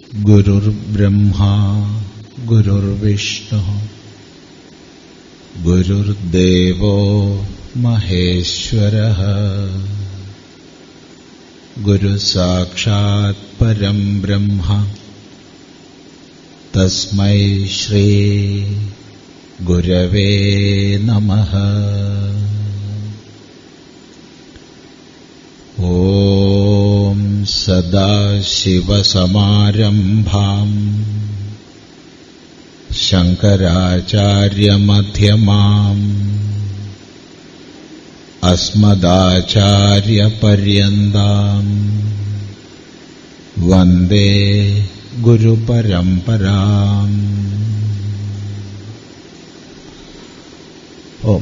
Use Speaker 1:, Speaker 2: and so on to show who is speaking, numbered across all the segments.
Speaker 1: गुरुर्ब्रह्मा गुरुर्विष्णुः गुरुर्देवो महेश्वरः गुरुसाक्षात् परम् ब्रह्म तस्मै श्री गुरवे नमः ॐ सदाशिवसमारम्भाम् शङ्कराचार्यमध्यमाम् अस्मदाचार्यपर्यन्ताम् वन्दे गुरुपरम्पराम् ഓം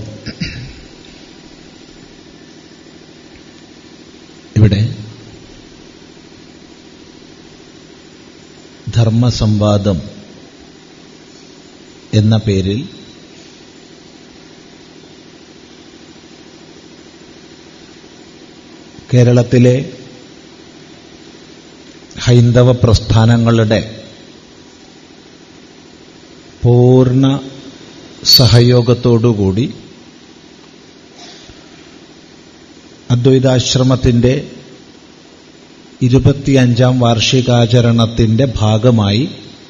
Speaker 1: ഇവിടെ ധർമ്മസംവാദം എന്ന പേരിൽ കേരളത്തിലെ ഹൈന്ദവ പ്രസ്ഥാനങ്ങളുടെ പൂർണ്ണ സഹയോഗത്തോടുകൂടി അദ്വൈതാശ്രമത്തിൻ്റെ ഇരുപത്തിയഞ്ചാം വാർഷികാചരണത്തിൻ്റെ ഭാഗമായി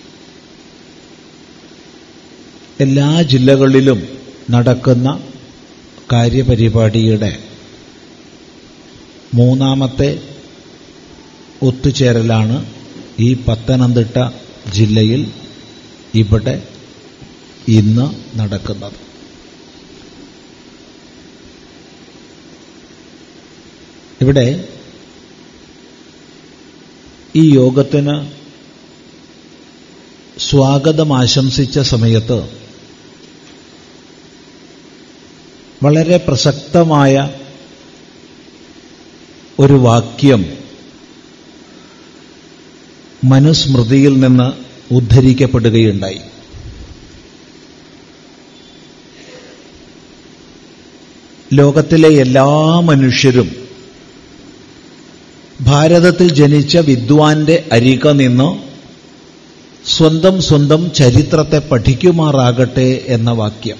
Speaker 1: എല്ലാ ജില്ലകളിലും നടക്കുന്ന കാര്യപരിപാടിയുടെ മൂന്നാമത്തെ ഒത്തുചേരലാണ് ഈ പത്തനംതിട്ട ജില്ലയിൽ ഇവിടെ ഇന്ന് നടക്കുന്നത് ഇവിടെ ഈ യോഗത്തിന് സ്വാഗതം ആശംസിച്ച സമയത്ത് വളരെ പ്രസക്തമായ ഒരു വാക്യം മനുസ്മൃതിയിൽ നിന്ന് ഉദ്ധരിക്കപ്പെടുകയുണ്ടായി ലോകത്തിലെ എല്ലാ മനുഷ്യരും ഭാരതത്തിൽ ജനിച്ച വിദ്വാന്റെ അരിക നിന്ന് സ്വന്തം സ്വന്തം ചരിത്രത്തെ പഠിക്കുമാറാകട്ടെ എന്ന വാക്യം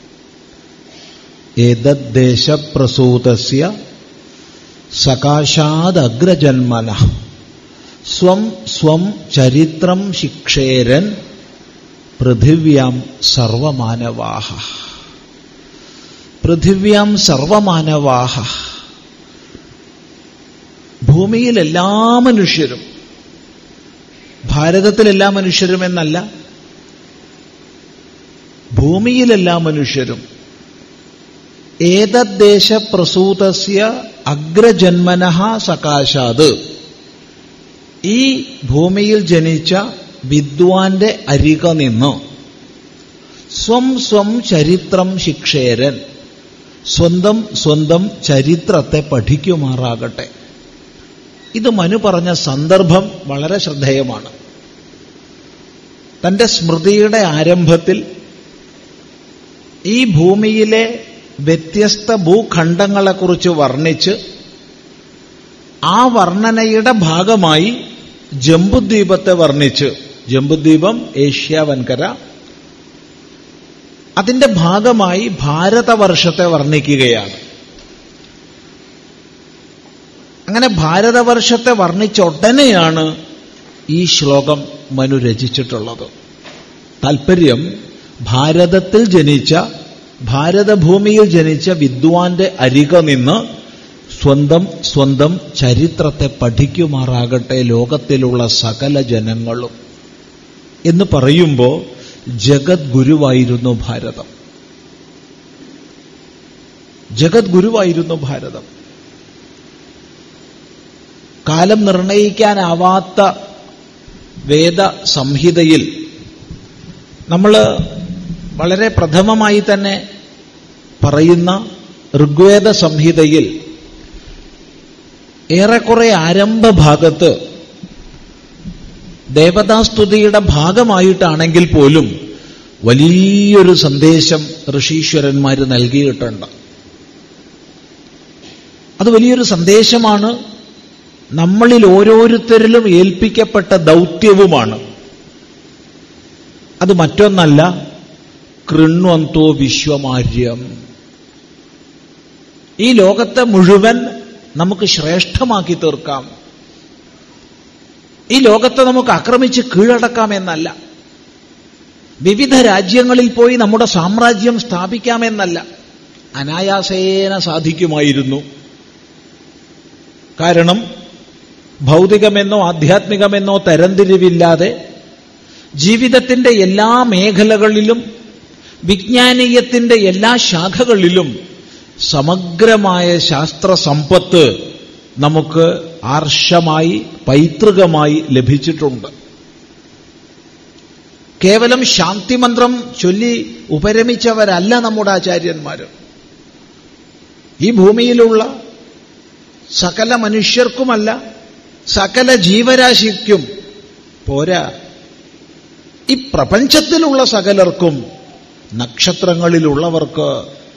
Speaker 1: ഏതദ്ദേശപ്രസൂതസ്യ സകാശാദഗ്രജന്മന സ്വം സ്വം ചരിത്രം ശിക്ഷേരൻ പൃഥിവ്യാം സർവമാനവാഹ പൃഥിവ്യാം സർവമാനവാഹ ഭൂമിയിൽ എല്ലാ മനുഷ്യരും ഭാരതത്തിൽ എല്ലാ മനുഷ്യരും എന്നല്ല ഭൂമിയിലെല്ലാ മനുഷ്യരും ഏതദ്ദേശപ്രസൂതസ്യ അഗ്രജന്മന സകാശാത് ഈ ഭൂമിയിൽ ജനിച്ച വിദ്വാന്റെ അരിക നിന്ന് സ്വം സ്വം ചരിത്രം ശിക്ഷേരൻ സ്വന്തം സ്വന്തം ചരിത്രത്തെ പഠിക്കുമാറാകട്ടെ ഇത് മനു പറഞ്ഞ സന്ദർഭം വളരെ ശ്രദ്ധേയമാണ് തന്റെ സ്മൃതിയുടെ ആരംഭത്തിൽ ഈ ഭൂമിയിലെ വ്യത്യസ്ത ഭൂഖണ്ഡങ്ങളെക്കുറിച്ച് വർണ്ണിച്ച് ആ വർണ്ണനയുടെ ഭാഗമായി ജംബുദ്വീപത്തെ വർണ്ണിച്ച് ജംബുദ്വീപം ഏഷ്യ വൻകര അതിന്റെ ഭാഗമായി ഭാരതവർഷത്തെ വർണ്ണിക്കുകയാണ് അങ്ങനെ ഭാരതവർഷത്തെ വർണ്ണിച്ച ഉടനെയാണ് ഈ ശ്ലോകം മനു രചിച്ചിട്ടുള്ളത് താൽപ്പര്യം ഭാരതത്തിൽ ജനിച്ച ഭാരതഭൂമിയിൽ ജനിച്ച വിദ്വാന്റെ അരിക നിന്ന് സ്വന്തം സ്വന്തം ചരിത്രത്തെ പഠിക്കുമാറാകട്ടെ ലോകത്തിലുള്ള സകല ജനങ്ങളും എന്ന് പറയുമ്പോൾ ജഗദ്ഗുരുവായിരുന്നു ഭാരതം ജഗദ്ഗുരുവായിരുന്നു ഭാരതം കാലം നിർണയിക്കാനാവാത്ത വേദ സംഹിതയിൽ നമ്മൾ വളരെ പ്രഥമമായി തന്നെ പറയുന്ന ഋഗ്വേദ സംഹിതയിൽ ഏറെക്കുറെ ആരംഭഭാഗത്ത് ദേവതാസ്തുതിയുടെ ഭാഗമായിട്ടാണെങ്കിൽ പോലും വലിയൊരു സന്ദേശം ഋഷീശ്വരന്മാർ നൽകിയിട്ടുണ്ട് അത് വലിയൊരു സന്ദേശമാണ് നമ്മളിൽ ഓരോരുത്തരിലും ഏൽപ്പിക്കപ്പെട്ട ദൗത്യവുമാണ് അത് മറ്റൊന്നല്ല കൃണ്വന്തോ വിശ്വമാര്യം ഈ ലോകത്തെ മുഴുവൻ നമുക്ക് ശ്രേഷ്ഠമാക്കി തീർക്കാം ഈ ലോകത്തെ നമുക്ക് ആക്രമിച്ച് കീഴടക്കാം എന്നല്ല വിവിധ രാജ്യങ്ങളിൽ പോയി നമ്മുടെ സാമ്രാജ്യം സ്ഥാപിക്കാമെന്നല്ല അനായാസേന സാധിക്കുമായിരുന്നു കാരണം ഭൗതികമെന്നോ ആധ്യാത്മികമെന്നോ തരംതിരിവില്ലാതെ ജീവിതത്തിന്റെ എല്ലാ മേഖലകളിലും വിജ്ഞാനീയത്തിന്റെ എല്ലാ ശാഖകളിലും സമഗ്രമായ ശാസ്ത്ര സമ്പത്ത് നമുക്ക് ആർഷമായി പൈതൃകമായി ലഭിച്ചിട്ടുണ്ട് കേവലം ശാന്തിമന്ത്രം ചൊല്ലി ഉപരമിച്ചവരല്ല നമ്മുടെ ആചാര്യന്മാർ ഈ ഭൂമിയിലുള്ള സകല മനുഷ്യർക്കുമല്ല സകല ജീവരാശിക്കും പോരാ ഈ പ്രപഞ്ചത്തിലുള്ള സകലർക്കും നക്ഷത്രങ്ങളിലുള്ളവർക്ക്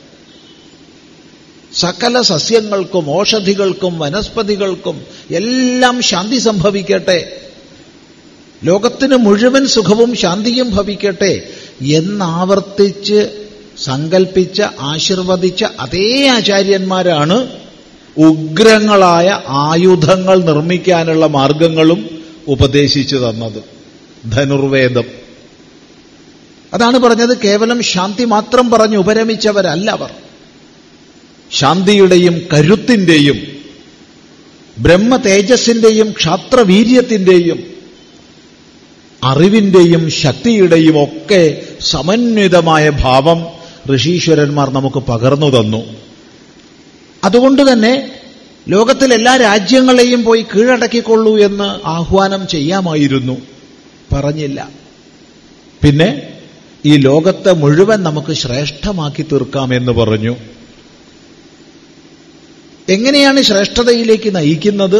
Speaker 1: സകല സസ്യങ്ങൾക്കും ഓഷധികൾക്കും വനസ്പതികൾക്കും എല്ലാം ശാന്തി സംഭവിക്കട്ടെ ലോകത്തിന് മുഴുവൻ സുഖവും ശാന്തിയും ഭവിക്കട്ടെ എന്നാവർത്തിച്ച് സങ്കൽപ്പിച്ച ആശീർവദിച്ച അതേ ആചാര്യന്മാരാണ് ഉഗ്രങ്ങളായ ആയുധങ്ങൾ നിർമ്മിക്കാനുള്ള മാർഗങ്ങളും ഉപദേശിച്ചു തന്നത് ധനുർവേദം അതാണ് പറഞ്ഞത് കേവലം ശാന്തി മാത്രം പറഞ്ഞ് ഉപരമിച്ചവരല്ല അവർ ശാന്തിയുടെയും കരുത്തിന്റെയും ബ്രഹ്മ തേജസ്സിന്റെയും ക്ഷാത്രവീര്യത്തിന്റെയും അറിവിന്റെയും ശക്തിയുടെയും ഒക്കെ സമന്വിതമായ ഭാവം ഋഷീശ്വരന്മാർ നമുക്ക് പകർന്നു തന്നു അതുകൊണ്ട് തന്നെ ലോകത്തിൽ എല്ലാ രാജ്യങ്ങളെയും പോയി കീഴടക്കിക്കൊള്ളൂ എന്ന് ആഹ്വാനം ചെയ്യാമായിരുന്നു പറഞ്ഞില്ല പിന്നെ ഈ ലോകത്തെ മുഴുവൻ നമുക്ക് ശ്രേഷ്ഠമാക്കി തീർക്കാമെന്ന് പറഞ്ഞു എങ്ങനെയാണ് ശ്രേഷ്ഠതയിലേക്ക് നയിക്കുന്നത്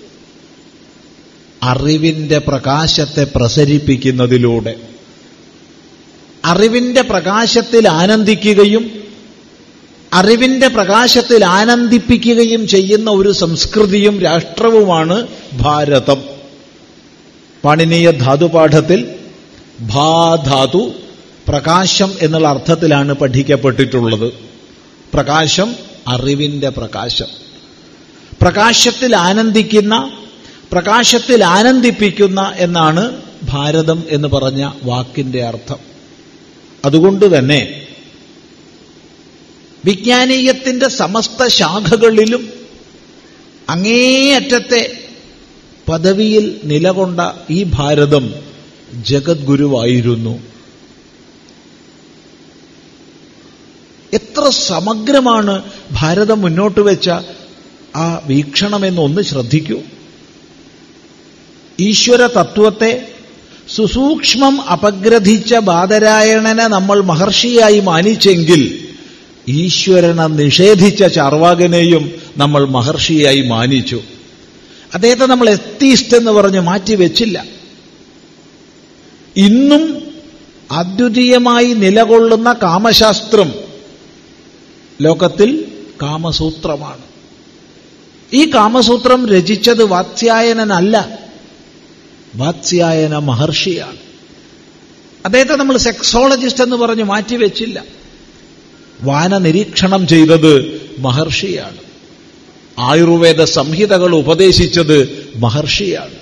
Speaker 1: അറിവിന്റെ പ്രകാശത്തെ പ്രസരിപ്പിക്കുന്നതിലൂടെ അറിവിന്റെ പ്രകാശത്തിൽ ആനന്ദിക്കുകയും അറിവിന്റെ പ്രകാശത്തിൽ ആനന്ദിപ്പിക്കുകയും ചെയ്യുന്ന ഒരു സംസ്കൃതിയും രാഷ്ട്രവുമാണ് ഭാരതം പാണിനീയ ധാതുപാഠത്തിൽ ഭാധാതു പ്രകാശം എന്നുള്ള അർത്ഥത്തിലാണ് പഠിക്കപ്പെട്ടിട്ടുള്ളത് പ്രകാശം അറിവിന്റെ പ്രകാശം പ്രകാശത്തിൽ ആനന്ദിക്കുന്ന പ്രകാശത്തിൽ ആനന്ദിപ്പിക്കുന്ന എന്നാണ് ഭാരതം എന്ന് പറഞ്ഞ വാക്കിന്റെ അർത്ഥം അതുകൊണ്ട് തന്നെ വിജ്ഞാനീയത്തിന്റെ സമസ്ത ശാഖകളിലും അങ്ങേയറ്റത്തെ പദവിയിൽ നിലകൊണ്ട ഈ ഭാരതം ജഗദ്ഗുരുവായിരുന്നു എത്ര സമഗ്രമാണ് ഭാരതം മുന്നോട്ട് വെച്ച ആ വീക്ഷണമെന്ന് ഒന്ന് ശ്രദ്ധിക്കൂ ഈശ്വര തത്വത്തെ സുസൂക്ഷ്മം അപഗ്രഥിച്ച ബാദരായണനെ നമ്മൾ മഹർഷിയായി മാനിച്ചെങ്കിൽ ഈശ്വരനെ നിഷേധിച്ച ചാർവാകനെയും നമ്മൾ മഹർഷിയായി മാനിച്ചു അദ്ദേഹത്തെ നമ്മൾ എത്തീസ്റ്റ് എന്ന് പറഞ്ഞ് മാറ്റിവെച്ചില്ല ഇന്നും അദ്വിതീയമായി നിലകൊള്ളുന്ന കാമശാസ്ത്രം ലോകത്തിൽ കാമസൂത്രമാണ് ഈ കാമസൂത്രം രചിച്ചത് വാത്സ്യായനനല്ല വാത്സ്യായന മഹർഷിയാണ് അദ്ദേഹത്തെ നമ്മൾ സെക്സോളജിസ്റ്റ് എന്ന് പറഞ്ഞ് മാറ്റിവെച്ചില്ല വാന നിരീക്ഷണം ചെയ്തത് മഹർഷിയാണ് ആയുർവേദ സംഹിതകൾ ഉപദേശിച്ചത് മഹർഷിയാണ്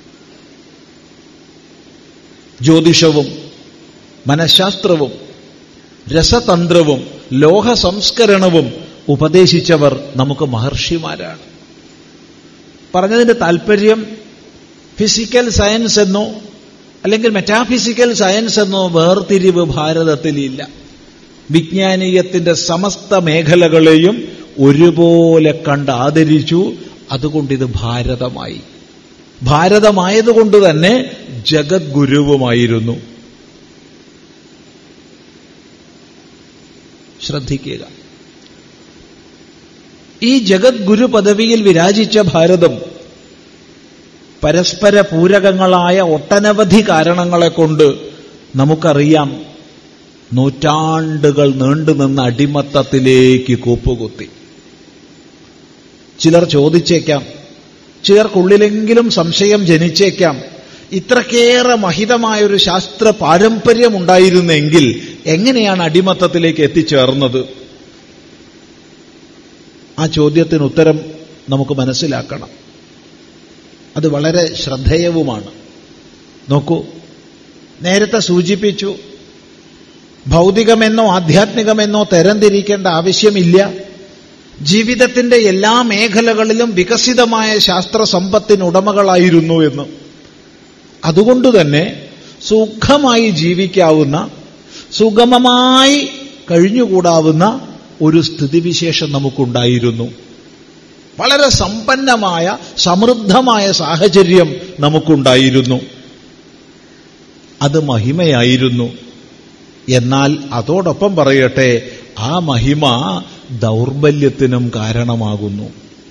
Speaker 1: ജ്യോതിഷവും മനഃശാസ്ത്രവും രസതന്ത്രവും ലോഹ സംസ്കരണവും ഉപദേശിച്ചവർ നമുക്ക് മഹർഷിമാരാണ് പറഞ്ഞതിന്റെ താല്പര്യം ഫിസിക്കൽ സയൻസ് എന്നോ അല്ലെങ്കിൽ മെറ്റാഫിസിക്കൽ സയൻസ് എന്നോ വേർതിരിവ് ഭാരതത്തിലില്ല വിജ്ഞാനീയത്തിന്റെ സമസ്ത മേഖലകളെയും ഒരുപോലെ കണ്ട് ആദരിച്ചു അതുകൊണ്ടിത് ഭാരതമായി ഭാരതമായതുകൊണ്ട് തന്നെ ജഗദ്ഗുരുവുമായിരുന്നു ശ്രദ്ധിക്കുക ഈ ജഗദ്ഗുരു പദവിയിൽ വിരാജിച്ച ഭാരതം പരസ്പര പൂരകങ്ങളായ ഒട്ടനവധി കാരണങ്ങളെ കൊണ്ട് നമുക്കറിയാം നൂറ്റാണ്ടുകൾ നീണ്ടുനിന്ന അടിമത്തത്തിലേക്ക് കൂപ്പുകുത്തി ചിലർ ചോദിച്ചേക്കാം ചിലർക്കുള്ളിലെങ്കിലും സംശയം ജനിച്ചേക്കാം ഇത്രക്കേറെ മഹിതമായൊരു ശാസ്ത്ര പാരമ്പര്യമുണ്ടായിരുന്നെങ്കിൽ എങ്ങനെയാണ് അടിമത്തത്തിലേക്ക് എത്തിച്ചേർന്നത് ആ ചോദ്യത്തിന് ഉത്തരം നമുക്ക് മനസ്സിലാക്കണം അത് വളരെ ശ്രദ്ധേയവുമാണ് നോക്കൂ നേരത്തെ സൂചിപ്പിച്ചു ഭൗതികമെന്നോ ആധ്യാത്മികമെന്നോ തരംതിരിക്കേണ്ട ആവശ്യമില്ല ജീവിതത്തിന്റെ എല്ലാ മേഖലകളിലും വികസിതമായ ശാസ്ത്ര സമ്പത്തിനുടമകളായിരുന്നു എന്ന് അതുകൊണ്ട് തന്നെ സുഖമായി ജീവിക്കാവുന്ന സുഗമമായി കഴിഞ്ഞുകൂടാവുന്ന ഒരു സ്ഥിതിവിശേഷം നമുക്കുണ്ടായിരുന്നു വളരെ സമ്പന്നമായ സമൃദ്ധമായ സാഹചര്യം നമുക്കുണ്ടായിരുന്നു അത് മഹിമയായിരുന്നു എന്നാൽ അതോടൊപ്പം പറയട്ടെ ആ മഹിമ ദൗർബല്യത്തിനും കാരണമാകുന്നു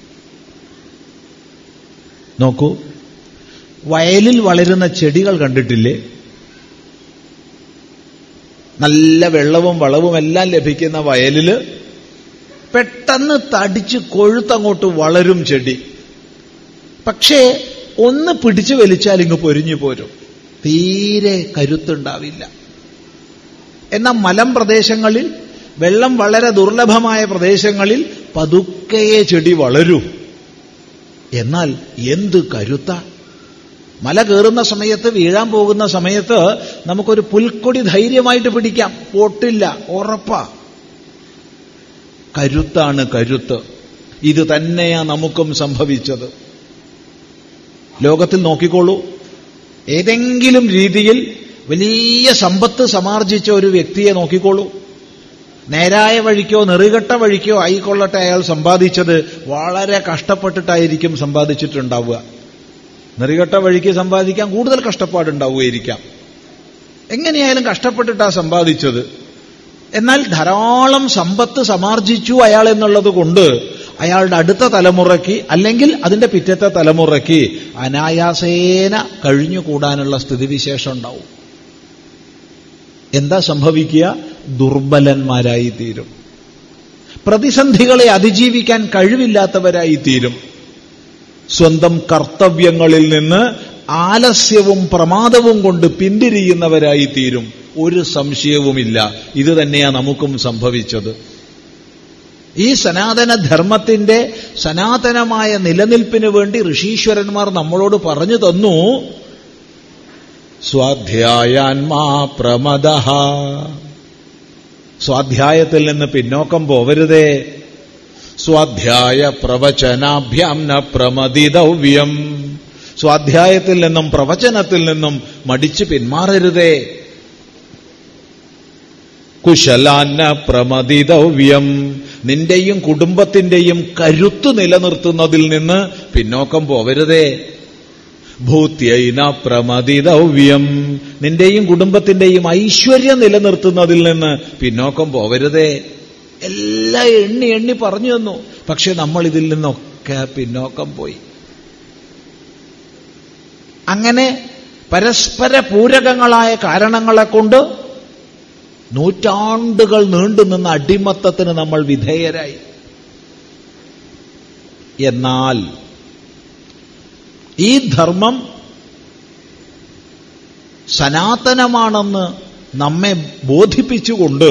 Speaker 1: നോക്കൂ വയലിൽ വളരുന്ന ചെടികൾ കണ്ടിട്ടില്ലേ നല്ല വെള്ളവും വളവും എല്ലാം ലഭിക്കുന്ന വയലില് പെട്ടെന്ന് തടിച്ച് കൊഴുത്തങ്ങോട്ട് വളരും ചെടി പക്ഷേ ഒന്ന് പിടിച്ചു വലിച്ചാൽ ഇങ്ങ് പൊരിഞ്ഞു പോരും തീരെ കരുത്തുണ്ടാവില്ല എന്നാൽ മലം പ്രദേശങ്ങളിൽ വെള്ളം വളരെ ദുർലഭമായ പ്രദേശങ്ങളിൽ പതുക്കയെ ചെടി വളരൂ എന്നാൽ എന്ത് കരുത്ത മല കയറുന്ന സമയത്ത് വീഴാൻ പോകുന്ന സമയത്ത് നമുക്കൊരു പുൽക്കൊടി ധൈര്യമായിട്ട് പിടിക്കാം പൊട്ടില്ല ഉറപ്പാ കരുത്താണ് കരുത്ത് ഇത് തന്നെയാ നമുക്കും സംഭവിച്ചത് ലോകത്തിൽ നോക്കിക്കോളൂ ഏതെങ്കിലും രീതിയിൽ വലിയ സമ്പത്ത് സമാർജിച്ച ഒരു വ്യക്തിയെ നോക്കിക്കോളൂ നേരായ വഴിക്കോ നെറുകെട്ട വഴിക്കോ ആയിക്കൊള്ളട്ടെ അയാൾ സമ്പാദിച്ചത് വളരെ കഷ്ടപ്പെട്ടിട്ടായിരിക്കും സമ്പാദിച്ചിട്ടുണ്ടാവുക നെറുകെട്ട വഴിക്ക് സമ്പാദിക്കാൻ കൂടുതൽ കഷ്ടപ്പാടുണ്ടാവുകയായിരിക്കാം എങ്ങനെയായാലും കഷ്ടപ്പെട്ടിട്ടാ സമ്പാദിച്ചത് എന്നാൽ ധാരാളം സമ്പത്ത് സമാർജിച്ചു അയാൾ എന്നുള്ളത് കൊണ്ട് അയാളുടെ അടുത്ത തലമുറയ്ക്ക് അല്ലെങ്കിൽ അതിന്റെ പിറ്റത്തെ തലമുറയ്ക്ക് അനായാസേന കഴിഞ്ഞുകൂടാനുള്ള സ്ഥിതിവിശേഷം ഉണ്ടാവും എന്താ സംഭവിക്കുക ദുർബലന്മാരായി തീരും പ്രതിസന്ധികളെ അതിജീവിക്കാൻ കഴിവില്ലാത്തവരായി തീരും സ്വന്തം കർത്തവ്യങ്ങളിൽ നിന്ന് ആലസ്യവും പ്രമാദവും കൊണ്ട് പിന്തിരിയുന്നവരായി തീരും ഒരു സംശയവുമില്ല ഇത് തന്നെയാ നമുക്കും സംഭവിച്ചത് ഈ സനാതന ധർമ്മത്തിന്റെ സനാതനമായ നിലനിൽപ്പിന് വേണ്ടി ഋഷീശ്വരന്മാർ നമ്മളോട് പറഞ്ഞു തന്നു സ്വാധ്യായാൻമാ പ്രമദ സ്വാധ്യായത്തിൽ നിന്ന് പിന്നോക്കം പോവരുതേ സ്വാധ്യായ പ്രവചനാഭ്യാം ന പ്രമദിതവ്യം സ്വാധ്യായത്തിൽ നിന്നും പ്രവചനത്തിൽ നിന്നും മടിച്ചു പിന്മാറരുതേ കുശലാന്ന പ്രമദിതവ്യം നിന്റെയും കുടുംബത്തിന്റെയും കരുത്ത് നിലനിർത്തുന്നതിൽ നിന്ന് പിന്നോക്കം പോവരുതേ ഭൂത്യൈന പ്രമദിതവ്യം നിന്റെയും കുടുംബത്തിന്റെയും ഐശ്വര്യം നിലനിർത്തുന്നതിൽ നിന്ന് പിന്നോക്കം പോവരുതേ എല്ലാം എണ്ണി എണ്ണി പറഞ്ഞു തന്നു പക്ഷെ നമ്മൾ ഇതിൽ നിന്നൊക്കെ പിന്നോക്കം പോയി അങ്ങനെ പരസ്പര പൂരകങ്ങളായ കാരണങ്ങളെ കൊണ്ട് നൂറ്റാണ്ടുകൾ നീണ്ടുനിന്ന അടിമത്തത്തിന് നമ്മൾ വിധേയരായി എന്നാൽ ഈ ധർമ്മം സനാതനമാണെന്ന് നമ്മെ ബോധിപ്പിച്ചുകൊണ്ട്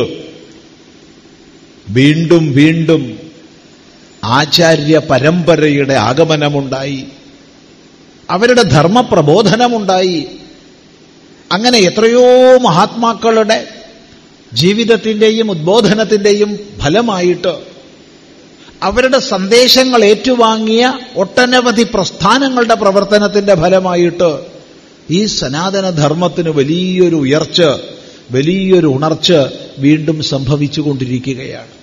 Speaker 1: വീണ്ടും വീണ്ടും ആചാര്യ പരമ്പരയുടെ ആഗമനമുണ്ടായി അവരുടെ ധർമ്മപ്രബോധനമുണ്ടായി അങ്ങനെ എത്രയോ മഹാത്മാക്കളുടെ ജീവിതത്തിന്റെയും ഉദ്ബോധനത്തിന്റെയും ഫലമായിട്ട് അവരുടെ സന്ദേശങ്ങൾ ഏറ്റുവാങ്ങിയ ഒട്ടനവധി പ്രസ്ഥാനങ്ങളുടെ പ്രവർത്തനത്തിന്റെ ഫലമായിട്ട് ഈ സനാതന ധർമ്മത്തിന് വലിയൊരു ഉയർച്ച വലിയൊരു ഉണർച്ച വീണ്ടും സംഭവിച്ചുകൊണ്ടിരിക്കുകയാണ്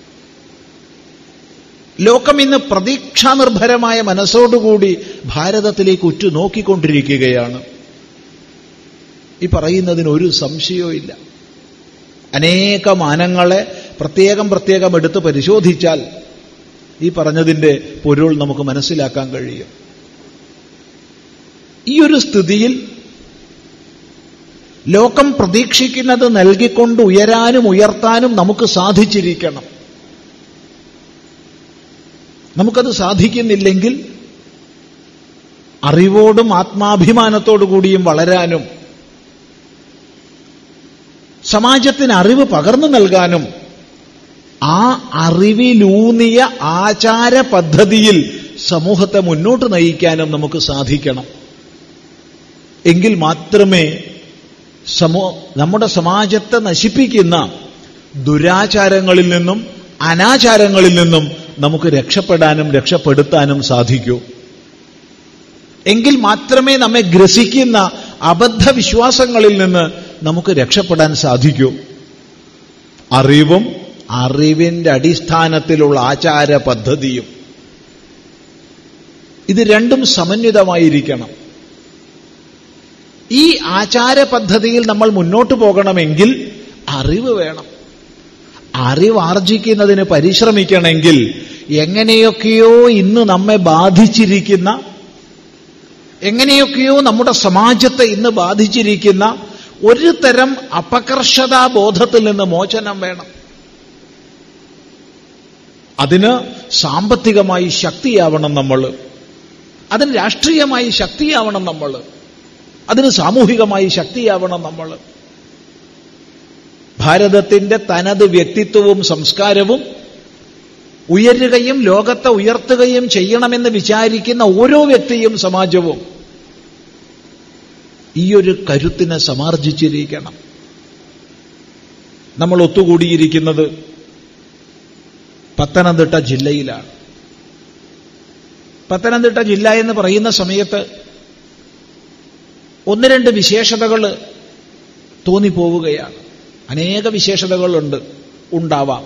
Speaker 1: ലോകം ഇന്ന് പ്രതീക്ഷാനിർഭരമായ മനസ്സോടുകൂടി ഭാരതത്തിലേക്ക് ഉറ്റുനോക്കിക്കൊണ്ടിരിക്കുകയാണ് ഈ പറയുന്നതിന് ഒരു സംശയവും ഇല്ല അനേക മാനങ്ങളെ പ്രത്യേകം പ്രത്യേകം എടുത്ത് പരിശോധിച്ചാൽ ഈ പറഞ്ഞതിന്റെ പൊരുൾ നമുക്ക് മനസ്സിലാക്കാൻ കഴിയും ഈ ഒരു സ്ഥിതിയിൽ ലോകം പ്രതീക്ഷിക്കുന്നത് നൽകിക്കൊണ്ട് ഉയരാനും ഉയർത്താനും നമുക്ക് സാധിച്ചിരിക്കണം നമുക്കത് സാധിക്കുന്നില്ലെങ്കിൽ അറിവോടും ആത്മാഭിമാനത്തോടു കൂടിയും വളരാനും സമാജത്തിന് അറിവ് പകർന്നു നൽകാനും ആ അറിവിലൂന്നിയ ആചാര പദ്ധതിയിൽ സമൂഹത്തെ മുന്നോട്ട് നയിക്കാനും നമുക്ക് സാധിക്കണം എങ്കിൽ മാത്രമേ സമൂ നമ്മുടെ സമാജത്തെ നശിപ്പിക്കുന്ന ദുരാചാരങ്ങളിൽ നിന്നും അനാചാരങ്ങളിൽ നിന്നും നമുക്ക് രക്ഷപ്പെടാനും രക്ഷപ്പെടുത്താനും സാധിക്കൂ എങ്കിൽ മാത്രമേ നമ്മെ ഗ്രസിക്കുന്ന അബദ്ധവിശ്വാസങ്ങളിൽ നിന്ന് നമുക്ക് രക്ഷപ്പെടാൻ സാധിക്കൂ അറിവും അറിവിന്റെ അടിസ്ഥാനത്തിലുള്ള ആചാര പദ്ധതിയും ഇത് രണ്ടും സമന്വിതമായിരിക്കണം ഈ ആചാര പദ്ധതിയിൽ നമ്മൾ മുന്നോട്ട് പോകണമെങ്കിൽ അറിവ് വേണം അറിവ് ആർജിക്കുന്നതിന് പരിശ്രമിക്കണമെങ്കിൽ എങ്ങനെയൊക്കെയോ ഇന്ന് നമ്മെ ബാധിച്ചിരിക്കുന്ന എങ്ങനെയൊക്കെയോ നമ്മുടെ സമാജത്തെ ഇന്ന് ബാധിച്ചിരിക്കുന്ന ഒരു തരം അപകർഷതാ ബോധത്തിൽ നിന്ന് മോചനം വേണം അതിന് സാമ്പത്തികമായി ശക്തിയാവണം നമ്മൾ അതിന് രാഷ്ട്രീയമായി ശക്തിയാവണം നമ്മൾ അതിന് സാമൂഹികമായി ശക്തിയാവണം നമ്മൾ ഭാരതത്തിന്റെ തനത് വ്യക്തിത്വവും സംസ്കാരവും ഉയരുകയും ലോകത്തെ ഉയർത്തുകയും ചെയ്യണമെന്ന് വിചാരിക്കുന്ന ഓരോ വ്യക്തിയും സമാജവും ഈ ഒരു കരുത്തിനെ സമാർജിച്ചിരിക്കണം നമ്മൾ ഒത്തുകൂടിയിരിക്കുന്നത് പത്തനംതിട്ട ജില്ലയിലാണ് പത്തനംതിട്ട ജില്ല എന്ന് പറയുന്ന സമയത്ത് ഒന്ന് രണ്ട് വിശേഷതകൾ തോന്നിപ്പോവുകയാണ് അനേക വിശേഷതകളുണ്ട് ഉണ്ടാവാം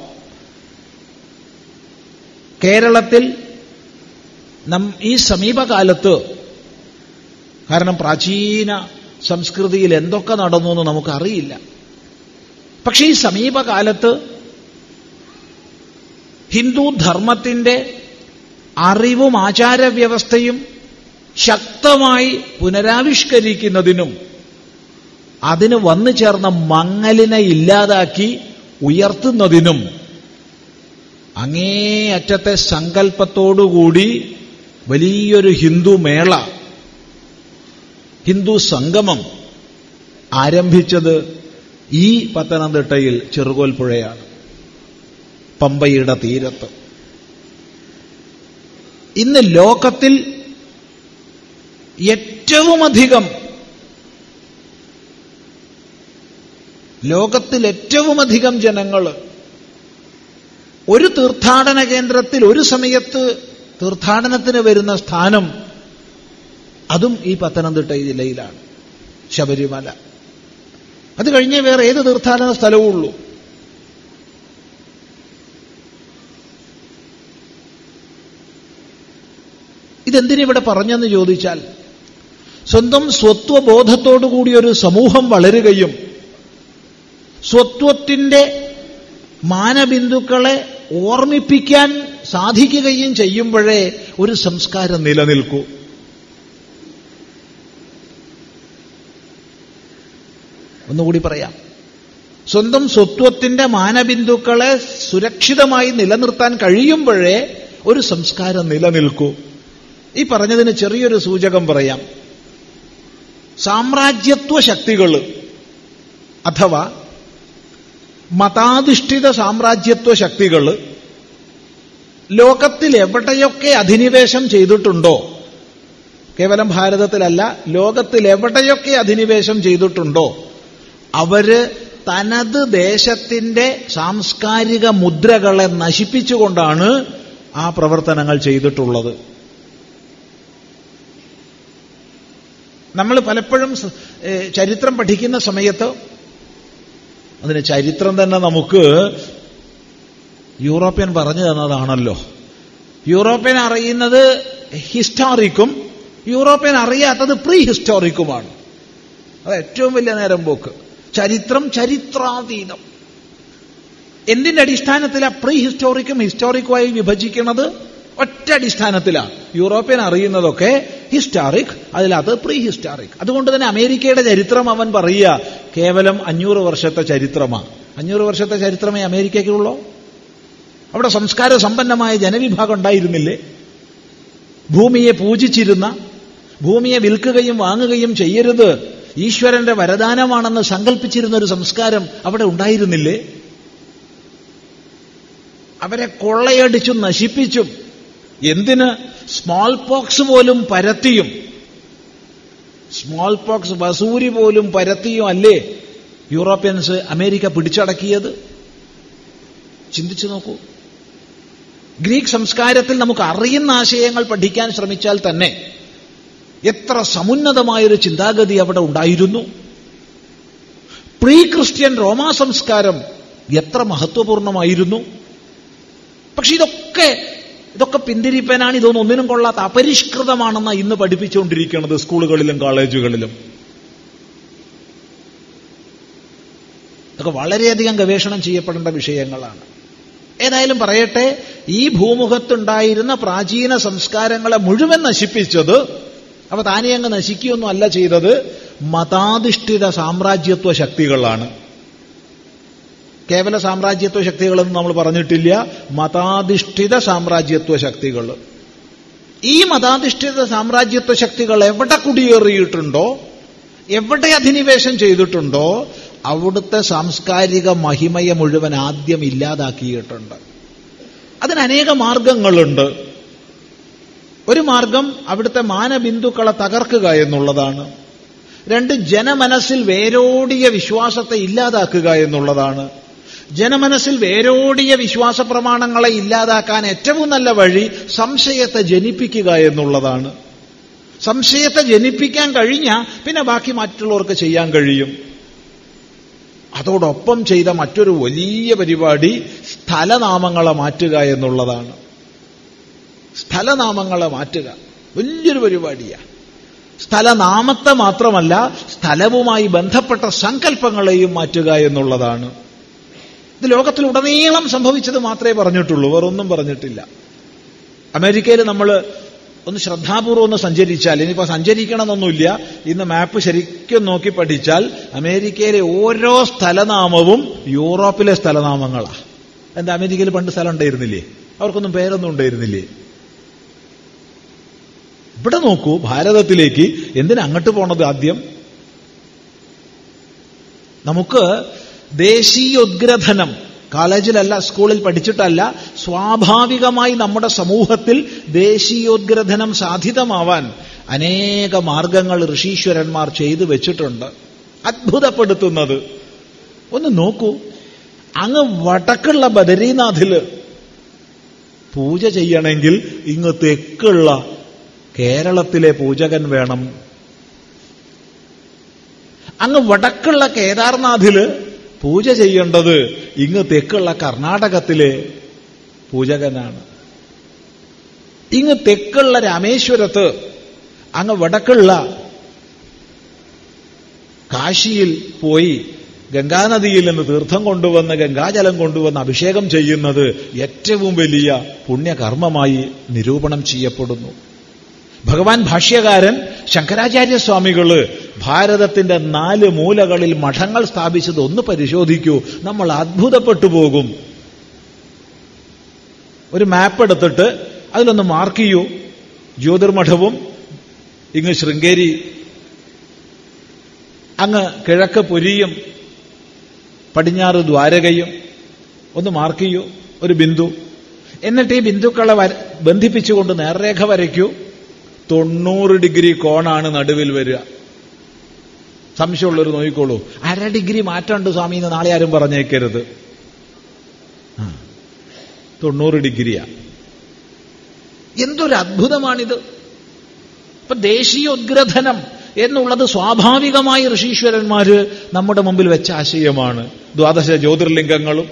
Speaker 1: കേരളത്തിൽ നം ഈ സമീപകാലത്ത് കാരണം പ്രാചീന സംസ്കൃതിയിൽ എന്തൊക്കെ നടന്നു എന്ന് നമുക്കറിയില്ല പക്ഷേ ഈ സമീപകാലത്ത് ഹിന്ദു ധർമ്മത്തിന്റെ അറിവും ആചാരവ്യവസ്ഥയും ശക്തമായി പുനരാവിഷ്കരിക്കുന്നതിനും അതിന് വന്നു ചേർന്ന മങ്ങലിനെ ഇല്ലാതാക്കി ഉയർത്തുന്നതിനും അങ്ങേയറ്റത്തെ സങ്കല്പത്തോടുകൂടി വലിയൊരു ഹിന്ദു മേള ഹിന്ദു സംഗമം ആരംഭിച്ചത് ഈ പത്തനംതിട്ടയിൽ ചെറുകോൽപ്പുഴയാണ് പമ്പയുടെ തീരത്ത് ഇന്ന് ലോകത്തിൽ ഏറ്റവുമധികം ലോകത്തിൽ ഏറ്റവുമധികം ജനങ്ങൾ ഒരു തീർത്ഥാടന കേന്ദ്രത്തിൽ ഒരു സമയത്ത് തീർത്ഥാടനത്തിന് വരുന്ന സ്ഥാനം അതും ഈ പത്തനംതിട്ട ജില്ലയിലാണ് ശബരിമല അത് കഴിഞ്ഞേ വേറെ ഏത് തീർത്ഥാടന സ്ഥലവും ഉള്ളൂ ഇതെന്തിനിവിടെ പറഞ്ഞെന്ന് ചോദിച്ചാൽ സ്വന്തം സ്വത്വബോധത്തോടുകൂടി ഒരു സമൂഹം വളരുകയും സ്വത്വത്തിന്റെ മാനബിന്ദുക്കളെ ഓർമ്മിപ്പിക്കാൻ സാധിക്കുകയും ചെയ്യുമ്പോഴേ ഒരു സംസ്കാരം നിലനിൽക്കൂ ഒന്നുകൂടി പറയാം സ്വന്തം സ്വത്വത്തിന്റെ മാനബിന്ദുക്കളെ സുരക്ഷിതമായി നിലനിർത്താൻ കഴിയുമ്പോഴേ ഒരു സംസ്കാരം നിലനിൽക്കൂ ഈ പറഞ്ഞതിന് ചെറിയൊരു സൂചകം പറയാം സാമ്രാജ്യത്വ ശക്തികൾ അഥവാ മതാധിഷ്ഠിത സാമ്രാജ്യത്വ ശക്തികൾ ലോകത്തിൽ എവിടെയൊക്കെ അധിനിവേശം ചെയ്തിട്ടുണ്ടോ കേവലം ഭാരതത്തിലല്ല ലോകത്തിൽ എവിടെയൊക്കെ അധിനിവേശം ചെയ്തിട്ടുണ്ടോ അവര് തനത് ദേശത്തിന്റെ സാംസ്കാരിക മുദ്രകളെ നശിപ്പിച്ചുകൊണ്ടാണ് ആ പ്രവർത്തനങ്ങൾ ചെയ്തിട്ടുള്ളത് നമ്മൾ പലപ്പോഴും ചരിത്രം പഠിക്കുന്ന സമയത്ത് അതിന് ചരിത്രം തന്നെ നമുക്ക് യൂറോപ്യൻ പറഞ്ഞു തന്നതാണല്ലോ യൂറോപ്യൻ അറിയുന്നത് ഹിസ്റ്റോറിക്കും യൂറോപ്യൻ അറിയാത്തത് പ്രീ ഹിസ്റ്റോറിക്കുമാണ് അത് ഏറ്റവും വലിയ നേരം പോക്ക് ചരിത്രം ചരിത്രാതീതം എന്തിന്റെ അടിസ്ഥാനത്തിലാണ് പ്രീ ഹിസ്റ്റോറിക്കും ഹിസ്റ്റോറിക്കുമായി വിഭജിക്കുന്നത് ഒറ്റ അടിസ്ഥാനത്തിലാണ് യൂറോപ്യൻ അറിയുന്നതൊക്കെ ഹിസ്റ്റോറിക് അതിലത് പ്രീ ഹിസ്റ്റോറിക് അതുകൊണ്ട് തന്നെ അമേരിക്കയുടെ ചരിത്രം അവൻ പറയുക കേവലം അഞ്ഞൂറ് വർഷത്തെ ചരിത്രമാണ് അഞ്ഞൂറ് വർഷത്തെ ചരിത്രമേ അമേരിക്കയ്ക്കുള്ളൂ അവിടെ സംസ്കാര സമ്പന്നമായ ജനവിഭാഗം ഉണ്ടായിരുന്നില്ലേ ഭൂമിയെ പൂജിച്ചിരുന്ന ഭൂമിയെ വിൽക്കുകയും വാങ്ങുകയും ചെയ്യരുത് ഈശ്വരന്റെ വരദാനമാണെന്ന് സങ്കല്പിച്ചിരുന്ന ഒരു സംസ്കാരം അവിടെ ഉണ്ടായിരുന്നില്ലേ അവരെ കൊള്ളയടിച്ചും നശിപ്പിച്ചും എന്തിന് സ്മോൾ പോക്സ് പോലും പരത്തിയും സ്മോൾ പോക്സ് വസൂരി പോലും പരത്തിയും അല്ലേ യൂറോപ്യൻസ് അമേരിക്ക പിടിച്ചടക്കിയത് ചിന്തിച്ചു നോക്കൂ ഗ്രീക്ക് സംസ്കാരത്തിൽ നമുക്ക് അറിയുന്ന ആശയങ്ങൾ പഠിക്കാൻ ശ്രമിച്ചാൽ തന്നെ എത്ര സമുന്നതമായൊരു ചിന്താഗതി അവിടെ ഉണ്ടായിരുന്നു പ്രീ ക്രിസ്ത്യൻ റോമാ സംസ്കാരം എത്ര മഹത്വപൂർണമായിരുന്നു പക്ഷെ ഇതൊക്കെ ഇതൊക്കെ പിന്തിരിപ്പനാണ് ഇതൊന്നും ഒന്നിനും കൊള്ളാത്ത അപരിഷ്കൃതമാണെന്ന ഇന്ന് പഠിപ്പിച്ചുകൊണ്ടിരിക്കുന്നത് സ്കൂളുകളിലും കോളേജുകളിലും ഇതൊക്കെ വളരെയധികം ഗവേഷണം ചെയ്യപ്പെടേണ്ട വിഷയങ്ങളാണ് ഏതായാലും പറയട്ടെ ഈ ഭൂമുഖത്തുണ്ടായിരുന്ന പ്രാചീന സംസ്കാരങ്ങളെ മുഴുവൻ നശിപ്പിച്ചത് അവ താനെ അങ്ങ് നശിക്കുകയൊന്നും അല്ല ചെയ്തത് മതാധിഷ്ഠിത സാമ്രാജ്യത്വ ശക്തികളാണ് കേവല സാമ്രാജ്യത്വ ശക്തികളെന്ന് നമ്മൾ പറഞ്ഞിട്ടില്ല മതാധിഷ്ഠിത സാമ്രാജ്യത്വ ശക്തികൾ ഈ മതാധിഷ്ഠിത സാമ്രാജ്യത്വ ശക്തികൾ എവിടെ കുടിയേറിയിട്ടുണ്ടോ എവിടെ അധിനിവേശം ചെയ്തിട്ടുണ്ടോ അവിടുത്തെ സാംസ്കാരിക മഹിമയെ മുഴുവൻ ആദ്യം ഇല്ലാതാക്കിയിട്ടുണ്ട് അതിന് അനേക മാർഗങ്ങളുണ്ട് ഒരു മാർഗം അവിടുത്തെ മാനബിന്ദുക്കളെ തകർക്കുക എന്നുള്ളതാണ് രണ്ട് ജനമനസ്സിൽ വേരോടിയ വിശ്വാസത്തെ ഇല്ലാതാക്കുക എന്നുള്ളതാണ് ജനമനസ്സിൽ വേരോടിയ വിശ്വാസ പ്രമാണങ്ങളെ ഇല്ലാതാക്കാൻ ഏറ്റവും നല്ല വഴി സംശയത്തെ ജനിപ്പിക്കുക എന്നുള്ളതാണ് സംശയത്തെ ജനിപ്പിക്കാൻ കഴിഞ്ഞാൽ പിന്നെ ബാക്കി മറ്റുള്ളവർക്ക് ചെയ്യാൻ കഴിയും അതോടൊപ്പം ചെയ്ത മറ്റൊരു വലിയ പരിപാടി സ്ഥലനാമങ്ങളെ മാറ്റുക എന്നുള്ളതാണ് സ്ഥലനാമങ്ങളെ മാറ്റുക വലിയൊരു പരിപാടിയാണ് സ്ഥലനാമത്തെ മാത്രമല്ല സ്ഥലവുമായി ബന്ധപ്പെട്ട സങ്കല്പങ്ങളെയും മാറ്റുക എന്നുള്ളതാണ് ഇത് ലോകത്തിലുടനീളം സംഭവിച്ചത് മാത്രമേ പറഞ്ഞിട്ടുള്ളൂ വേറൊന്നും പറഞ്ഞിട്ടില്ല അമേരിക്കയിൽ നമ്മൾ ഒന്ന് ശ്രദ്ധാപൂർവം ഒന്ന് സഞ്ചരിച്ചാൽ ഇനിയിപ്പോൾ സഞ്ചരിക്കണമെന്നൊന്നുമില്ല ഇന്ന് മാപ്പ് ശരിക്കും നോക്കി പഠിച്ചാൽ അമേരിക്കയിലെ ഓരോ സ്ഥലനാമവും യൂറോപ്പിലെ സ്ഥലനാമങ്ങളാ എന്താ അമേരിക്കയിൽ പണ്ട് സ്ഥലം ഉണ്ടായിരുന്നില്ലേ അവർക്കൊന്നും പേരൊന്നും ഉണ്ടായിരുന്നില്ലേ ഇവിടെ നോക്കൂ ഭാരതത്തിലേക്ക് എന്തിനാ അങ്ങോട്ട് പോണത് ആദ്യം നമുക്ക് ദേശീയോദ്ഗ്രഥനം കോളേജിലല്ല സ്കൂളിൽ പഠിച്ചിട്ടല്ല സ്വാഭാവികമായി നമ്മുടെ സമൂഹത്തിൽ ദേശീയോദ്ഗ്രഥനം സാധ്യതമാവാൻ അനേക മാർഗങ്ങൾ ഋഷീശ്വരന്മാർ ചെയ്തു വെച്ചിട്ടുണ്ട് അത്ഭുതപ്പെടുത്തുന്നത് ഒന്ന് നോക്കൂ അങ്ങ് വടക്കുള്ള ബദരീനാഥില് പൂജ ചെയ്യണമെങ്കിൽ ഇങ്ങ് തെക്കുള്ള കേരളത്തിലെ പൂജകൻ വേണം അങ്ങ് വടക്കുള്ള കേദാർനാഥില് പൂജ ചെയ്യേണ്ടത് ഇങ്ങ് തെക്കുള്ള കർണാടകത്തിലെ പൂജകനാണ് ഇങ്ങ് തെക്കുള്ള രാമേശ്വരത്ത് അങ്ങ് വടക്കുള്ള കാശിയിൽ പോയി ഗംഗാനദിയിൽ നിന്ന് തീർത്ഥം കൊണ്ടുവന്ന് ഗംഗാജലം കൊണ്ടുവന്ന് അഭിഷേകം ചെയ്യുന്നത് ഏറ്റവും വലിയ പുണ്യകർമ്മമായി നിരൂപണം ചെയ്യപ്പെടുന്നു ഭഗവാൻ ഭാഷ്യകാരൻ ശങ്കരാചാര്യസ്വാമികള് ഭാരതത്തിന്റെ നാല് മൂലകളിൽ മഠങ്ങൾ സ്ഥാപിച്ചത് ഒന്ന് പരിശോധിക്കൂ നമ്മൾ അത്ഭുതപ്പെട്ടു പോകും ഒരു മാപ്പ് എടുത്തിട്ട് അതിലൊന്ന് മാർക്ക് ചെയ്യൂ ജ്യോതിർമഠവും ഇങ്ങ് ശൃംഗേരി അങ്ങ് കിഴക്ക് പുരിയും പടിഞ്ഞാറ് ദ്വാരകയും ഒന്ന് മാർക്ക് ചെയ്യൂ ഒരു ബിന്ദു എന്നിട്ട് ഈ ബിന്ദുക്കളെ ബന്ധിപ്പിച്ചുകൊണ്ട് നേർരേഖ വരയ്ക്കൂ തൊണ്ണൂറ് ഡിഗ്രി കോണാണ് നടുവിൽ വരിക സംശയമുള്ളവർ നോക്കിക്കോളൂ അര ഡിഗ്രി മാറ്റമുണ്ട് സ്വാമി എന്ന് നാളെ ആരും പറഞ്ഞേക്കരുത് തൊണ്ണൂറ് ഡിഗ്രിയാ എന്തൊരു അത്ഭുതമാണിത് ഇപ്പൊ ദേശീയോദ്ഗ്രഥനം എന്നുള്ളത് സ്വാഭാവികമായി ഋഷീശ്വരന്മാര് നമ്മുടെ മുമ്പിൽ വെച്ച ആശയമാണ് ദ്വാദശ ജ്യോതിർലിംഗങ്ങളും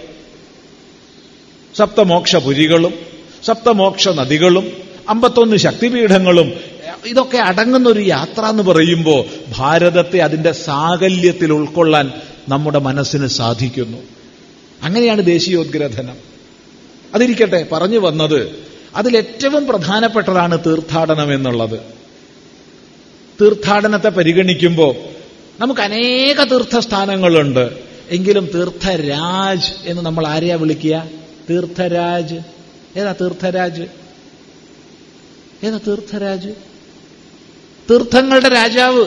Speaker 1: സപ്തമോക്ഷപുരികളും സപ്തമോക്ഷ നദികളും അമ്പത്തൊന്ന് ശക്തിപീഠങ്ങളും ഇതൊക്കെ അടങ്ങുന്ന ഒരു യാത്ര എന്ന് പറയുമ്പോൾ ഭാരതത്തെ അതിന്റെ സാകല്യത്തിൽ ഉൾക്കൊള്ളാൻ നമ്മുടെ മനസ്സിന് സാധിക്കുന്നു അങ്ങനെയാണ് ദേശീയോദ്ഗ്രഥനം അതിരിക്കട്ടെ പറഞ്ഞു വന്നത് അതിലേറ്റവും പ്രധാനപ്പെട്ടതാണ് തീർത്ഥാടനം എന്നുള്ളത് തീർത്ഥാടനത്തെ പരിഗണിക്കുമ്പോൾ നമുക്ക് അനേക തീർത്ഥസ്ഥാനങ്ങളുണ്ട് എങ്കിലും തീർത്ഥരാജ് എന്ന് നമ്മൾ ആരെയാ വിളിക്കുക തീർത്ഥരാജ് ഏതാ തീർത്ഥരാജ് ഏതാ തീർത്ഥരാജ് തീർത്ഥങ്ങളുടെ രാജാവ്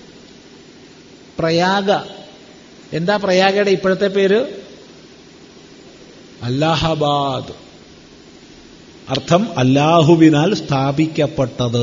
Speaker 1: പ്രയാഗ എന്താ പ്രയാഗയുടെ ഇപ്പോഴത്തെ പേര് അല്ലാഹബാദ് അർത്ഥം അല്ലാഹുവിനാൽ സ്ഥാപിക്കപ്പെട്ടത്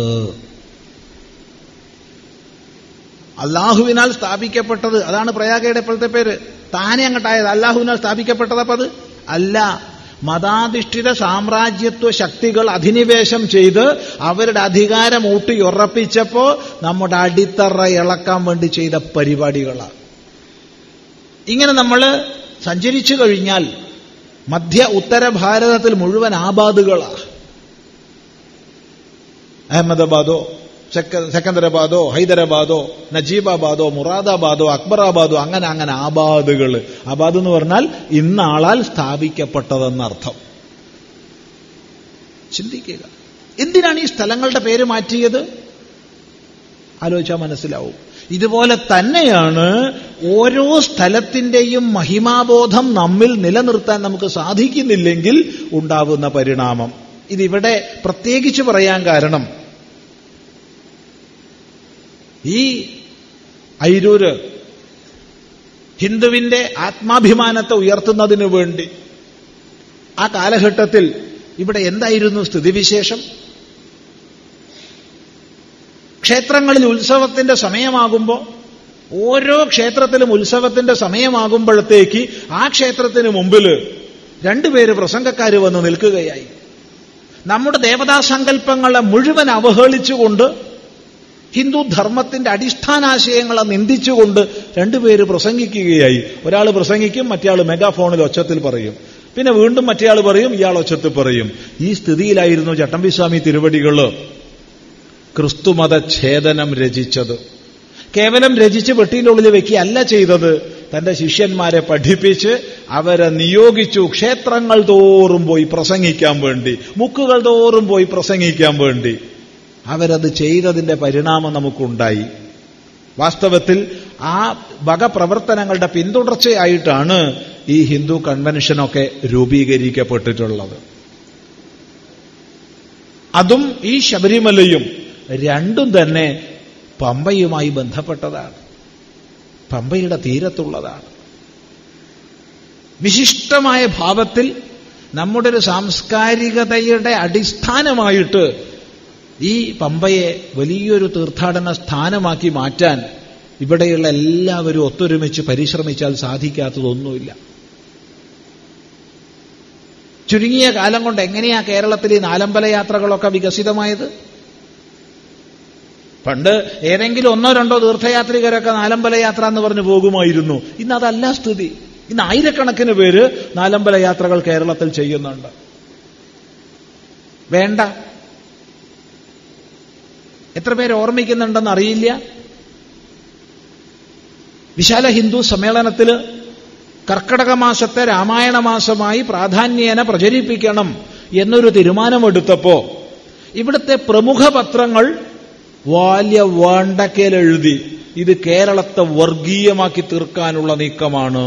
Speaker 1: അള്ളാഹുവിനാൽ സ്ഥാപിക്കപ്പെട്ടത് അതാണ് പ്രയാഗയുടെ ഇപ്പോഴത്തെ പേര് താനെ അങ്ങോട്ടായത് അള്ളാഹുവിനാൽ സ്ഥാപിക്കപ്പെട്ടതപ്പോ അത് അല്ല മതാധിഷ്ഠിത സാമ്രാജ്യത്വ ശക്തികൾ അധിനിവേശം ചെയ്ത് അവരുടെ അധികാരം ഊട്ടിയുറപ്പിച്ചപ്പോ നമ്മുടെ അടിത്തറ ഇളക്കാൻ വേണ്ടി ചെയ്ത പരിപാടികളാണ് ഇങ്ങനെ നമ്മൾ സഞ്ചരിച്ചു കഴിഞ്ഞാൽ മധ്യ ഉത്തര ഭാരതത്തിൽ മുഴുവൻ ആബാദുകളാണ് അഹമ്മദാബാദോ സെക്കന്ദരാബാദോ ഹൈദരാബാദോ നജീബാബാദോ മുറാദാബാദോ അക്ബറാബാദോ അങ്ങനെ അങ്ങനെ ആബാദുകൾ ആബാദ് എന്ന് പറഞ്ഞാൽ ഇന്നാളാൽ സ്ഥാപിക്കപ്പെട്ടതെന്നർത്ഥം ചിന്തിക്കുക എന്തിനാണ് ഈ സ്ഥലങ്ങളുടെ പേര് മാറ്റിയത് ആലോചിച്ചാൽ മനസ്സിലാവും ഇതുപോലെ തന്നെയാണ് ഓരോ സ്ഥലത്തിന്റെയും മഹിമാബോധം നമ്മിൽ നിലനിർത്താൻ നമുക്ക് സാധിക്കുന്നില്ലെങ്കിൽ ഉണ്ടാവുന്ന പരിണാമം ഇതിവിടെ പ്രത്യേകിച്ച് പറയാൻ കാരണം ഈ ഐരൂര് ഹിന്ദുവിന്റെ ആത്മാഭിമാനത്തെ ഉയർത്തുന്നതിനു വേണ്ടി ആ കാലഘട്ടത്തിൽ ഇവിടെ എന്തായിരുന്നു സ്ഥിതിവിശേഷം ക്ഷേത്രങ്ങളിൽ ഉത്സവത്തിന്റെ സമയമാകുമ്പോൾ ഓരോ ക്ഷേത്രത്തിലും ഉത്സവത്തിന്റെ സമയമാകുമ്പോഴത്തേക്ക് ആ ക്ഷേത്രത്തിന് മുമ്പിൽ രണ്ടുപേര് പ്രസംഗക്കാർ വന്ന് നിൽക്കുകയായി നമ്മുടെ ദേവതാസങ്കല്പങ്ങളെ മുഴുവൻ അവഹേളിച്ചുകൊണ്ട് ഹിന്ദു ധർമ്മത്തിന്റെ അടിസ്ഥാനാശയങ്ങളെ നിന്ദിച്ചുകൊണ്ട് രണ്ടുപേര് പ്രസംഗിക്കുകയായി ഒരാൾ പ്രസംഗിക്കും മറ്റേയാൾ മെഗാഫോണിൽ ഒച്ചത്തിൽ പറയും പിന്നെ വീണ്ടും മറ്റേയാൾ പറയും ഇയാൾ ഒച്ചത്തിൽ പറയും ഈ സ്ഥിതിയിലായിരുന്നു ചട്ടമ്പിസ്വാമി തിരുവടികൾ ക്രിസ്തുമത ഛേദനം രചിച്ചത് കേവലം രചിച്ച് വെട്ടിൻ്റെ ഉള്ളിൽ വെക്കുകയല്ല ചെയ്തത് തന്റെ ശിഷ്യന്മാരെ പഠിപ്പിച്ച് അവരെ നിയോഗിച്ചു ക്ഷേത്രങ്ങൾ തോറും പോയി പ്രസംഗിക്കാൻ വേണ്ടി മുക്കുകൾ തോറും പോയി പ്രസംഗിക്കാൻ വേണ്ടി അവരത് ചെയ്തതിന്റെ പരിണാമം നമുക്കുണ്ടായി വാസ്തവത്തിൽ ആ വകപ്രവർത്തനങ്ങളുടെ പിന്തുടർച്ചയായിട്ടാണ് ഈ ഹിന്ദു കൺവെൻഷനൊക്കെ രൂപീകരിക്കപ്പെട്ടിട്ടുള്ളത് അതും ഈ ശബരിമലയും രണ്ടും തന്നെ പമ്പയുമായി ബന്ധപ്പെട്ടതാണ് പമ്പയുടെ തീരത്തുള്ളതാണ് വിശിഷ്ടമായ ഭാവത്തിൽ നമ്മുടെ ഒരു സാംസ്കാരികതയുടെ അടിസ്ഥാനമായിട്ട് ഈ പമ്പയെ വലിയൊരു തീർത്ഥാടന സ്ഥാനമാക്കി മാറ്റാൻ ഇവിടെയുള്ള എല്ലാവരും ഒത്തൊരുമിച്ച് പരിശ്രമിച്ചാൽ സാധിക്കാത്തതൊന്നുമില്ല ചുരുങ്ങിയ കാലം കൊണ്ട് എങ്ങനെയാ കേരളത്തിൽ ഈ നാലമ്പല യാത്രകളൊക്കെ വികസിതമായത് പണ്ട് ഏതെങ്കിലും ഒന്നോ രണ്ടോ തീർത്ഥയാത്രികരൊക്കെ നാലമ്പല യാത്ര എന്ന് പറഞ്ഞ് പോകുമായിരുന്നു ഇന്ന് അതല്ല സ്ഥിതി ഇന്ന് ആയിരക്കണക്കിന് പേര് നാലമ്പല യാത്രകൾ കേരളത്തിൽ ചെയ്യുന്നുണ്ട് വേണ്ട എത്ര പേര് ഓർമ്മിക്കുന്നുണ്ടെന്ന് അറിയില്ല വിശാല ഹിന്ദു സമ്മേളനത്തിൽ കർക്കടക മാസത്തെ രാമായണ മാസമായി പ്രാധാന്യേന പ്രചരിപ്പിക്കണം എന്നൊരു തീരുമാനമെടുത്തപ്പോ ഇവിടുത്തെ പ്രമുഖ പത്രങ്ങൾ വലിയ വേണ്ടക്കേലെഴുതി ഇത് കേരളത്തെ വർഗീയമാക്കി തീർക്കാനുള്ള നീക്കമാണ്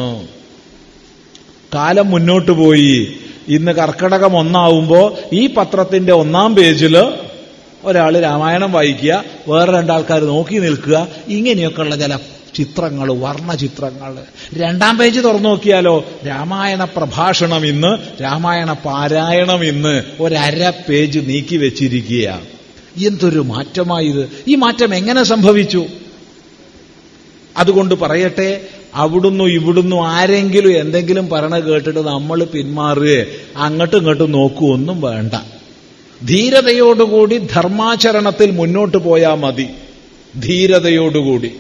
Speaker 1: കാലം മുന്നോട്ട് പോയി ഇന്ന് കർക്കടകം ഒന്നാവുമ്പോ ഈ പത്രത്തിന്റെ ഒന്നാം പേജില് ഒരാൾ രാമായണം വായിക്കുക വേറെ രണ്ടാൾക്കാർ നോക്കി നിൽക്കുക ഇങ്ങനെയൊക്കെയുള്ള ചില ചിത്രങ്ങൾ വർണ്ണചിത്രങ്ങൾ രണ്ടാം പേജ് തുറന്നു നോക്കിയാലോ രാമായണ പ്രഭാഷണം ഇന്ന് രാമായണ പാരായണം ഇന്ന് ഒരര പേജ് നീക്കി വെച്ചിരിക്കുക എന്തൊരു മാറ്റമായത് ഈ മാറ്റം എങ്ങനെ സംഭവിച്ചു അതുകൊണ്ട് പറയട്ടെ അവിടുന്നു ഇവിടുന്നു ആരെങ്കിലും എന്തെങ്കിലും പറയണ കേട്ടിട്ട് നമ്മൾ പിന്മാറുക അങ്ങോട്ടും ഇങ്ങോട്ടും നോക്കുവൊന്നും വേണ്ട ധീരതയോടുകൂടി ധർമാചരണത്തിൽ മുന്നോട്ട് പോയാൽ മതി ധീരതയോടുകൂടി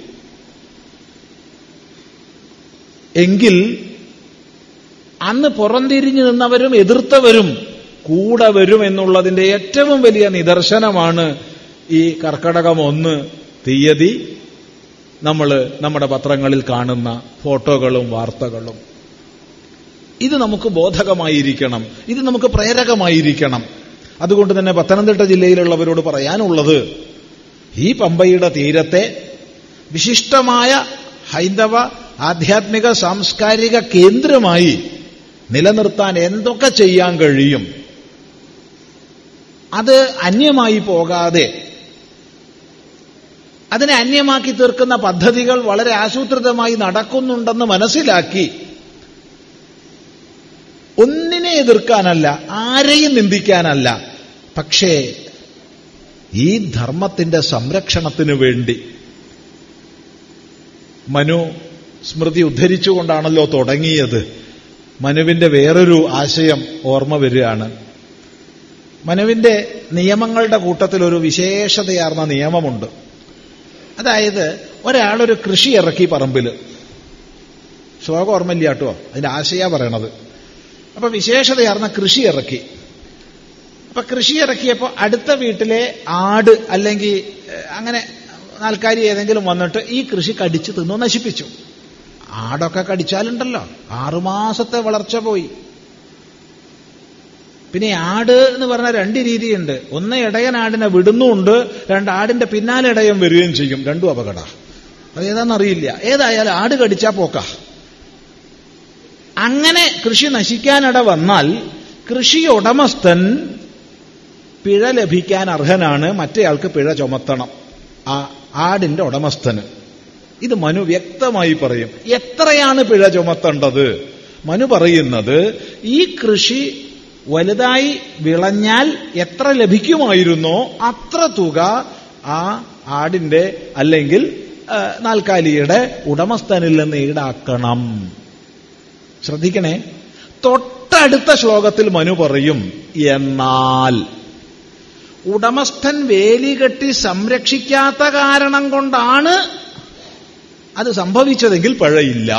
Speaker 1: എങ്കിൽ അന്ന് പുറംതിരിഞ്ഞു നിന്നവരും എതിർത്തവരും കൂടെ വരും എന്നുള്ളതിന്റെ ഏറ്റവും വലിയ നിദർശനമാണ് ഈ കർക്കടകം ഒന്ന് തീയതി നമ്മൾ നമ്മുടെ പത്രങ്ങളിൽ കാണുന്ന ഫോട്ടോകളും വാർത്തകളും ഇത് നമുക്ക് ബോധകമായിരിക്കണം ഇത് നമുക്ക് പ്രേരകമായിരിക്കണം അതുകൊണ്ട് തന്നെ പത്തനംതിട്ട ജില്ലയിലുള്ളവരോട് പറയാനുള്ളത് ഈ പമ്പയുടെ തീരത്തെ വിശിഷ്ടമായ ഹൈന്ദവ ആധ്യാത്മിക സാംസ്കാരിക കേന്ദ്രമായി നിലനിർത്താൻ എന്തൊക്കെ ചെയ്യാൻ കഴിയും അത് അന്യമായി പോകാതെ അതിനെ അന്യമാക്കി തീർക്കുന്ന പദ്ധതികൾ വളരെ ആസൂത്രിതമായി നടക്കുന്നുണ്ടെന്ന് മനസ്സിലാക്കി ഒന്നിനെ എതിർക്കാനല്ല ആരെയും നിന്ദിക്കാനല്ല പക്ഷേ ഈ ധർമ്മത്തിന്റെ സംരക്ഷണത്തിനു വേണ്ടി മനു സ്മൃതി ഉദ്ധരിച്ചുകൊണ്ടാണല്ലോ തുടങ്ങിയത് മനുവിന്റെ വേറൊരു ആശയം ഓർമ്മ വരികയാണ് മനുവിന്റെ നിയമങ്ങളുടെ കൂട്ടത്തിൽ ഒരു വിശേഷതയാർന്ന നിയമമുണ്ട് അതായത് ഒരാളൊരു കൃഷി ഇറക്കി പറമ്പിൽ ശ്ലോകം ഓർമ്മയില്ല കേട്ടോ അതിന്റെ ആശയ പറയണത് അപ്പൊ വിശേഷതയാർന്ന കൃഷി ഇറക്കി അപ്പൊ കൃഷി ഇറക്കിയപ്പോൾ അടുത്ത വീട്ടിലെ ആട് അല്ലെങ്കിൽ ഏഹ്, അങ്ങനെ നാൽക്കാരി ഏതെങ്കിലും വന്നിട്ട് ഈ കൃഷി കടിച്ചു തിന്നു നശിപ്പിച്ചു ആടൊക്കെ കടിച്ചാലുണ്ടല്ലോ ആറുമാസത്തെ വളർച്ച പോയി പിന്നെ ആട് എന്ന് പറഞ്ഞ രണ്ട് രീതിയുണ്ട് ഒന്ന് ഇടയനാടിനെ വിടുന്നുമുണ്ട് രണ്ട് ആടിന്റെ പിന്നാലെ ഇടയം വരികയും ചെയ്യും രണ്ടും അപകട അതേതാണെന്നറിയില്ല ഏതായാലും ആട് കടിച്ചാ പോക്ക അങ്ങനെ കൃഷി നശിക്കാനിട വന്നാൽ കൃഷി ഉടമസ്ഥൻ പിഴ ലഭിക്കാൻ അർഹനാണ് മറ്റേയാൾക്ക് പിഴ ചുമത്തണം ആ ആടിന്റെ ഉടമസ്ഥന് ഇത് മനു വ്യക്തമായി പറയും എത്രയാണ് പിഴ ചുമത്തേണ്ടത് മനു പറയുന്നത് ഈ കൃഷി വലുതായി വിളഞ്ഞാൽ എത്ര ലഭിക്കുമായിരുന്നോ അത്ര തുക ആ ആടിന്റെ അല്ലെങ്കിൽ ആ, നാൽക്കാലിയുടെ ഉടമസ്ഥനിൽ നിന്ന് ഈടാക്കണം ശ്രദ്ധിക്കണേ തൊട്ടടുത്ത ശ്ലോകത്തിൽ മനു പറയും എന്നാൽ ഉടമസ്ഥൻ വേലി കെട്ടി സംരക്ഷിക്കാത്ത കാരണം കൊണ്ടാണ് അത് സംഭവിച്ചതെങ്കിൽ പഴയില്ല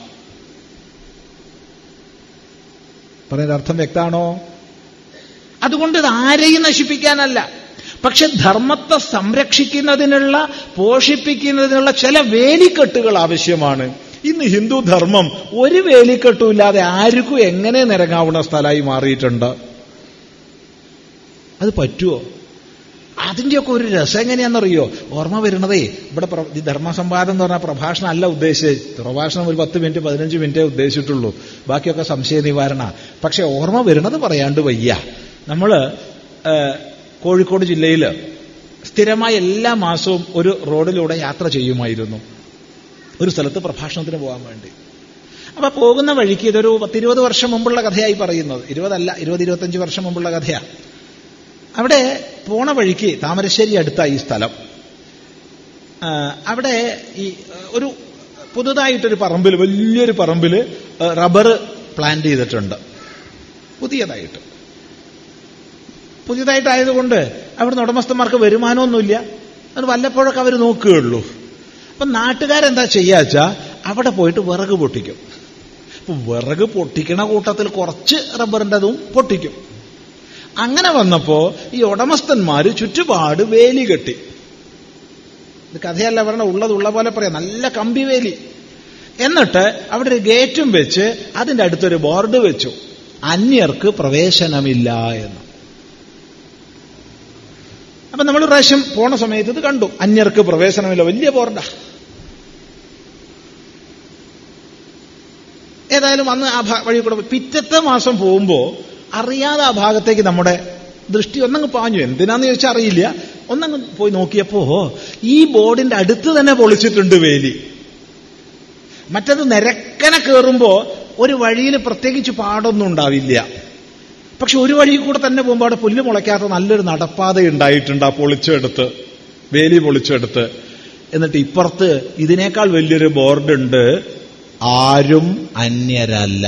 Speaker 1: പറയുന്ന അർത്ഥം വ്യക്താണോ അതുകൊണ്ട് ഇത് ആരെയും നശിപ്പിക്കാനല്ല പക്ഷെ ധർമ്മത്തെ സംരക്ഷിക്കുന്നതിനുള്ള പോഷിപ്പിക്കുന്നതിനുള്ള ചില വേലിക്കെട്ടുകൾ ആവശ്യമാണ് ഇന്ന് ഹിന്ദു ധർമ്മം ഒരു വേലിക്കെട്ടുമില്ലാതെ ആർക്കും എങ്ങനെ നിരങ്ങാവുന്ന സ്ഥലമായി മാറിയിട്ടുണ്ട് അത് പറ്റുമോ അതിൻ്റെയൊക്കെ ഒരു രസം എങ്ങനെയാണെന്നറിയോ ഓർമ്മ വരുന്നതേ ഇവിടെ പ്ര- ഈ ധർമ്മസംവാദം എന്ന് പറഞ്ഞാൽ പ്രഭാഷണം അല്ല ഉദ്ദേശിച്ചത് പ്രഭാഷണം ഒരു പത്ത് മിനിറ്റ് പതിനഞ്ച് മിനിറ്റേ ഉദ്ദേശിച്ചിട്ടുള്ളൂ ബാക്കിയൊക്കെ സംശയ നിവാരണ പക്ഷെ ഓർമ്മ വരുന്നത് പറയാണ്ട് വയ്യ നമ്മൾ കോഴിക്കോട് ജില്ലയിൽ സ്ഥിരമായി എല്ലാ മാസവും ഒരു റോഡിലൂടെ യാത്ര ചെയ്യുമായിരുന്നു ഒരു സ്ഥലത്ത് പ്രഭാഷണത്തിന് പോകാൻ വേണ്ടി അപ്പൊ പോകുന്ന വഴിക്ക് ഇതൊരു പത്തിരുപത് വർഷം മുമ്പുള്ള കഥയായി പറയുന്നത് ഇരുപതല്ല ഇരുപത് ഇരുപത്തഞ്ച് വർഷം മുമ്പുള്ള കഥയാ അവിടെ പോണ വഴിക്ക് താമരശ്ശേരി അടുത്തായി ഈ സ്ഥലം ആ, അവിടെ ഈ ആ, ഒരു പുതുതായിട്ടൊരു പറമ്പിൽ വലിയൊരു പറമ്പിൽ റബ്ബർ പ്ലാന്റ് ചെയ്തിട്ടുണ്ട് പുതിയതായിട്ട് പുതിയതായിട്ടായതുകൊണ്ട് അവിടുന്ന് ഉടമസ്ഥന്മാർക്ക് വരുമാനമൊന്നുമില്ല അത് വല്ലപ്പോഴൊക്കെ അവർ നോക്കുകയുള്ളൂ അപ്പൊ നാട്ടുകാരെന്താ ചെയ്യാച്ചാ അവിടെ പോയിട്ട് വിറക് പൊട്ടിക്കും അപ്പൊ വിറക് പൊട്ടിക്കണ കൂട്ടത്തിൽ കുറച്ച് റബ്ബറിൻ്റെതും പൊട്ടിക്കും അങ്ങനെ വന്നപ്പോ ഈ ഉടമസ്ഥന്മാര് ചുറ്റുപാട് വേലി കെട്ടി ഇത് കഥയല്ല പറഞ്ഞ ഉള്ളത് ഉള്ള പോലെ പറയാം നല്ല കമ്പി വേലി എന്നിട്ട് അവിടെ ഒരു ഗേറ്റും വെച്ച് അതിന്റെ അടുത്തൊരു ബോർഡ് വെച്ചു അന്യർക്ക് പ്രവേശനമില്ല എന്ന് അപ്പൊ നമ്മൾ പ്രാവശ്യം പോണ സമയത്ത് ഇത് കണ്ടു അന്യർക്ക് പ്രവേശനമില്ല വലിയ ബോർഡാ ഏതായാലും അന്ന് ആ ഭാ- വഴി കൂടെ പോയി. പിറ്റത്തെ മാസം പോകുമ്പോ അറിയാതെ ആ ഭാഗത്തേക്ക് നമ്മുടെ ദൃഷ്ടി ഒന്നങ്ങ് പാഞ്ഞു എന്തിനാന്ന് ചോദിച്ചാൽ അറിയില്ല ഒന്നങ്ങ് പോയി നോക്കിയപ്പോ ഈ ബോർഡിന്റെ അടുത്ത് തന്നെ പൊളിച്ചിട്ടുണ്ട് വേലി മറ്റത് നിരക്കനെ കയറുമ്പോ ഒരു വഴിയിൽ പ്രത്യേകിച്ച് പാടൊന്നും ഉണ്ടാവില്ല പക്ഷെ ഒരു വഴി കൂടെ തന്നെ പോകുമ്പോൾ അവിടെ പുല്ല് മുളയ്ക്കാത്ത നല്ലൊരു നടപ്പാത ഉണ്ടായിട്ടുണ്ട് ആ പൊളിച്ചെടുത്ത് വേലി പൊളിച്ചെടുത്ത് എന്നിട്ട് ഇപ്പുറത്ത് ഇതിനേക്കാൾ വലിയൊരു ബോർഡുണ്ട് ആരും അന്യരല്ല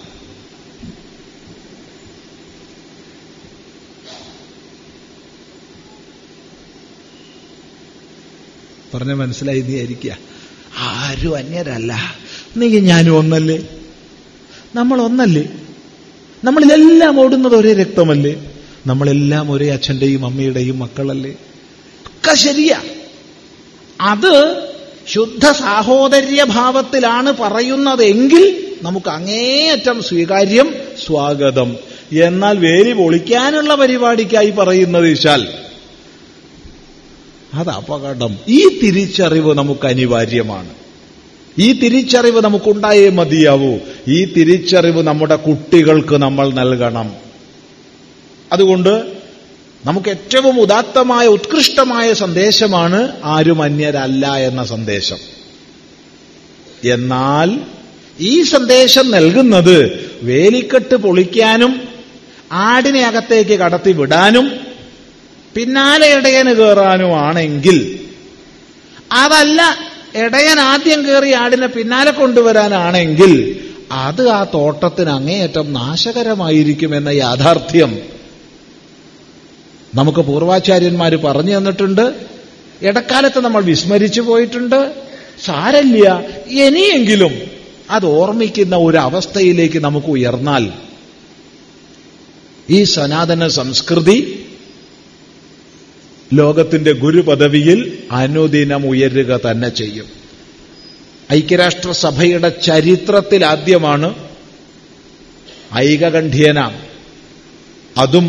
Speaker 1: പറഞ്ഞ മനസ്സിലായി വിചാരിക്കുക ആരും അന്യരല്ല നീ ഞാനും ഒന്നല്ലേ നമ്മൾ ഒന്നല്ലേ നമ്മളിലെല്ലാം ഓടുന്നത് ഒരേ രക്തമല്ലേ നമ്മളെല്ലാം ഒരേ അച്ഛന്റെയും അമ്മയുടെയും മക്കളല്ലേ ഒക്കെ ശരിയാ അത് ശുദ്ധ സാഹോദര്യ ഭാവത്തിലാണ് പറയുന്നതെങ്കിൽ നമുക്ക് അങ്ങേയറ്റം സ്വീകാര്യം സ്വാഗതം എന്നാൽ വേലി പൊളിക്കാനുള്ള പരിപാടിക്കായി പറയുന്നത് വെച്ചാൽ അത് അപകടം ഈ തിരിച്ചറിവ് നമുക്ക് അനിവാര്യമാണ് ഈ തിരിച്ചറിവ് നമുക്കുണ്ടായേ മതിയാവൂ ഈ തിരിച്ചറിവ് നമ്മുടെ കുട്ടികൾക്ക് നമ്മൾ നൽകണം അതുകൊണ്ട് നമുക്ക് ഏറ്റവും ഉദാത്തമായ ഉത്കൃഷ്ടമായ സന്ദേശമാണ് ആരും അന്യരല്ല എന്ന സന്ദേശം എന്നാൽ ഈ സന്ദേശം നൽകുന്നത് വേലിക്കെട്ട് പൊളിക്കാനും ആടിനെ അകത്തേക്ക് കടത്തി വിടാനും പിന്നാലെ ഇടയന് കയറാനുമാണെങ്കിൽ അതല്ല ഇടയൻ ആദ്യം കയറി ആടിനെ പിന്നാലെ കൊണ്ടുവരാനാണെങ്കിൽ അത് ആ തോട്ടത്തിന് അങ്ങേയറ്റം നാശകരമായിരിക്കുമെന്ന യാഥാർത്ഥ്യം നമുക്ക് പൂർവാചാര്യന്മാർ പറഞ്ഞു തന്നിട്ടുണ്ട് ഇടക്കാലത്ത് നമ്മൾ വിസ്മരിച്ചു പോയിട്ടുണ്ട് സാരല്ല ഇനിയെങ്കിലും അത് ഓർമ്മിക്കുന്ന ഒരു അവസ്ഥയിലേക്ക് നമുക്ക് ഉയർന്നാൽ ഈ സനാതന സംസ്കൃതി ലോകത്തിന്റെ ഗുരുപദവിയിൽ അനുദിനം ഉയരുക തന്നെ ചെയ്യും ഐക്യരാഷ്ട്രസഭയുടെ ചരിത്രത്തിൽ ആദ്യമാണ് ഐകകണ്ഠ്യേന അതും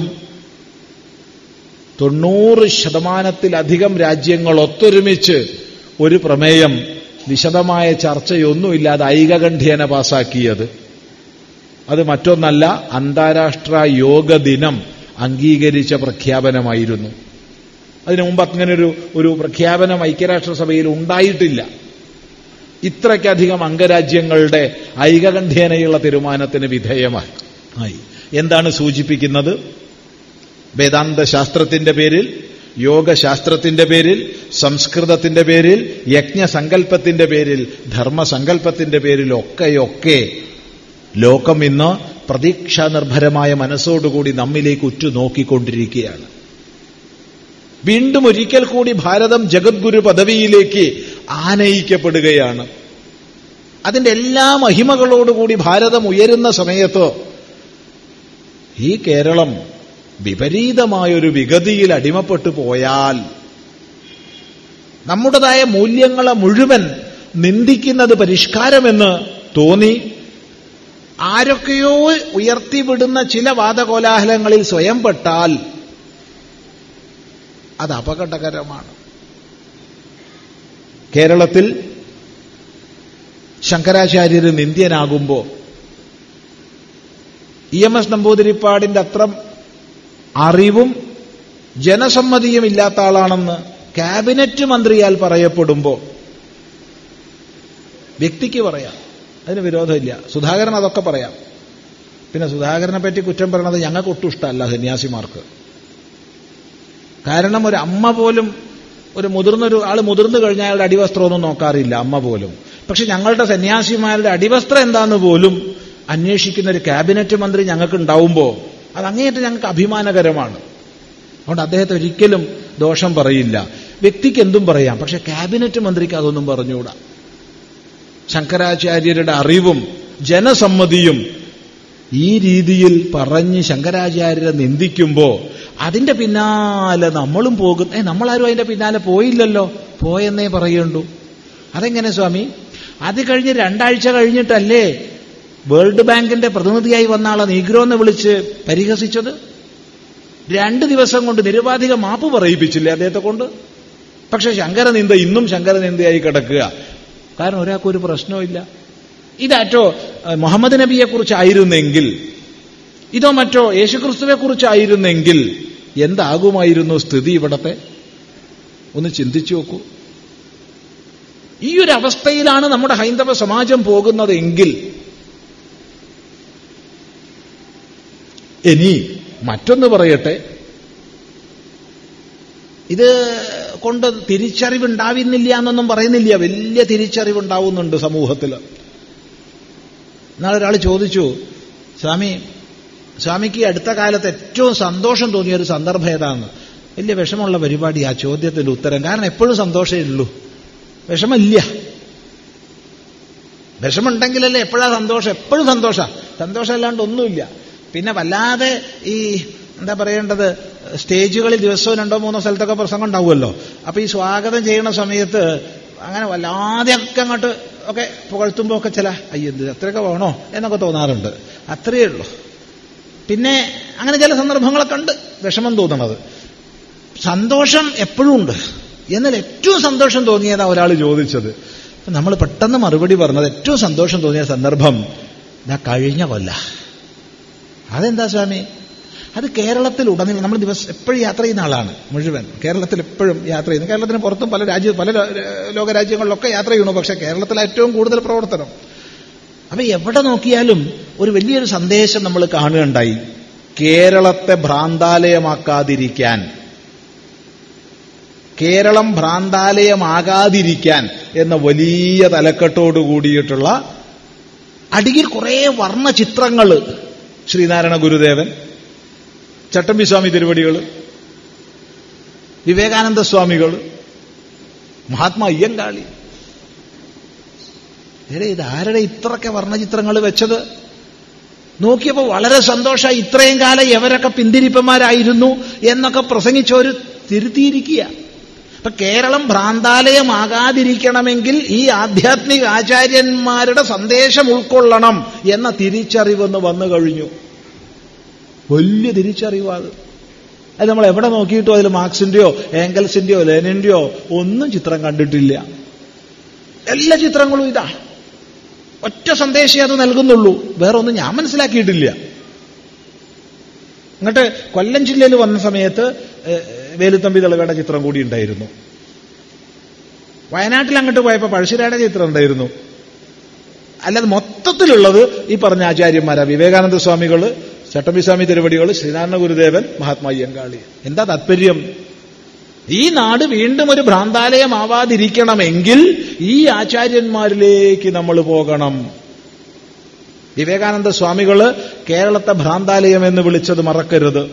Speaker 1: തൊണ്ണൂറ് ശതമാനത്തിലധികം രാജ്യങ്ങൾ ഒത്തൊരുമിച്ച് ഒരു പ്രമേയം വിശദമായ ചർച്ചയൊന്നുമില്ലാതെ ഐകകണ്ഠ്യേന പാസാക്കിയത് അത് മറ്റൊന്നല്ല അന്താരാഷ്ട്ര യോഗ ദിനം അംഗീകരിച്ച പ്രഖ്യാപനമായിരുന്നു അതിനു മുമ്പ് അങ്ങനെ ഒരു ഒരു പ്രഖ്യാപനം ഐക്യരാഷ്ട്രസഭയിൽ ഉണ്ടായിട്ടില്ല ഇത്രയ്ക്കധികം അംഗരാജ്യങ്ങളുടെ ഐകകണ്ഠ്യേനയുള്ള തീരുമാനത്തിന് വിധേയമായി ആയി എന്താണ് സൂചിപ്പിക്കുന്നത് വേദാന്ത ശാസ്ത്രത്തിന്റെ പേരിൽ യോഗശാസ്ത്രത്തിന്റെ പേരിൽ സംസ്കൃതത്തിന്റെ പേരിൽ യജ്ഞസങ്കല്പത്തിന്റെ പേരിൽ ധർമ്മസങ്കല്പത്തിന്റെ പേരിൽ ഒക്കെയൊക്കെ ലോകം ഇന്ന് പ്രതീക്ഷാനിർഭരമായ മനസ്സോടുകൂടി നമ്മിലേക്ക് ഉറ്റുനോക്കിക്കൊണ്ടിരിക്കുകയാണ് വീണ്ടും ഒരിക്കൽ കൂടി ഭാരതം ജഗദ്ഗുരു പദവിയിലേക്ക് ആനയിക്കപ്പെടുകയാണ് അതിന്റെ എല്ലാ മഹിമകളോടുകൂടി ഭാരതം ഉയരുന്ന സമയത്ത് ഈ കേരളം വിപരീതമായൊരു വിഗതിയിൽ അടിമപ്പെട്ടു പോയാൽ നമ്മുടേതായ മൂല്യങ്ങളെ മുഴുവൻ നിന്ദിക്കുന്നത് പരിഷ്കാരമെന്ന് തോന്നി ആരൊക്കെയോ ഉയർത്തിവിടുന്ന ചില വാദകോലാഹലങ്ങളിൽ സ്വയം പെട്ടാൽ അത് അപകടകരമാണ് കേരളത്തിൽ ശങ്കരാചാര്യർ നിന്ദ്യനാകുമ്പോൾ ഇ എം എസ് നമ്പൂതിരിപ്പാടിന്റെ അത്ര അറിവും ജനസമ്മതിയും ഇല്ലാത്ത ആളാണെന്ന് ക്യാബിനറ്റ് മന്ത്രിയാൽ പറയപ്പെടുമ്പോൾ വ്യക്തിക്ക് പറയാം അതിന് വിരോധമില്ല സുധാകരൻ അതൊക്കെ പറയാം പിന്നെ സുധാകരനെ പറ്റി കുറ്റം പറയണത് ഞങ്ങൾക്ക് ഒട്ടും ഇഷ്ടമല്ല സന്യാസിമാർക്ക് കാരണം ഒരു അമ്മ പോലും ഒരു മുതിർന്നൊരു ആൾ മുതിർന്നു കഴിഞ്ഞാൽ അയാളുടെ അടിവസ്ത്രമൊന്നും നോക്കാറില്ല അമ്മ പോലും പക്ഷെ ഞങ്ങളുടെ സന്യാസിമാരുടെ അടിവസ്ത്രം എന്താന്ന് പോലും അന്വേഷിക്കുന്ന ഒരു ക്യാബിനറ്റ് മന്ത്രി ഞങ്ങൾക്ക് ഉണ്ടാവുമ്പോൾ അത് അങ്ങേയറ്റം ഞങ്ങൾക്ക് അഭിമാനകരമാണ് അതുകൊണ്ട് അദ്ദേഹത്തെ ഒരിക്കലും ദോഷം പറയില്ല വ്യക്തിക്ക് എന്തും പറയാം പക്ഷെ ക്യാബിനറ്റ് മന്ത്രിക്ക് അതൊന്നും പറഞ്ഞുകൂടാ ശങ്കരാചാര്യരുടെ അറിവും ജനസമ്മതിയും ഈ രീതിയിൽ പറഞ്ഞ് ശങ്കരാചാര്യരെ നിന്ദിക്കുമ്പോൾ അതിന്റെ പിന്നാലെ നമ്മളും പോകും ഏ നമ്മളാരും അതിന്റെ പിന്നാലെ പോയില്ലല്ലോ പോയെന്നേ പറയുണ്ടു അതെങ്ങനെ സ്വാമി അത് കഴിഞ്ഞ് രണ്ടാഴ്ച കഴിഞ്ഞിട്ടല്ലേ വേൾഡ് ബാങ്കിന്റെ പ്രതിനിധിയായി വന്ന ആളെ നീഗ്രോ എന്ന് വിളിച്ച് പരിഹസിച്ചത് രണ്ട് ദിവസം കൊണ്ട് നിരുപാധിക മാപ്പ് പറയിപ്പിച്ചില്ലേ അദ്ദേഹത്തെ കൊണ്ട് പക്ഷെ ശങ്കരനിന്ദ ഇന്നും ശങ്കരനിന്ദയായി കിടക്കുക കാരണം ഒരാൾക്കൊരു പ്രശ്നവുമില്ല ഇതാറ്റോ മുഹമ്മദ് നബിയെ കുറിച്ചായിരുന്നെങ്കിൽ ഇതോ മറ്റോ യേശുക്രിസ്തുവെ കുറിച്ചായിരുന്നെങ്കിൽ എന്താകുമായിരുന്നു സ്ഥിതി ഇവിടത്തെ ഒന്ന് ചിന്തിച്ചു നോക്കൂ ഈ ഒരു അവസ്ഥയിലാണ് നമ്മുടെ ഹൈന്ദവ സമാജം പോകുന്നതെങ്കിൽ ഇനി മറ്റൊന്ന് പറയട്ടെ ഇത് കൊണ്ട് തിരിച്ചറിവുണ്ടാവുന്നില്ല എന്നൊന്നും പറയുന്നില്ല വലിയ തിരിച്ചറിവുണ്ടാവുന്നുണ്ട് സമൂഹത്തിൽ നാളെ ഒരാൾ ചോദിച്ചു സ്വാമി സ്വാമിക്ക് അടുത്ത കാലത്ത് ഏറ്റവും സന്തോഷം തോന്നിയ ഒരു സന്ദർഭം ഏതാന്ന് വലിയ വിഷമമുള്ള പരിപാടി ആ ചോദ്യത്തിന്റെ ഉത്തരം കാരണം എപ്പോഴും സന്തോഷമേ ഉള്ളൂ വിഷമില്ല വിഷമുണ്ടെങ്കിലല്ലേ എപ്പോഴാ സന്തോഷം എപ്പോഴും സന്തോഷ സന്തോഷമല്ലാണ്ട് ഒന്നുമില്ല പിന്നെ വല്ലാതെ ഈ എന്താ പറയേണ്ടത് സ്റ്റേജുകളിൽ ദിവസവും രണ്ടോ മൂന്നോ സ്ഥലത്തൊക്കെ പ്രസംഗം ഉണ്ടാവുമല്ലോ അപ്പൊ ഈ സ്വാഗതം ചെയ്യുന്ന സമയത്ത് അങ്ങനെ വല്ലാതെ ഒക്കെ അങ്ങോട്ട് ഒക്കെ പുകഴ്ത്തുമ്പോൾ ഒക്കെ ചില അയ്യത് അത്രയൊക്കെ വേണോ എന്നൊക്കെ തോന്നാറുണ്ട് അത്രയേ ഉള്ളൂ പിന്നെ അങ്ങനെ ചില സന്ദർഭങ്ങളൊക്കെ ഉണ്ട് വിഷമം തോന്നണത് സന്തോഷം എപ്പോഴും ഉണ്ട് എന്നാൽ ഏറ്റവും സന്തോഷം തോന്നിയതാ ഒരാൾ ചോദിച്ചത് നമ്മൾ പെട്ടെന്ന് മറുപടി പറഞ്ഞത് ഏറ്റവും സന്തോഷം തോന്നിയ സന്ദർഭം ഞാൻ കഴിഞ്ഞ കൊല്ല അതെന്താ സ്വാമി അത് കേരളത്തിൽ ഉടനീളം നമ്മൾ ദിവസം എപ്പോഴും യാത്ര ചെയ്യുന്ന ആളാണ് മുഴുവൻ കേരളത്തിൽ എപ്പോഴും യാത്ര ചെയ്യുന്നു കേരളത്തിന് പുറത്തും പല രാജ്യ പല ലോ- ലോകരാജ്യങ്ങളിലൊക്കെ യാത്ര ചെയ്യണു പക്ഷേ കേരളത്തിൽ ഏറ്റവും കൂടുതൽ പ്രവർത്തനം അപ്പൊ എവിടെ നോക്കിയാലും ഒരു വലിയൊരു സന്ദേശം നമ്മൾ കാണുകയുണ്ടായി കേരളത്തെ ഭ്രാന്താലയമാക്കാതിരിക്കാൻ കേരളം ഭ്രാന്താലയമാകാതിരിക്കാൻ എന്ന വലിയ തലക്കെട്ടോട് കൂടിയിട്ടുള്ള അടിയിൽ കുറേ വർണ്ണ ചിത്രങ്ങൾ ശ്രീനാരായണ ഗുരുദേവൻ ചട്ടമ്പി സ്വാമി തിരുവടികൾ വിവേകാനന്ദ സ്വാമികൾ മഹാത്മാ അയ്യങ്കാളി എടേ ഇത് ആരുടെ ഇത്രയൊക്കെ വർണ്ണചിത്രങ്ങൾ വെച്ചത് നോക്കിയപ്പോൾ വളരെ സന്തോഷമായി ഇത്രയും കാലം എവരൊക്കെ പിന്തിരിപ്പന്മാരായിരുന്നു എന്നൊക്കെ പ്രസംഗിച്ചവർ തിരുത്തിയിരിക്കുക അപ്പൊ കേരളം ഭ്രാന്താലയമാകാതിരിക്കണമെങ്കിൽ ഈ ആധ്യാത്മിക ആചാര്യന്മാരുടെ സന്ദേശം ഉൾക്കൊള്ളണം എന്ന തിരിച്ചറിവെന്ന് വന്നു കഴിഞ്ഞു വലിയ തിരിച്ചറിവാത് അത് നമ്മൾ എവിടെ നോക്കിയിട്ടും അതിൽ മാർക്സിന്റെയോ ഏംഗൽസിന്റെയോ ലെനിന്റെയോ ഒന്നും ചിത്രം കണ്ടിട്ടില്ല എല്ലാ ചിത്രങ്ങളും ഇതാ ഒറ്റ സന്ദേശമേ അത് നൽകുന്നുള്ളൂ വേറെ ഒന്നും ഞാൻ മനസ്സിലാക്കിയിട്ടില്ല എന്നിട്ട് കൊല്ലം ജില്ലയിൽ വന്ന സമയത്ത് ഏഹ്, വേലുത്തമ്പി തിളകയുടെ ചിത്രം കൂടി ഉണ്ടായിരുന്നു വയനാട്ടിൽ അങ്ങോട്ട് പോയപ്പോൾ പഴശ്ശിരായുടെ ചിത്രം ഉണ്ടായിരുന്നു അല്ലാതെ മൊത്തത്തിലുള്ളത് ഈ പറഞ്ഞ ആചാര്യന്മാരാ വിവേകാനന്ദ സ്വാമികള് ചട്ടമ്പിസ്വാമി തിരുവടികൾ ശ്രീനാരായണ ഗുരുദേവൻ മഹാത്മാ അയ്യങ്കാളി എന്താ താത്പര്യം ഈ നാട് വീണ്ടും ഒരു ഭ്രാന്താലയമാവാതിരിക്കണമെങ്കിൽ ഈ ആചാര്യന്മാരിലേക്ക് നമ്മൾ പോകണം വിവേകാനന്ദ സ്വാമികള് കേരളത്തെ ഭ്രാന്താലയം എന്ന് വിളിച്ചത് മറക്കരുത്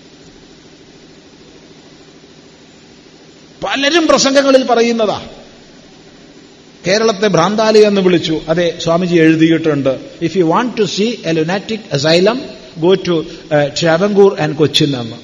Speaker 1: പലരും പ്രസംഗങ്ങളിൽ പറയുന്നതാ കേരളത്തെ ഭ്രാന്താലയം എന്ന് വിളിച്ചു അതെ സ്വാമിജി എഴുതിയിട്ടുണ്ട് if you want to see a lunatic asylum go to Travancore and Cochin എന്ന്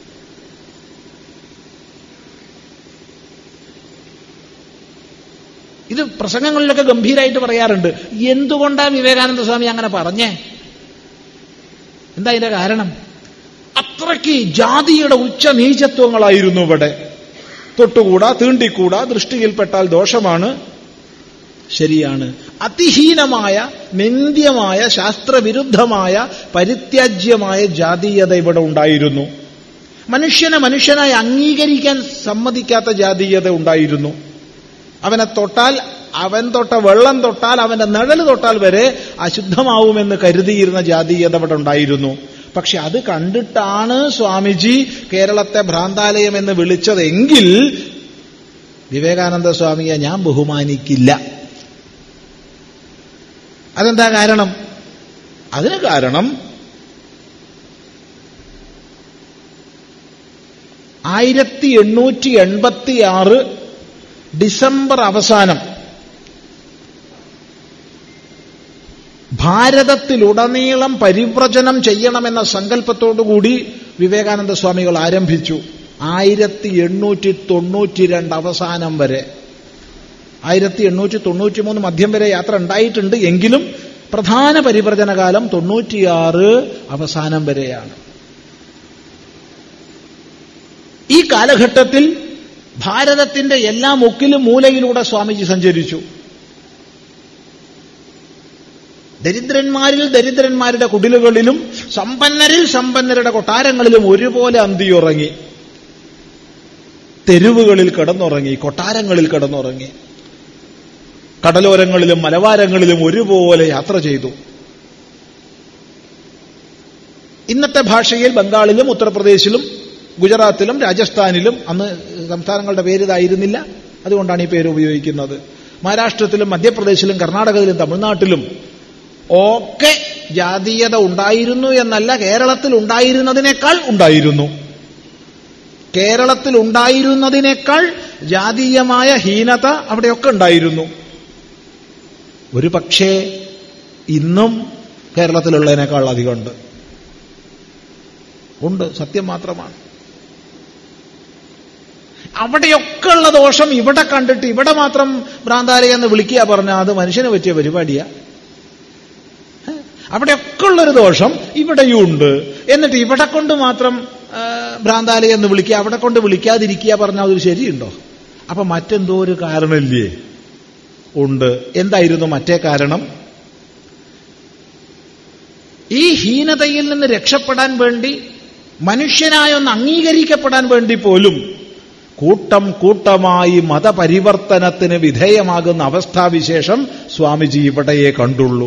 Speaker 1: ഇത് പ്രസംഗങ്ങളിലൊക്കെ ഗംഭീരമായിട്ട് പറയാറുണ്ട് എന്തുകൊണ്ടാ വിവേകാനന്ദ സ്വാമി അങ്ങനെ പറഞ്ഞേ എന്താ ഇതിന്റെ കാരണം അത്രയ്ക്ക് ജാതിയുടെ ഉച്ച നീചത്വങ്ങളായിരുന്നു ഇവിടെ തൊട്ടുകൂടാ തീണ്ടിക്കൂടാ ദൃഷ്ടിയിൽപ്പെട്ടാൽ ദോഷമാണ് ശരിയാണ് അതിഹീനമായ നിന്ദ്യമായ ശാസ്ത്രവിരുദ്ധമായ പരിത്യാജ്യമായ ജാതീയത ഇവിടെ ഉണ്ടായിരുന്നു മനുഷ്യനെ മനുഷ്യനായി അംഗീകരിക്കാൻ സമ്മതിക്കാത്ത ജാതീയത ഉണ്ടായിരുന്നു അവനെ തൊട്ടാൽ അവൻ തൊട്ട വെള്ളം തൊട്ടാൽ അവന്റെ നിഴൽ തൊട്ടാൽ വരെ അശുദ്ധമാവുമെന്ന് കരുതിയിരുന്ന ജാതീയത ഇവിടെ ഉണ്ടായിരുന്നു പക്ഷെ അത് കണ്ടിട്ടാണ് സ്വാമിജി കേരളത്തെ ഭ്രാന്താലയം എന്ന് വിളിച്ചതെങ്കിൽ വിവേകാനന്ദ സ്വാമിയെ ഞാൻ ബഹുമാനിക്കില്ല അതെന്താ കാരണം അതിന് കാരണം ആയിരത്തി എണ്ണൂറ്റി എൺപത്തി ആറ് ഡിസംബർ അവസാനം ഭാരതത്തിലുടനീളം പരിവ്രജനം ചെയ്യണമെന്ന സങ്കല്പത്തോടുകൂടി വിവേകാനന്ദ സ്വാമികൾ ആരംഭിച്ചു ആയിരത്തി എണ്ണൂറ്റി തൊണ്ണൂറ്റി രണ്ട് അവസാനം വരെ ആയിരത്തി എണ്ണൂറ്റി തൊണ്ണൂറ്റി മൂന്ന് മധ്യം വരെ യാത്ര ഉണ്ടായിട്ടുണ്ട് എങ്കിലും പ്രധാന പരിവ്രജന കാലം തൊണ്ണൂറ്റിയാറ് അവസാനം വരെയാണ് ഈ കാലഘട്ടത്തിൽ ഭാരതത്തിന്റെ എല്ലാ മുക്കിലും മൂലയിലൂടെ സ്വാമിജി സഞ്ചരിച്ചു ദരിദ്രന്മാരിൽ ദരിദ്രന്മാരുടെ കുടിലുകളിലും സമ്പന്നരിൽ സമ്പന്നരുടെ കൊട്ടാരങ്ങളിലും ഒരുപോലെ അന്തിയുറങ്ങി തെരുവുകളിൽ കിടന്നുറങ്ങി കൊട്ടാരങ്ങളിൽ കിടന്നുറങ്ങി കടലോരങ്ങളിലും മലവാരങ്ങളിലും ഒരുപോലെ യാത്ര ചെയ്തു ഇന്നത്തെ ഭാഷയിൽ ബംഗാളിലും ഉത്തർപ്രദേശിലും ഗുജറാത്തിലും രാജസ്ഥാനിലും അന്ന് സംസ്ഥാനങ്ങളുടെ പേര് ഇതായിരുന്നില്ല അതുകൊണ്ടാണ് ഈ പേര് ഉപയോഗിക്കുന്നത് മഹാരാഷ്ട്രത്തിലും മധ്യപ്രദേശിലും കർണാടകയിലും തമിഴ്നാട്ടിലും ഒക്കെ ജാതീയത ഉണ്ടായിരുന്നു എന്നല്ല കേരളത്തിൽ ഉണ്ടായിരുന്നതിനേക്കാൾ ഉണ്ടായിരുന്നു കേരളത്തിൽ ഉണ്ടായിരുന്നതിനേക്കാൾ ജാതീയമായ ഹീനത അവിടെയൊക്കെ ഉണ്ടായിരുന്നു ഒരു പക്ഷേ ഇന്നും കേരളത്തിലുള്ളതിനേക്കാൾ അധികമുണ്ട് ഉണ്ട് സത്യം മാത്രമാണ് അവിടെയൊക്കെ ഉള്ള ദോഷം ഇവിടെ കണ്ടിട്ട് ഇവിടെ മാത്രം ഭ്രാന്താലയം എന്ന് വിളിക്കുക പറഞ്ഞാൽ അത് മനുഷ്യന് പറ്റിയ പരിപാടിയാ അവിടെയൊക്കെ ഉള്ളൊരു ദോഷം ഇവിടെയും ഉണ്ട് എന്നിട്ട് ഇവിടെ കൊണ്ട് മാത്രം ആ, ഭ്രാന്താലയം എന്ന് വിളിക്കുക അവിടെ കൊണ്ട് വിളിക്കാതിരിക്കുക പറഞ്ഞാൽ അതൊരു ശരിയുണ്ടോ അപ്പൊ മറ്റെന്തോ ഒരു കാരണമില്ലേ ഉണ്ട് എന്തായിരുന്നു മറ്റേ കാരണം ഈ ഹീനതയിൽ നിന്ന് രക്ഷപ്പെടാൻ വേണ്ടി മനുഷ്യനായൊന്ന് അംഗീകരിക്കപ്പെടാൻ വേണ്ടി പോലും കൂട്ടം കൂട്ടമായി മതപരിവർത്തനത്തിന് വിധേയമാകുന്ന അവസ്ഥാവിശേഷം സ്വാമിജി ഇവിടെയേ കണ്ടുള്ളൂ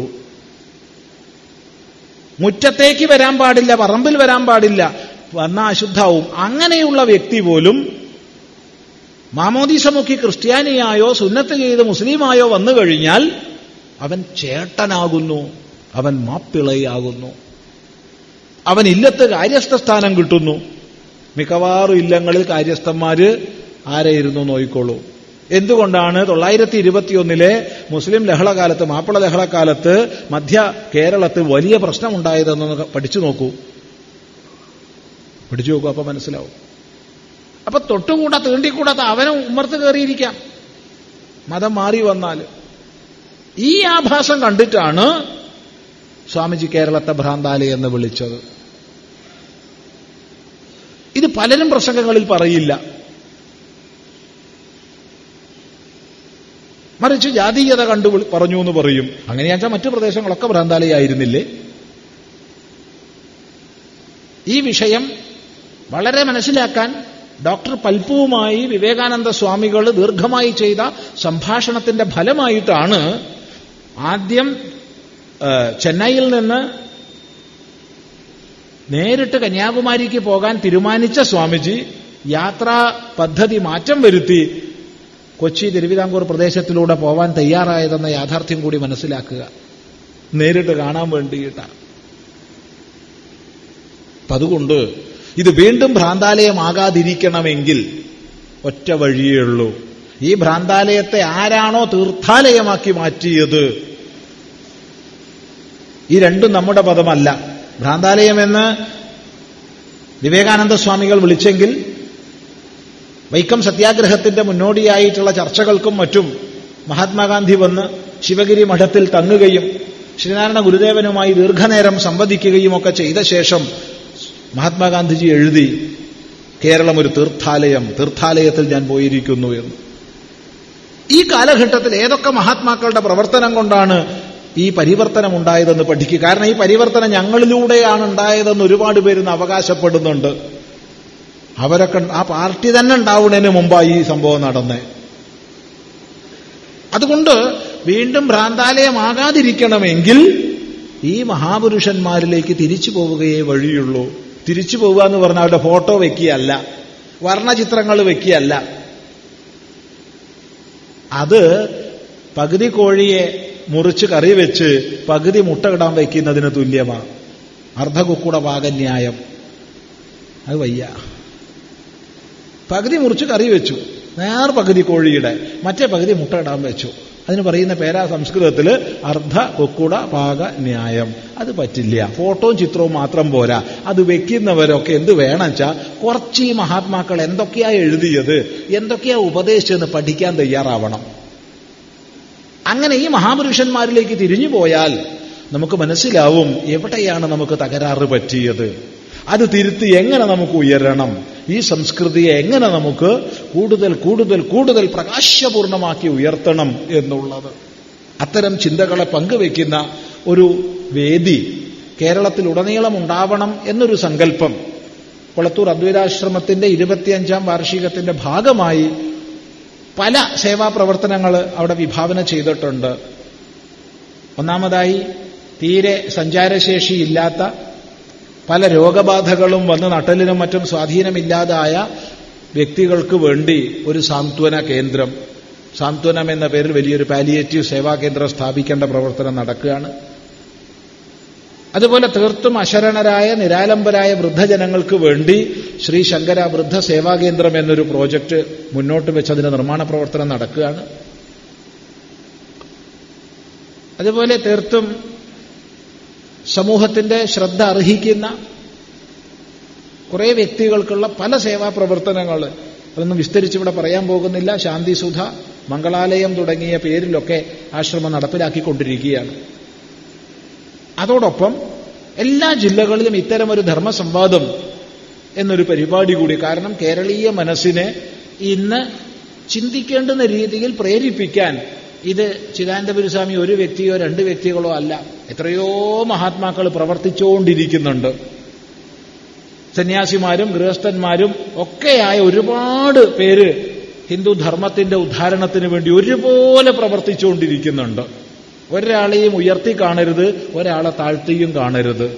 Speaker 1: മുറ്റത്തേക്ക് വരാൻ പാടില്ല പറമ്പിൽ വരാൻ പാടില്ല വന്ന അശുദ്ധാവും അങ്ങനെയുള്ള വ്യക്തി പോലും മാമോദീസ മുഖി ക്രിസ്ത്യാനിയായോ സുന്നത്ത് ചെയ്ത് മുസ്ലിമായോ വന്നു കഴിഞ്ഞാൽ അവൻ ചേട്ടനാകുന്നു അവൻ മാപ്പിളയാകുന്നു അവൻ ഇല്ലത്ത് കാര്യസ്ഥ സ്ഥാനം കിട്ടുന്നു മിക്കവാറും ഇല്ലങ്ങളിൽ കാര്യസ്ഥന്മാര് ആരെയിരുന്നു നോയിക്കോളൂ എന്തുകൊണ്ടാണ് തൊള്ളായിരത്തി ഇരുപത്തിയൊന്നിലെ മുസ്ലിം ലഹളകാലത്ത് മാപ്പിള ലഹളക്കാലത്ത് മധ്യ കേരളത്തിൽ വലിയ പ്രശ്നമുണ്ടായതെന്ന് പഠിച്ചു നോക്കൂ പഠിച്ചു നോക്കൂ അപ്പൊ മനസ്സിലാവും അപ്പൊ തൊട്ടുകൂടാ തീണ്ടിക്കൂടാത്ത അവനും ഉമ്മർത്ത് കയറിയിരിക്കാം മതം മാറി വന്നാൽ ഈ ആഭാസം കണ്ടിട്ടാണ് സ്വാമിജി കേരളത്തെ ഭ്രാന്താലയം എന്ന് വിളിച്ചത് ഇത് പലരും പ്രസംഗങ്ങളിൽ പറയില്ല മറിച്ച് ജാതീയത കണ്ടു വിളി- പറഞ്ഞു എന്ന് പറയും അങ്ങനെയാച്ചാൽ മറ്റു പ്രദേശങ്ങളൊക്കെ ഭ്രാന്താലയായിരുന്നില്ലേ ഈ വിഷയം വളരെ മനസ്സിലാക്കാൻ ഡോക്ടർ പൽപ്പുവുമായി വിവേകാനന്ദ സ്വാമികൾ ദീർഘമായി ചെയ്ത സംഭാഷണത്തിന്റെ ഫലമായിട്ടാണ് ആദ്യം ആ, ചെന്നൈയിൽ നിന്ന് നേരിട്ട് കന്യാകുമാരിക്ക് പോകാൻ തീരുമാനിച്ച സ്വാമിജി യാത്രാ പദ്ധതി മാറ്റം വരുത്തി കൊച്ചി തിരുവിതാംകൂർ പ്രദേശത്തിലൂടെ പോവാൻ തയ്യാറായതെന്ന യാഥാർത്ഥ്യം കൂടി മനസ്സിലാക്കുക നേരിട്ട് കാണാൻ വേണ്ടിയിട്ടാണ് അപ്പൊ അതുകൊണ്ട് ഇത് വീണ്ടും ഭ്രാന്താലയമാകാതിരിക്കണമെങ്കിൽ ഒറ്റ വഴിയേ ഉള്ളൂ ഈ ഭ്രാന്താലയത്തെ ആരാണോ തീർത്ഥാലയമാക്കി മാറ്റിയത് ഈ രണ്ടും നമ്മുടെ പദമല്ല ഭ്രാന്താലയമെന്ന് വിവേകാനന്ദ സ്വാമികൾ വിളിച്ചെങ്കിൽ വൈക്കം സത്യാഗ്രഹത്തിന്റെ മുന്നോടിയായിട്ടുള്ള ചർച്ചകൾക്കും മറ്റും മഹാത്മാഗാന്ധി വന്ന് ശിവഗിരി മഠത്തിൽ തങ്ങുകയും ശ്രീനാരായണ ഗുരുദേവനുമായി ദീർഘനേരം സംവദിക്കുകയും ഒക്കെ ചെയ്ത ശേഷം മഹാത്മാഗാന്ധിജി എഴുതി കേരളം ഒരു തീർത്ഥാലയം തീർത്ഥാലയത്തിൽ ഞാൻ പോയിരിക്കുന്നു എന്ന് ഈ കാലഘട്ടത്തിൽ ഏതൊക്കെ മഹാത്മാക്കളുടെ പ്രവർത്തനം കൊണ്ടാണ് ഈ പരിവർത്തനം ഉണ്ടായതെന്ന് പഠിക്കുക കാരണം ഈ പരിവർത്തനം ഞങ്ങളിലൂടെയാണ് ഉണ്ടായതെന്ന് ഒരുപാട് പേരുന്ന് അവകാശപ്പെടുന്നുണ്ട് അവരൊക്കെ ആ പാർട്ടി തന്നെ ഉണ്ടാവുന്നതിന് മുമ്പായി ഈ സംഭവം നടന്നേ അതുകൊണ്ട് വീണ്ടും ഭ്രാന്താലയമാകാതിരിക്കണമെങ്കിൽ ഈ മഹാപുരുഷന്മാരിലേക്ക് തിരിച്ചു പോവുകയേ വഴിയുള്ളൂ തിരിച്ചു പോവുക എന്ന് പറഞ്ഞാൽ അവരുടെ ഫോട്ടോ വെക്കുകയല്ല വർണ്ണചിത്രങ്ങൾ വെക്കുകയല്ല അത് പകുതി കോഴിയെ മുറിച്ച് കറി വെച്ച് പകുതി മുട്ട ഇടാൻ വയ്ക്കുന്നതിന് തുല്യമാണ് അർദ്ധകുക്കുട പാകന്യായം അത് വയ്യ പകുതി മുറിച്ച് കറി വെച്ചു നേർ പകുതി കോഴിയുടെ മറ്റേ പകുതി മുട്ട ഇടാൻ വെച്ചു അതിന് പറയുന്ന പേരാ സംസ്കൃതത്തിൽ അർദ്ധ കൊക്കുട പാക ന്യായം അത് പറ്റില്ല ഫോട്ടോയും ചിത്രവും മാത്രം പോരാ അത് വെക്കുന്നവരൊക്കെ എന്ത് വേണം വെച്ചാൽ കുറച്ച് ഈ മഹാത്മാക്കൾ എന്തൊക്കെയാ എഴുതിയത് എന്തൊക്കെയാ ഉപദേശിച്ചതെന്ന് പഠിക്കാൻ തയ്യാറാവണം അങ്ങനെ ഈ മഹാപുരുഷന്മാരിലേക്ക് തിരിഞ്ഞു പോയാൽ നമുക്ക് മനസ്സിലാവും എവിടെയാണ് നമുക്ക് തകരാറ് പറ്റിയത് അത് തിരുത്തി എങ്ങനെ നമുക്ക് ഉയരണം ഈ സംസ്കൃതിയെ എങ്ങനെ നമുക്ക് കൂടുതൽ കൂടുതൽ കൂടുതൽ പ്രകാശപൂർണമാക്കി ഉയർത്തണം എന്നുള്ളത് അത്തരം ചിന്തകളെ പങ്കുവെക്കുന്ന ഒരു വേദി കേരളത്തിൽ ഉടനീളം ഉണ്ടാവണം എന്നൊരു സങ്കല്പം കൊളത്തൂർ അദ്വൈതാശ്രമത്തിന്റെ ഇരുപത്തിയഞ്ചാം വാർഷികത്തിന്റെ ഭാഗമായി പല സേവാ പ്രവർത്തനങ്ങൾ അവിടെ വിഭാവന ചെയ്തിട്ടുണ്ട് ഒന്നാമതായി തീരെ സഞ്ചാരശേഷിയില്ലാത്ത പല രോഗബാധകളും വന്ന് നട്ടലിനും മറ്റും സ്വാധീനമില്ലാതായ വ്യക്തികൾക്ക് വേണ്ടി ഒരു സാന്ത്വന കേന്ദ്രം സാന്ത്വനം എന്ന പേരിൽ വലിയൊരു പാലിയേറ്റീവ് സേവാ കേന്ദ്രം സ്ഥാപിക്കേണ്ട പ്രവർത്തനം നടക്കുകയാണ് അതുപോലെ തീർത്തും അശരണരായ നിരാലംബരായ വൃദ്ധജനങ്ങൾക്ക് വേണ്ടി ശ്രീ ശങ്കര വൃദ്ധ സേവാകേന്ദ്രം എന്നൊരു പ്രോജക്റ്റ് മുന്നോട്ട് വെച്ച് അതിന്റെ നിർമ്മാണ പ്രവർത്തനം നടക്കുകയാണ് അതുപോലെ തീർത്തും സമൂഹത്തിന്റെ ശ്രദ്ധ അർഹിക്കുന്ന കുറേ വ്യക്തികൾക്കുള്ള പല സേവാ പ്രവർത്തനങ്ങൾ അതൊന്നും വിസ്തരിച്ച് ഇവിടെ പറയാൻ പോകുന്നില്ല ശാന്തിസുധ മംഗളാലയം തുടങ്ങിയ പേരിലൊക്കെ ആശ്രമം നടപ്പിലാക്കിക്കൊണ്ടിരിക്കുകയാണ് അതോടൊപ്പം എല്ലാ ജില്ലകളിലും ഇത്തരം ഒരു ധർമ്മസംവാദം എന്നൊരു പരിപാടി കൂടി കാരണം കേരളീയ മനസ്സിനെ ഇന്ന് ചിന്തിക്കേണ്ടുന്ന രീതിയിൽ പ്രേരിപ്പിക്കാൻ ഇത് ചിദാനന്ദപുരസ്വാമി ഒരു വ്യക്തിയോ രണ്ട് വ്യക്തികളോ അല്ല എത്രയോ മഹാത്മാക്കൾ പ്രവർത്തിച്ചുകൊണ്ടിരിക്കുന്നുണ്ട് സന്യാസിമാരും ഗൃഹസ്ഥന്മാരും ഒക്കെയായ ഒരുപാട് പേര് ഹിന്ദു ധർമ്മത്തിന്റെ ഉദ്ധാരണത്തിന് വേണ്ടി ഒരുപോലെ പ്രവർത്തിച്ചുകൊണ്ടിരിക്കുന്നുണ്ട് ഒരാളെയും ഉയർത്തി കാണരുത് ഒരാളെ താഴ്ത്തിയും കാണരുത്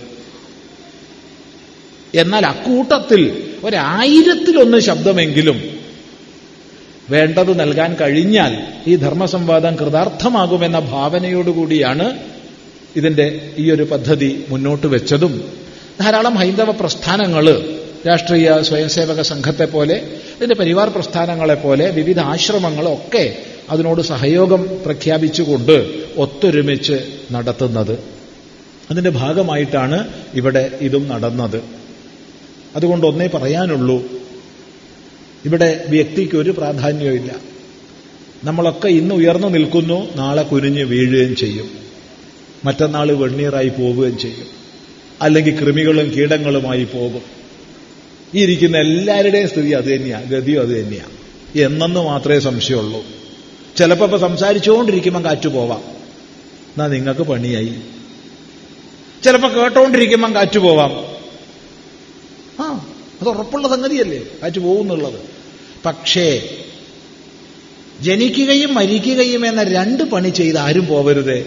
Speaker 1: എന്നാൽ അക്കൂട്ടത്തിൽ ഒരായിരത്തിലൊന്ന് ശബ്ദമെങ്കിലും വേണ്ടത് നൽകാൻ കഴിഞ്ഞാൽ ഈ ധർമ്മസംവാദം കൃതാർത്ഥമാകുമെന്ന ഭാവനയോടുകൂടിയാണ് ഇതിന്റെ ഈ ഒരു പദ്ധതി മുന്നോട്ട് വെച്ചതും ധാരാളം ഹൈന്ദവ പ്രസ്ഥാനങ്ങൾ രാഷ്ട്രീയ സ്വയംസേവക സംഘത്തെ പോലെ ഇതിന്റെ പരിവാർ പ്രസ്ഥാനങ്ങളെ പോലെ വിവിധ ആശ്രമങ്ങളൊക്കെ അതിനോട് സഹയോഗം പ്രഖ്യാപിച്ചുകൊണ്ട് ഒത്തൊരുമിച്ച് നടത്തുന്നത് അതിന്റെ ഭാഗമായിട്ടാണ് ഇവിടെ ഇതും നടന്നത് അതുകൊണ്ട് ഒന്നേ പറയാനുള്ളൂ ഇവിടെ വ്യക്തിക്ക് ഒരു പ്രാധാന്യവുമില്ല നമ്മളൊക്കെ ഇന്ന് ഉയർന്നു നിൽക്കുന്നു നാളെ കുനിഞ്ഞ് വീഴുകയും ചെയ്യും മറ്റന്നാൾ വെണ്ണീറായി പോവുകയും ചെയ്യും അല്ലെങ്കിൽ കൃമികളും കീടങ്ങളുമായി പോകും ഈ ഇരിക്കുന്ന എല്ലാവരുടെയും സ്ഥിതി അത് തന്നെയാണ് ഗതിയും അത് തന്നെയാണ് എന്നെന്ന് മാത്രമേ സംശയമുള്ളൂ ചിലപ്പോൾ ഇപ്പൊ സംസാരിച്ചുകൊണ്ടിരിക്കുമ്പോൾ കാറ്റ് പോവാം എന്നാ നിങ്ങൾക്ക് പണിയായി ചിലപ്പോൾ കേട്ടോണ്ടിരിക്കുമ്പം കാറ്റ് പോവാം ആ അത് ഉറപ്പുള്ള സംഗതിയല്ലേ കാറ്റ് പോകുന്നുള്ളത് പക്ഷേ ജനിക്കുകയും മരിക്കുകയും എന്ന രണ്ട് പണി ചെയ്ത് ആരും പോവരുതേ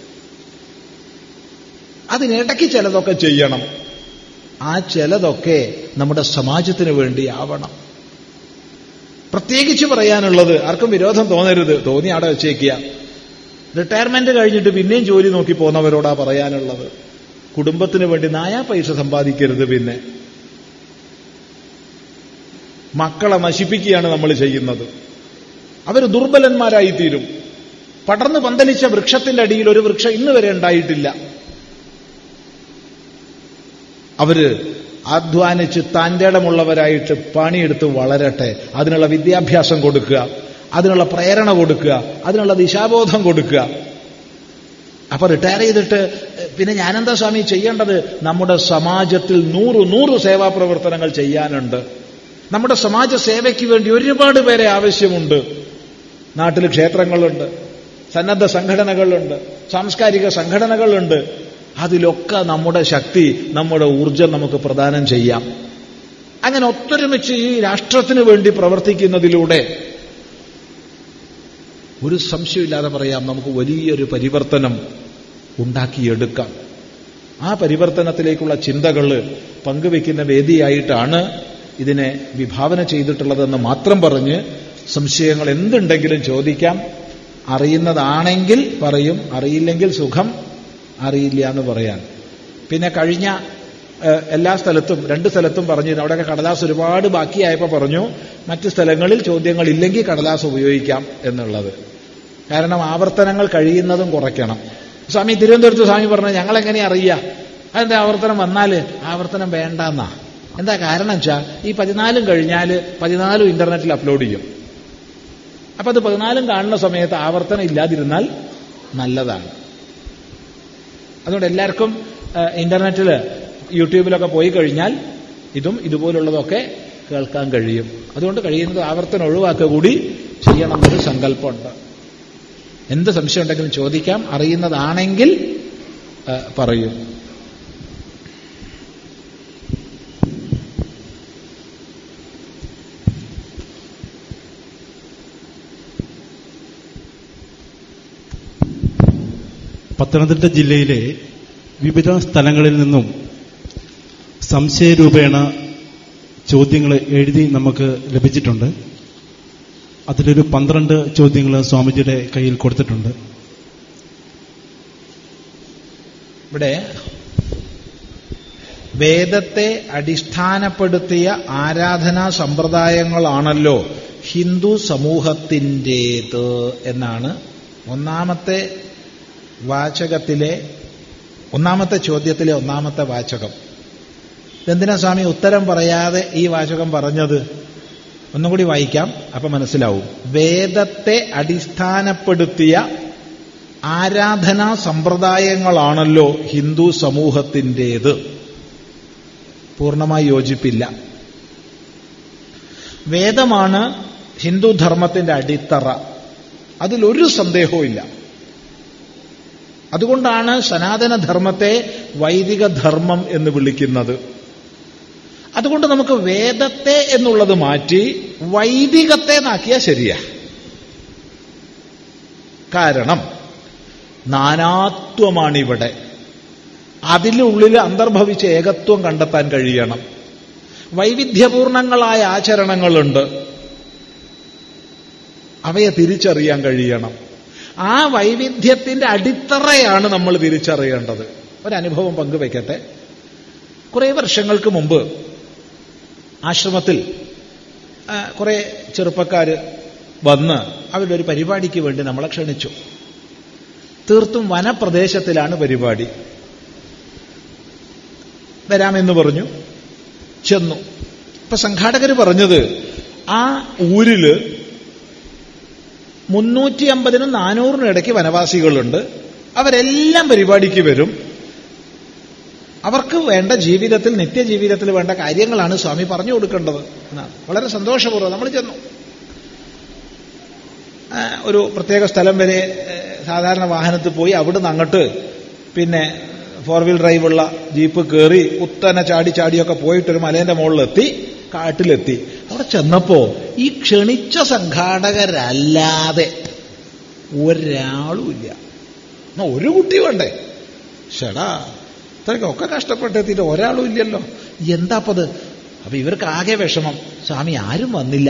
Speaker 1: അതിനിടയ്ക്ക് ചിലതൊക്കെ ചെയ്യണം ആ ചിലതൊക്കെ നമ്മുടെ സമാജത്തിന് വേണ്ടി ആവണം പ്രത്യേകിച്ച് പറയാനുള്ളത് ആർക്കും വിരോധം തോന്നരുത് തോന്നി അവിടെ വെച്ചേക്കുക റിട്ടയർമെന്റ് കഴിഞ്ഞിട്ട് പിന്നെയും ജോലി നോക്കി പോന്നവരോടാ പറയാനുള്ളത് കുടുംബത്തിന് വേണ്ടി നായാ പൈസ സമ്പാദിക്കരുത് പിന്നെ മക്കളെ നശിപ്പിക്കുകയാണ് നമ്മൾ ചെയ്യുന്നത് അവർ ദുർബലന്മാരായിത്തീരും പടർന്നു പന്തലിച്ച വൃക്ഷത്തിന്റെ അടിയിൽ ഒരു വൃക്ഷം ഇന്ന് വരെ ഉണ്ടായിട്ടില്ല അവര് അധ്വാനിച്ച് താൻ്റെടമുള്ളവരായിട്ട് പണിയെടുത്ത് വളരട്ടെ അതിനുള്ള വിദ്യാഭ്യാസം കൊടുക്കുക അതിനുള്ള പ്രേരണ കൊടുക്കുക അതിനുള്ള ദിശാബോധം കൊടുക്കുക അപ്പൊ റിട്ടയർ ചെയ്തിട്ട് പിന്നെ ഞാനെന്താ സ്വാമി ചെയ്യേണ്ടത് നമ്മുടെ സമാജത്തിൽ നൂറ് നൂറ് സേവാ പ്രവർത്തനങ്ങൾ ചെയ്യാനുണ്ട് നമ്മുടെ സമാജ സേവയ്ക്ക് വേണ്ടി ഒരുപാട് പേരെ ആവശ്യമുണ്ട് നാട്ടിൽ ക്ഷേത്രങ്ങളുണ്ട് സന്നദ്ധ സംഘടനകളുണ്ട് സാംസ്കാരിക സംഘടനകളുണ്ട് അതിലൊക്കെ നമ്മുടെ ശക്തി നമ്മുടെ ഊർജം നമുക്ക് പ്രദാനം ചെയ്യാം അങ്ങനെ ഒത്തൊരുമിച്ച് ഈ രാഷ്ട്രത്തിന് വേണ്ടി പ്രവർത്തിക്കുന്നതിലൂടെ ഒരു സംശയമില്ലാതെ പറയാം നമുക്ക് വലിയൊരു പരിവർത്തനം ഉണ്ടാക്കിയെടുക്കാം ആ പരിവർത്തനത്തിലേക്കുള്ള ചിന്തകൾ പങ്കുവെക്കുന്ന വേദിയായിട്ടാണ് ഇതിനെ വിഭാവന ചെയ്തിട്ടുള്ളതെന്ന് മാത്രം പറഞ്ഞ് സംശയങ്ങൾ എന്തുണ്ടെങ്കിലും ചോദിക്കാം അറിയുന്നതാണെങ്കിൽ പറയും അറിയില്ലെങ്കിൽ സുഖം അറിയില്ല എന്ന് പറയാൻ പിന്നെ കഴിഞ്ഞ എല്ലാ സ്ഥലത്തും രണ്ട് സ്ഥലത്തും പറഞ്ഞിരുന്നു അവിടെയൊക്കെ കടലാസ് ഒരുപാട് ബാക്കിയായപ്പോൾ പറഞ്ഞു മറ്റ് സ്ഥലങ്ങളിൽ ചോദ്യങ്ങൾ ഇല്ലെങ്കിൽ കടലാസ് ഉപയോഗിക്കാം എന്നുള്ളത് കാരണം ആവർത്തനങ്ങൾ കഴിയുന്നതും കുറയ്ക്കണം സ്വാമി തിരുവനന്തപുരത്ത് സ്വാമി പറഞ്ഞു ഞങ്ങൾ എങ്ങനെ അറിയുക അതെന്താ ആവർത്തനം വന്നാൽ ആവർത്തനം വേണ്ടെന്നാ എന്താ കാരണം വെച്ചാൽ ഈ പതിനാലും കഴിഞ്ഞാൽ പതിനാലും ഇന്റർനെറ്റിൽ അപ്ലോഡ് ചെയ്യും അപ്പൊ അത് പതിനാലും കാണുന്ന സമയത്ത് ആവർത്തനം ഇല്ലാതിരുന്നാൽ നല്ലതാണ് അതുകൊണ്ട് എല്ലാവർക്കും ഇന്റർനെറ്റിൽ യൂട്യൂബിലൊക്കെ പോയി കഴിഞ്ഞാൽ ഇതും ഇതുപോലുള്ളതൊക്കെ കേൾക്കാൻ കഴിയും അതുകൊണ്ട് കഴിയുന്നത് ആവർത്തനം ഒഴിവാക്കുക കൂടി ചെയ്യണമെന്നൊരു സങ്കല്പമുണ്ട് എന്ത് സംശയം ഉണ്ടെങ്കിലും ചോദിക്കാം അറിയുന്നതാണെങ്കിൽ പറയും
Speaker 2: പത്തനംതിട്ട ജില്ലയിലെ വിവിധ സ്ഥലങ്ങളിൽ നിന്നും സംശയരൂപേണ ചോദ്യങ്ങൾ എഴുതി നമുക്ക് ലഭിച്ചിട്ടുണ്ട് അതിലൊരു പന്ത്രണ്ട് ചോദ്യങ്ങൾ സ്വാമിജിയുടെ കയ്യിൽ കൊടുത്തിട്ടുണ്ട്
Speaker 1: ഇവിടെ വേദത്തെ അടിസ്ഥാനപ്പെടുത്തിയ ആരാധനാ സമ്പ്രദായങ്ങളാണല്ലോ ഹിന്ദു സമൂഹത്തിൻ്റേത് എന്നാണ് ഒന്നാമത്തെ വാചകത്തിലെ ഒന്നാമത്തെ ചോദ്യത്തിലെ ഒന്നാമത്തെ വാചകം എന്തിനാ സ്വാമി ഉത്തരം പറയാതെ ഈ വാചകം പറഞ്ഞത് ഒന്നും കൂടി വായിക്കാം അപ്പൊ മനസ്സിലാവും വേദത്തെ അടിസ്ഥാനപ്പെടുത്തിയ ആരാധനാ സമ്പ്രദായങ്ങളാണല്ലോ ഹിന്ദു സമൂഹത്തിൻ്റേത് പൂർണ്ണമായി യോജിപ്പില്ല വേദമാണ് ഹിന്ദു ധർമ്മത്തിന്റെ അടിത്തറ അതിലൊരു സന്ദേഹവും ഇല്ല അതുകൊണ്ടാണ് സനാതനധർമ്മത്തെ വൈദിക ധർമ്മം എന്ന് വിളിക്കുന്നത് അതുകൊണ്ട് നമുക്ക് വേദത്തെ എന്നുള്ളത് മാറ്റി വൈദികത്തെ നാക്കിയാൽ ശരിയാ കാരണം നാനാത്വമാണിവിടെ അതിലുള്ളിൽ അന്തർഭവിച്ച ഏകത്വം കണ്ടെത്താൻ കഴിയണം വൈവിധ്യപൂർണങ്ങളായ ആചരണങ്ങളുണ്ട് അവയെ തിരിച്ചറിയാൻ കഴിയണം ആ വൈവിധ്യത്തിന്റെ അടിത്തറയാണ് നമ്മൾ തിരിച്ചറിയേണ്ടത് ഒരനുഭവം പങ്കുവെക്കട്ടെ കുറേ വർഷങ്ങൾക്ക് മുമ്പ് ആശ്രമത്തിൽ ആ, കുറേ ചെറുപ്പക്കാർ വന്ന് അവരുടെ ഒരു പരിപാടിക്ക് വേണ്ടി നമ്മളെ ക്ഷണിച്ചു തീർത്തും വനപ്രദേശത്തിലാണ് പരിപാടി വരാമെന്ന് പറഞ്ഞു ചെന്നു ഇപ്പൊ സംഘാടകർ പറഞ്ഞത് ആ ഊരില് മുന്നൂറ്റി അമ്പതിനും നാനൂറിനും ഇടയ്ക്ക് വനവാസികളുണ്ട് അവരെല്ലാം പരിപാടിക്ക് വരും അവർക്ക് വേണ്ട ജീവിതത്തിൽ നിത്യജീവിതത്തിൽ വേണ്ട കാര്യങ്ങളാണ് സ്വാമി പറഞ്ഞു കൊടുക്കേണ്ടത് എന്നാണ് വളരെ സന്തോഷപൂർവ്വം നമ്മൾ ചെന്നു ആ, ഒരു പ്രത്യേക സ്ഥലം വരെ ഏ, സാധാരണ വാഹനത്തിൽ പോയി അവിടുന്ന് അങ്ങോട്ട് പിന്നെ ഫോർ വീൽ ഡ്രൈവുള്ള ജീപ്പ് കയറി കുത്തനെ ചാടി ചാടിയൊക്കെ പോയിട്ട് ഒരു മലേന്റെ മുകളിലെത്തി കാട്ടിലെത്തി അവിടെ ചെന്നപ്പോ ഈ ക്ഷണിച്ച സംഘാടകരല്ലാതെ ഒരാളും ഇല്ല എന്നാ ഒരു കുട്ടി വേണ്ടേ ഷടാ ഇത്രയ്ക്കൊക്കെ കഷ്ടപ്പെട്ടെത്തിയിട്ട് ഒരാളും ഇല്ലല്ലോ എന്താപ്പത് അപ്പൊ ഇവർക്ക് ആകെ വിഷമം സ്വാമി ആരും വന്നില്ല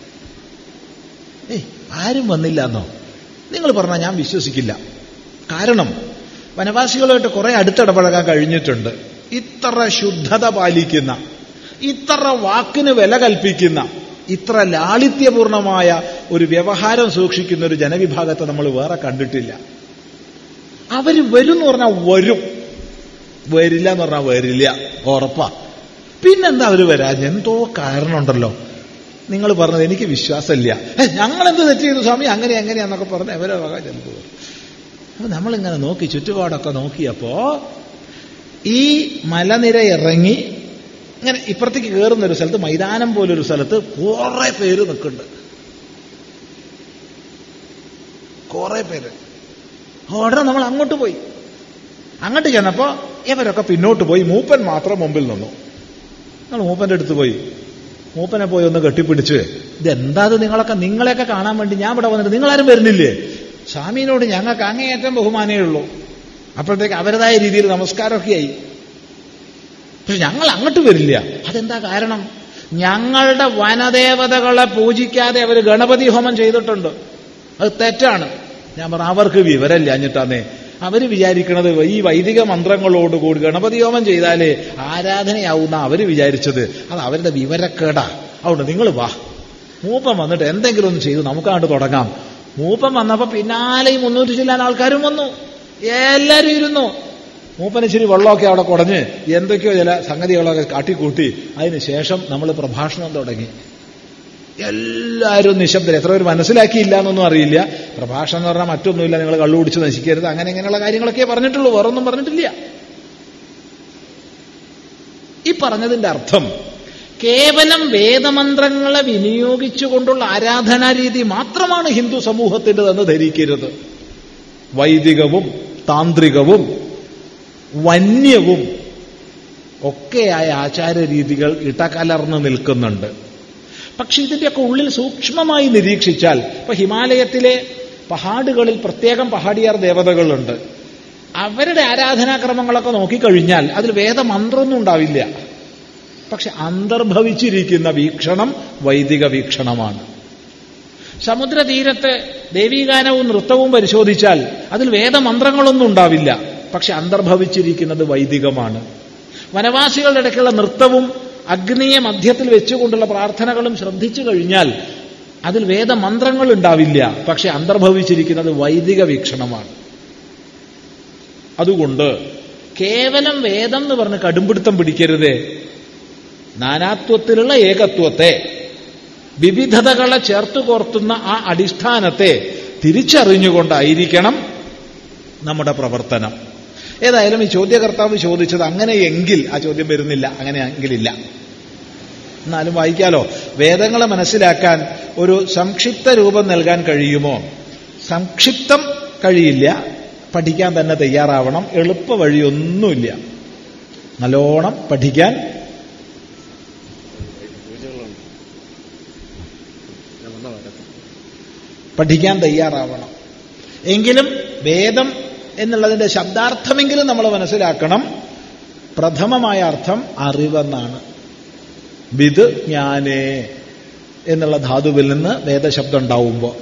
Speaker 1: ഏയ് ആരും വന്നില്ല എന്നോ നിങ്ങൾ പറഞ്ഞാൽ ഞാൻ വിശ്വസിക്കില്ല കാരണം വനവാസികളുമായിട്ട് കുറെ അടുത്തിടപഴകാൻ കഴിഞ്ഞിട്ടുണ്ട് ഇത്ര ശുദ്ധത പാലിക്കുന്ന ഇത്ര വാക്കിന് വില കൽപ്പിക്കുന്ന ഇത്ര ലാളിത്യപൂർണമായ ഒരു വ്യവഹാരം സൂക്ഷിക്കുന്ന ഒരു ജനവിഭാഗത്തെ നമ്മൾ വേറെ കണ്ടിട്ടില്ല അവർ വരും എന്ന് പറഞ്ഞാൽ വരും വരില്ല എന്ന് പറഞ്ഞാൽ വരില്ല ഉറപ്പാ പിന്നെന്താ അവർ വരാൻ എന്തോ കാരണമുണ്ടല്ലോ നിങ്ങൾ പറഞ്ഞത് എനിക്ക് വിശ്വാസമില്ല ഏ, ഞങ്ങളെന്ത് തെറ്റ് ചെയ്തു സ്വാമി അങ്ങനെ എങ്ങനെയാന്നൊക്കെ പറഞ്ഞ് അവരെ വക ചെലവ് അപ്പൊ നമ്മളിങ്ങനെ നോക്കി ചുറ്റുപാടൊക്കെ നോക്കിയപ്പോ ഈ മലനിര ഇറങ്ങി ഇങ്ങനെ ഇപ്പുറത്തേക്ക് കയറുന്ന ഒരു സ്ഥലത്ത് മൈതാനം പോലൊരു സ്ഥലത്ത് കുറെ പേര് നിൽക്കുന്നുണ്ട് കുറെ പേര് ഉടനെ നമ്മൾ അങ്ങോട്ട് പോയി അങ്ങോട്ട് ചെന്നപ്പോ ഇവരൊക്കെ പിന്നോട്ട് പോയി മൂപ്പൻ മാത്രം മുമ്പിൽ നിന്നു നമ്മൾ മൂപ്പന്റെ അടുത്ത് പോയി മൂപ്പനെ പോയി ഒന്ന് കെട്ടിപ്പിടിച്ച് ഇതെന്താ ഇത് നിങ്ങളൊക്കെ നിങ്ങളെയൊക്കെ കാണാൻ വേണ്ടി ഞാൻ ഇവിടെ വന്നിട്ട് നിങ്ങളാരും വരുന്നില്ലേ സ്വാമിനോട് ഞങ്ങൾക്ക് അങ്ങേയറ്റം ബഹുമാനേ ഉള്ളൂ അപ്പോഴത്തേക്ക് അവരുടേതായ രീതിയിൽ നമസ്കാരമൊക്കെ ആയി പക്ഷെ ഞങ്ങൾ അങ്ങോട്ട് വരില്ല അതെന്താ കാരണം ഞങ്ങളുടെ വനദേവതകളെ പൂജിക്കാതെ അവർ ഗണപതി ഹോമം ചെയ്തിട്ടുണ്ട് അത് തെറ്റാണ് ഞാൻ പറഞ്ഞു അവർക്ക് വിവരമില്ല എന്നിട്ടാന്നേ അവര് വിചാരിക്കണത് ഈ വൈദിക മന്ത്രങ്ങളോടുകൂടി ഗണപതി ഹോമം ചെയ്താലേ ആരാധനയാവുന്ന അവര് വിചാരിച്ചത് അത് അവരുടെ വിവരക്കേടാ അതുകൊണ്ട് നിങ്ങൾ വാ മൂപ്പം വന്നിട്ട് എന്തെങ്കിലും ഒന്ന് ചെയ്ത് നമുക്കങ്ങോട്ട് തുടങ്ങാം മൂപ്പം വന്നപ്പോ പിന്നാലെ ഈ മുന്നൂറ്റി ചില്ലാൻ ആൾക്കാരും വന്നു എല്ലാരും ഇരുന്നു മൂപ്പന് ഇച്ചിരി വെള്ളമൊക്കെ അവിടെ കുടഞ്ഞ് എന്തൊക്കെയോ ചില സംഗതികളൊക്കെ കാട്ടിക്കൂട്ടി അതിന് ശേഷം നമ്മൾ പ്രഭാഷണം തുടങ്ങി എല്ലാവരും നിശബ്ദർ എത്ര പേര് മനസ്സിലാക്കിയില്ല എന്നൊന്നും അറിയില്ല പ്രഭാഷണം എന്ന് പറഞ്ഞാൽ മറ്റൊന്നുമില്ല നിങ്ങൾ കള്ളു കുടിച്ച് നശിക്കരുത് അങ്ങനെ ഇങ്ങനെയുള്ള കാര്യങ്ങളൊക്കെ പറഞ്ഞിട്ടുള്ളൂ വേറൊന്നും പറഞ്ഞിട്ടില്ല ഈ പറഞ്ഞതിന്റെ അർത്ഥം കേവലം വേദമന്ത്രങ്ങളെ വിനിയോഗിച്ചുകൊണ്ടുള്ള ആരാധനാരീതി മാത്രമാണ് ഹിന്ദു സമൂഹത്തിൻ്റെതെന്ന് ധരിക്കരുത് വൈദികവും താന്ത്രികവും വന്യവും ഒക്കെയായ ആചാരരീതികൾ ഇടകലർന്ന് നിൽക്കുന്നുണ്ട് പക്ഷെ ഇതിന്റെയൊക്കെ ഉള്ളിൽ സൂക്ഷ്മമായി നിരീക്ഷിച്ചാൽ ഇപ്പൊ ഹിമാലയത്തിലെ പഹാടുകളിൽ പ്രത്യേകം പഹാടിയാർ ദേവതകളുണ്ട് അവരുടെ ആരാധനാക്രമങ്ങളൊക്കെ നോക്കിക്കഴിഞ്ഞാൽ അതിൽ വേദമന്ത്രമൊന്നും ഉണ്ടാവില്ല പക്ഷെ അന്തർഭവിച്ചിരിക്കുന്ന വീക്ഷണം വൈദിക വീക്ഷണമാണ് സമുദ്രതീരത്ത് ദേവീഗാനവും നൃത്തവും പരിശോധിച്ചാൽ അതിൽ വേദമന്ത്രങ്ങളൊന്നും ഉണ്ടാവില്ല പക്ഷെ അന്തർഭവിച്ചിരിക്കുന്നത് വൈദികമാണ് വനവാസികളുടെ ഇടയ്ക്കുള്ള നൃത്തവും അഗ്നിയെ മധ്യത്തിൽ വെച്ചുകൊണ്ടുള്ള പ്രാർത്ഥനകളും ശ്രദ്ധിച്ചു കഴിഞ്ഞാൽ അതിൽ വേദമന്ത്രങ്ങൾ ഉണ്ടാവില്ല പക്ഷെ അന്തർഭവിച്ചിരിക്കുന്നത് വൈദിക വീക്ഷണമാണ് അതുകൊണ്ട് കേവലം വേദം എന്ന് പറഞ്ഞ് കടുംപിടുത്തം പിടിക്കരുതേ നാനാത്വത്തിലുള്ള ഏകത്വത്തെ വിവിധതകളെ ചേർത്ത് കോർത്തുന്ന ആ അടിസ്ഥാനത്തെ തിരിച്ചറിഞ്ഞുകൊണ്ടായിരിക്കണം നമ്മുടെ പ്രവർത്തനം ഏതായാലും ഈ ചോദ്യകർത്താവ് ചോദിച്ചത് അങ്ങനെയെങ്കിൽ ആ ചോദ്യം വരുന്നില്ല അങ്ങനെയെങ്കിലില്ല എന്നാലും വായിക്കാലോ വേദങ്ങളെ മനസ്സിലാക്കാൻ ഒരു സംക്ഷിപ്ത രൂപം നൽകാൻ കഴിയുമോ സംക്ഷിപ്തം കഴിയില്ല പഠിക്കാൻ തന്നെ തയ്യാറാവണം എളുപ്പ വഴിയൊന്നുമില്ല നല്ലോണം പഠിക്കാൻ പഠിക്കാൻ തയ്യാറാവണം എങ്കിലും വേദം എന്നുള്ളതിന്റെ ശബ്ദാർത്ഥമെങ്കിലും നമ്മൾ മനസ്സിലാക്കണം പ്രഥമമായ അർത്ഥം അറിവെന്നാണ് വിത് ജ്ഞാനേ എന്നുള്ള ധാതുവിൽ നിന്ന് വേദശബ്ദം ഉണ്ടാവുമ്പോൾ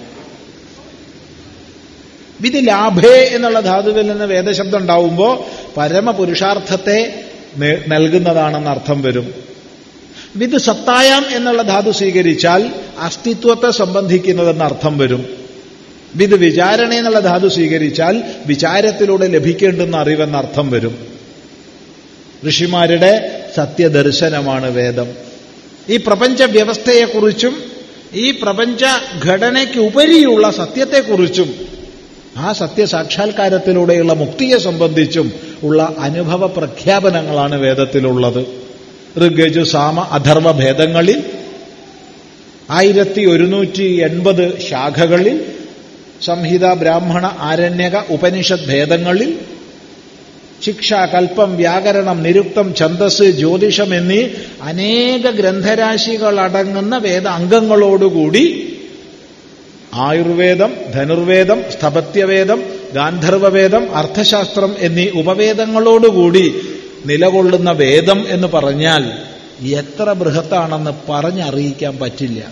Speaker 1: വിധി ലാഭേ എന്നുള്ള ധാതുവിൽ നിന്ന് വേദശബ്ദം ഉണ്ടാവുമ്പോൾ പരമപുരുഷാർത്ഥത്തെ നെ- നൽകുന്നതാണെന്ന് അർത്ഥം വരും വിത് സത്തായാം എന്നുള്ള ധാതു സ്വീകരിച്ചാൽ അസ്തിത്വത്തെ സംബന്ധിക്കുന്നതെന്ന് അർത്ഥം വരും വിത് വിചാരണ എന്നുള്ള ധാതു സ്വീകരിച്ചാൽ വിചാരത്തിലൂടെ ലഭിക്കേണ്ടുന്ന അറിവെന്ന അർത്ഥം വരും ഋഷിമാരുടെ സത്യദർശനമാണ് വേദം ഈ പ്രപഞ്ച വ്യവസ്ഥയെക്കുറിച്ചും ഈ പ്രപഞ്ച ഘടനയ്ക്ക് ഉപരിയുള്ള സത്യത്തെക്കുറിച്ചും ആ സത്യസാക്ഷാത്കാരത്തിലൂടെയുള്ള മുക്തിയെ സംബന്ധിച്ചും ഉള്ള അനുഭവ പ്രഖ്യാപനങ്ങളാണ് വേദത്തിലുള്ളത് ഋഗജു സാമ അധർവ ഭേദങ്ങളിൽ ആയിരത്തി ഒരുന്നൂറ്റി എൺപത് ശാഖകളിൽ സംഹിത ബ്രാഹ്മണ ആരണ്യക ഉപനിഷത് ഭേദങ്ങളിൽ ശിക്ഷ കൽപ്പം വ്യാകരണം നിരുക്തം ഛന്ദസ് ജ്യോതിഷം എന്നീ അനേക ഗ്രന്ഥരാശികൾ അടങ്ങുന്ന വേദ അംഗങ്ങളോടുകൂടി ആയുർവേദം ധനുർവേദം സ്ഥപത്യവേദം ഗാന്ധർവവേദം അർത്ഥശാസ്ത്രം എന്നീ ഉപവേദങ്ങളോടുകൂടി നിലകൊള്ളുന്ന വേദം എന്ന് പറഞ്ഞാൽ എത്ര ബൃഹത്താണെന്ന് പറഞ്ഞറിയിക്കാൻ പറ്റില്ല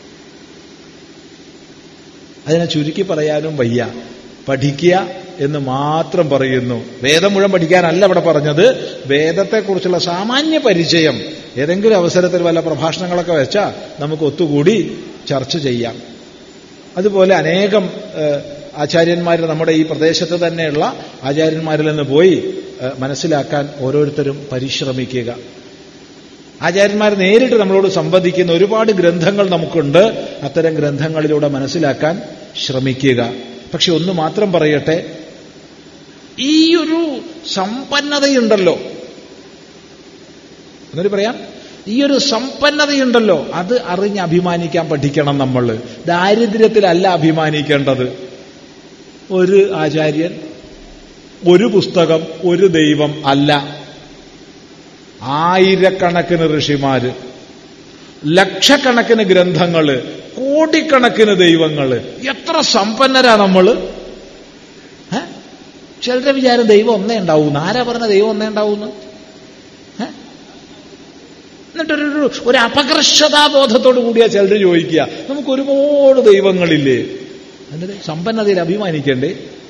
Speaker 1: അതിനെ ചുരുക്കി പറയാനും വയ്യ പഠിക്കുക എന്ന് മാത്രം പറയുന്നു വേദം മുഴുവൻ പഠിക്കാനല്ല ഇവിടെ പറഞ്ഞത് വേദത്തെക്കുറിച്ചുള്ള സാമാന്യ പരിചയം ഏതെങ്കിലും അവസരത്തിൽ വല്ല പ്രഭാഷണങ്ങളൊക്കെ വെച്ചാൽ നമുക്ക് ഒത്തുകൂടി ചർച്ച ചെയ്യാം അതുപോലെ അനേകം ഏഹ്, ആചാര്യന്മാർ നമ്മുടെ ഈ പ്രദേശത്ത് തന്നെയുള്ള ആചാര്യന്മാരിൽ നിന്ന് പോയി ഏഹ്, മനസ്സിലാക്കാൻ ഓരോരുത്തരും പരിശ്രമിക്കുക ആചാര്യന്മാർ നേരിട്ട് നമ്മളോട് സംവദിക്കുന്ന ഒരുപാട് ഗ്രന്ഥങ്ങൾ നമുക്കുണ്ട് അത്തരം ഗ്രന്ഥങ്ങളിലൂടെ മനസ്സിലാക്കാൻ ശ്രമിക്കുക പക്ഷെ ഒന്ന് മാത്രം പറയട്ടെ ഈ ഒരു സമ്പന്നതയുണ്ടല്ലോ എന്നിട്ട് പറയാം ഈ ഒരു സമ്പന്നതയുണ്ടല്ലോ അത് അറിഞ്ഞ് അഭിമാനിക്കാൻ പഠിക്കണം നമ്മൾ ദാരിദ്ര്യത്തിലല്ല അഭിമാനിക്കേണ്ടത് ഒരു ആചാര്യൻ ഒരു പുസ്തകം ഒരു ദൈവം അല്ല ആയിരക്കണക്കിന് ഋഷിമാര് ലക്ഷക്കണക്കിന് ഗ്രന്ഥങ്ങള് കോടിക്കണക്കിന് ദൈവങ്ങള് എത്ര സമ്പന്നരാ നമ്മള് ഏ? ചിലരുടെ വിചാരം ദൈവം ഒന്നേ ഉണ്ടാവുന്നു ആരാ പറഞ്ഞ ദൈവം ഒന്നേ ഉണ്ടാവുന്നു ഏ? എന്നിട്ടൊരു ഒരു- ഒരു അപകർഷതാബോധത്തോട് കൂടിയാ ചിലർ ചോദിക്കുക നമുക്ക് ഒരുപാട് ദൈവങ്ങളില്ലേ എന്നിട്ട് സമ്പന്നതയിൽ അഭിമാനിക്കണ്ടേ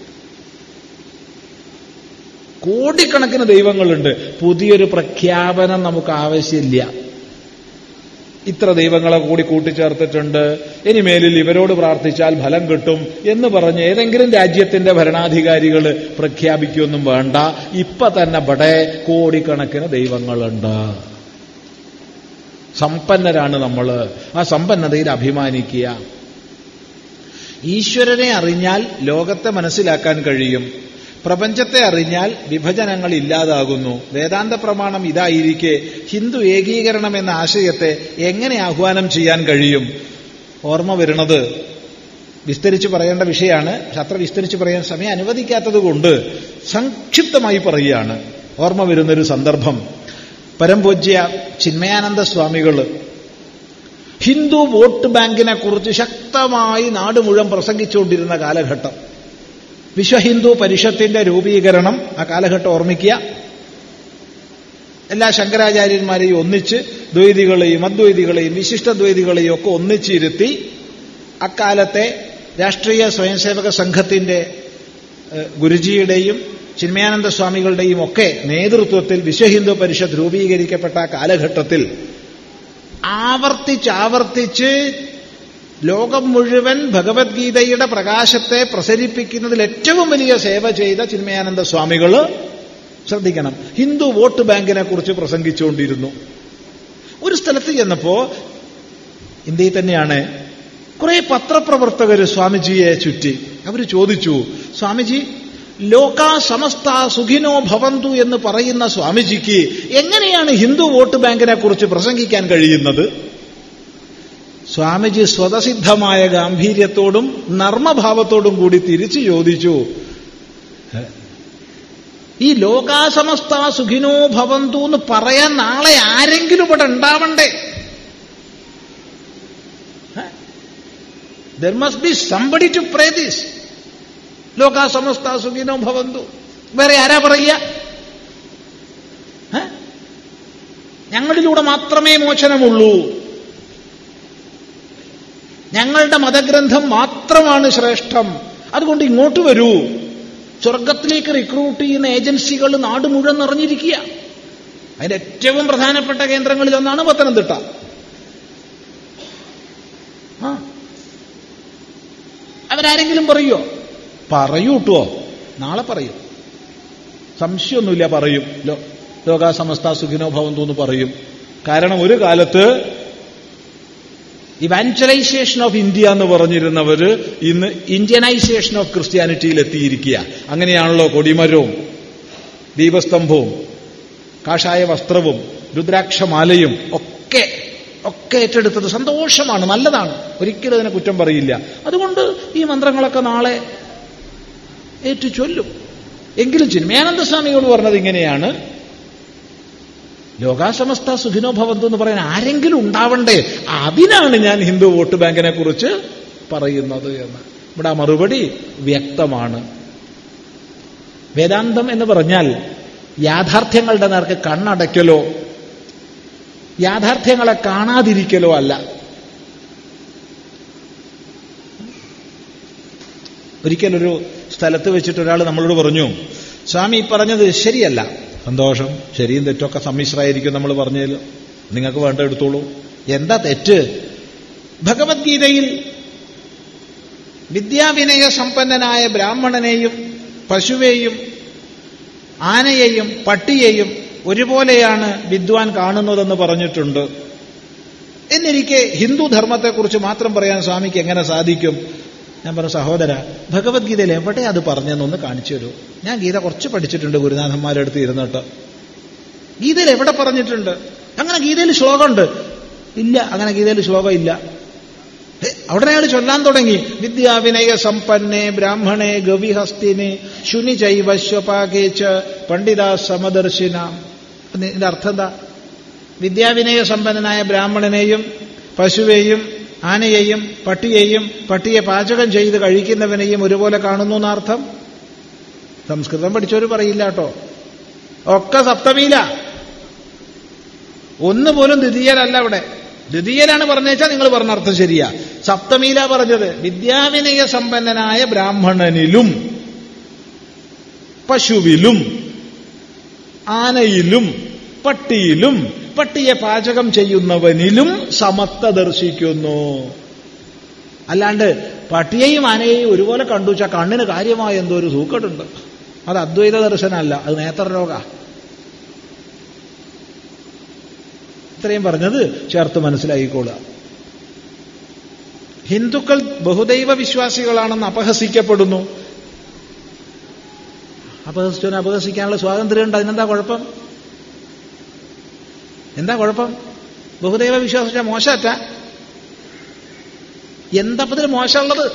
Speaker 1: കോടിക്കണക്കിന് ദൈവങ്ങളുണ്ട് പുതിയൊരു പ്രഖ്യാപനം നമുക്ക് ആവശ്യമില്ല ഇത്ര ദൈവങ്ങളെ കൂടി കൂട്ടിച്ചേർത്തിട്ടുണ്ട് ഇനി മേലിൽ ഇവരോട് പ്രാർത്ഥിച്ചാൽ ഫലം കിട്ടും എന്ന് പറഞ്ഞ് ഏതെങ്കിലും രാജ്യത്തിന്റെ ഭരണാധികാരികൾ പ്രഖ്യാപിക്കൊന്നും വേണ്ട ഇപ്പൊ തന്നെ ഇവിടെ കോടിക്കണക്കിന് ദൈവങ്ങളുണ്ട് സമ്പന്നരാണ് നമ്മൾ ആ സമ്പന്നതയിൽ അഭിമാനിക്കുക ഈശ്വരനെ അറിഞ്ഞാൽ ലോകത്തെ മനസ്സിലാക്കാൻ കഴിയും പ്രപഞ്ചത്തെ അറിഞ്ഞാൽ വിഭജനങ്ങൾ ഇല്ലാതാകുന്നു വേദാന്ത പ്രമാണം ഇതായിരിക്കെ ഹിന്ദു ഏകീകരണം എന്ന ആശയത്തെ എങ്ങനെ ആഹ്വാനം ചെയ്യാൻ കഴിയും ഓർമ്മ വരുന്നത് വിസ്തരിച്ച് പറയേണ്ട വിഷയമാണ് പക്ഷെ അത്ര വിസ്തരിച്ച് പറയാൻ സമയം അനുവദിക്കാത്തത് കൊണ്ട് സംക്ഷിപ്തമായി പറയുകയാണ് ഓർമ്മ വരുന്നൊരു സന്ദർഭം പരംപൂജ്യ ചിന്മയാനന്ദ സ്വാമികൾ ഹിന്ദു വോട്ട് ബാങ്കിനെ കുറിച്ച് ശക്തമായി നാട് മുഴുവൻ പ്രസംഗിച്ചുകൊണ്ടിരുന്ന കാലഘട്ടം വിശ്വഹിന്ദു പരിഷത്തിന്റെ രൂപീകരണം ആ കാലഘട്ടം ഓർമ്മിക്കുക എല്ലാ ശങ്കരാചാര്യന്മാരെയും ഒന്നിച്ച് ദ്വൈതികളെയും അദ്വൈതികളെയും വിശിഷ്ടദ്വൈതികളെയും ഒക്കെ ഒന്നിച്ചിരുത്തി അക്കാലത്തെ രാഷ്ട്രീയ സ്വയംസേവക സംഘത്തിന്റെ ഏഹ്, ഗുരുജിയുടെയും ചിന്മയാനന്ദ സ്വാമികളുടെയും ഒക്കെ നേതൃത്വത്തിൽ വിശ്വഹിന്ദു പരിഷത്ത് രൂപീകരിക്കപ്പെട്ട ആ കാലഘട്ടത്തിൽ ആവർത്തിച്ചാവർത്തിച്ച് ലോകം മുഴുവൻ ഭഗവത്ഗീതയുടെ പ്രകാശത്തെ പ്രസരിപ്പിക്കുന്നതിൽ ഏറ്റവും വലിയ സേവ ചെയ്ത ചിന്മയാനന്ദ സ്വാമികൾ ശ്രദ്ധിക്കണം ഹിന്ദു വോട്ട് ബാങ്കിനെ കുറിച്ച് പ്രസംഗിച്ചുകൊണ്ടിരുന്നു ഒരു സ്ഥലത്ത് ചെന്നപ്പോ ഇന്ത്യയിൽ തന്നെയാണ് കുറെ പത്രപ്രവർത്തകർ സ്വാമിജിയെ ചുറ്റി അവർ ചോദിച്ചു സ്വാമിജി ലോക സമസ്ത സുഖിനോ ഭവന്തു എന്ന് പറയുന്ന സ്വാമിജിക്ക് എങ്ങനെയാണ് ഹിന്ദു വോട്ട് ബാങ്കിനെ കുറിച്ച് പ്രസംഗിക്കാൻ കഴിയുന്നത് സ്വാമിജി സ്വതസിദ്ധമായ ഗാംഭീര്യത്തോടും നർമ്മഭാവത്തോടും കൂടി തിരിച്ചു ചോദിച്ചു ഈ ലോകാസമസ്ത സുഖിനോ ഭവന്തു എന്ന് പറയാൻ നാളെ ആരെങ്കിലും ഇവിടെ ഉണ്ടാവണ്ടേ there must be somebody to pray this ലോകാ സമസ്ത സുഖിനോ ഭവന്തു വേറെ ആരാ പറയുക ഏ? ഞങ്ങളിലൂടെ മാത്രമേ മോചനമുള്ളൂ ഞങ്ങളുടെ മതഗ്രന്ഥം മാത്രമാണ് ശ്രേഷ്ഠം അതുകൊണ്ട് ഇങ്ങോട്ട് വരൂ സ്വർഗത്തിലേക്ക് റിക്രൂട്ട് ചെയ്യുന്ന ഏജൻസികൾ നാട് മുഴുവൻ നിറഞ്ഞിരിക്കുക അതിന്റെ ഏറ്റവും പ്രധാനപ്പെട്ട കേന്ദ്രങ്ങളിൽ ഒന്നാണ് പത്തനംതിട്ട ആ അവരാരെങ്കിലും പറയോ പറയൂ കേട്ടോ നാളെ പറയും സംശയമൊന്നുമില്ല പറയും ലോ ലോകാസമസ്ത സുഖിനോ ഭവന്തു എന്ന് പറയും കാരണം ഒരു കാലത്ത് ഇവാഞ്ചലൈസേഷൻ ഓഫ് ഇന്ത്യ എന്ന് പറഞ്ഞിരുന്നവര് ഇന്ന് ഇന്ത്യനൈസേഷൻ ഓഫ് ക്രിസ്ത്യാനിറ്റിയിൽ എത്തിയിരിക്കുക അങ്ങനെയാണല്ലോ കൊടിമരവും ദീപസ്തംഭവും കാഷായ വസ്ത്രവും രുദ്രാക്ഷമാലയും ഒക്കെ ഒക്കെ ഏറ്റെടുത്തത് സന്തോഷമാണ് നല്ലതാണ് ഒരിക്കലും അതിനെ കുറ്റം പറയില്ല അതുകൊണ്ട് ഈ മന്ത്രങ്ങളൊക്കെ നാളെ ഏറ്റു ചൊല്ലും എങ്കിലും ചിന്മയാനന്ദ സ്വാമിയോട് പറഞ്ഞത് ഇങ്ങനെയാണ് ലോകാസമസ്ത സുഖിനോ ഭവന്തു എന്ന് പറയാൻ ആരെങ്കിലും ഉണ്ടാവണ്ടേ അതിനാണ് ഞാൻ ഹിന്ദു വോട്ട് ബാങ്കിനെ കുറിച്ച് പറയുന്നത് എന്ന് ഇവിടെ ആ മറുപടി വ്യക്തമാണ് വേദാന്തം എന്ന് പറഞ്ഞാൽ യാഥാർത്ഥ്യങ്ങളുടെ നേർക്ക് കണ്ണടയ്ക്കലോ യാഥാർത്ഥ്യങ്ങളെ കാണാതിരിക്കലോ അല്ല ഒരിക്കലൊരു സ്ഥലത്ത് വെച്ചിട്ട് ഒരാൾ നമ്മളോട് പറഞ്ഞു സ്വാമി ഈ പറഞ്ഞത് ശരിയല്ല സന്തോഷം ശരിയും തെറ്റൊക്കെ സമ്മിശ്രമായിരിക്കും നമ്മൾ പറഞ്ഞതിൽ നിങ്ങൾക്ക് വേണ്ട എടുത്തോളൂ എന്താ തെറ്റ് ഭഗവത്ഗീതയിൽ വിദ്യാവിനയ സമ്പന്നനായ ബ്രാഹ്മണനെയും പശുവേയും ആനയെയും പട്ടിയെയും ഒരുപോലെയാണ് വിദ്വാൻ കാണുന്നതെന്ന് പറഞ്ഞിട്ടുണ്ട് എന്നിരിക്കെ ഹിന്ദു ധർമ്മത്തെക്കുറിച്ച് മാത്രം പറയാൻ സ്വാമിക്ക് എങ്ങനെ സാധിക്കും ഞാൻ പറഞ്ഞു സഹോദര ഭഗവത്ഗീതയിൽ എവിടെ അത് പറഞ്ഞെന്നൊന്ന് കാണിച്ചു തരൂ ഞാൻ ഗീത കുറച്ച് പഠിച്ചിട്ടുണ്ട് ഗുരുനാഥന്മാരുടെ അടുത്ത് ഇരുന്നിട്ട് ഗീതയിൽ എവിടെ പറഞ്ഞിട്ടുണ്ട് അങ്ങനെ ഗീതയിൽ ശ്ലോകമുണ്ട് ഇല്ല അങ്ങനെ ഗീതയിൽ ശ്ലോകം ഇല്ല ഏ, അവിടെ അയാൾ ചൊല്ലാൻ തുടങ്ങി വിദ്യാവിനയ സമ്പന്നെ ബ്രാഹ്മണേ ഗവിഹസ്തിനെ ശുനി ചൈവശ്വപാകേച്ച പണ്ഡിത സമദർശിന ഇതിന്റെ അർത്ഥം എന്താ വിദ്യാവിനയ സമ്പന്നനായ ബ്രാഹ്മണനെയും പശുവേയും ആനയെയും പട്ടിയെയും പട്ടിയെ പാചകം ചെയ്ത് കഴിക്കുന്നവനെയും ഒരുപോലെ കാണുന്നു എന്നർത്ഥം സംസ്കൃതം പഠിച്ചവര് പറയില്ല കേട്ടോ ഒക്കെ സപ്തമിയില ഒന്ന് പോലും ദ്വിതീയരല്ല അവിടെ ദ്വിതീയരാണ് പറഞ്ഞേച്ചാൽ നിങ്ങൾ പറഞ്ഞ അർത്ഥം ശരിയാ സപ്തമിയില പറഞ്ഞത് വിദ്യാവിനയ സമ്പന്നനായ ബ്രാഹ്മണനിലും പശുവിലും ആനയിലും പട്ടിയിലും പട്ടിയെ പാചകം ചെയ്യുന്നവനിലും സമത്വ ദർശിക്കുന്നു അല്ലാണ്ട് പട്ടിയെയും ആനയെയും ഒരുപോലെ കണ്ടു വെച്ചാൽ കണ്ണിന് കാര്യമായ എന്തോ ഒരു സൂക്കട്ടുണ്ട് അത് അദ്വൈത ദർശനമല്ല അത് നേത്രരോഗ ഇത്രയും പറഞ്ഞത് ചേർത്ത് മനസ്സിലാക്കിക്കൊള്ളുക ഹിന്ദുക്കൾ ബഹുദൈവ വിശ്വാസികളാണെന്ന് അപഹസിക്കപ്പെടുന്നു അപഹസിച്ചവനെ അപഹസിക്കാനുള്ള സ്വാതന്ത്ര്യമുണ്ട് അതിനെന്താ കുഴപ്പം എന്താ കുഴപ്പം ബഹുദൈവ വിശ്വാസിച്ച മോശമറ്റ എന്തപ്പതിൽ മോശമുള്ളത്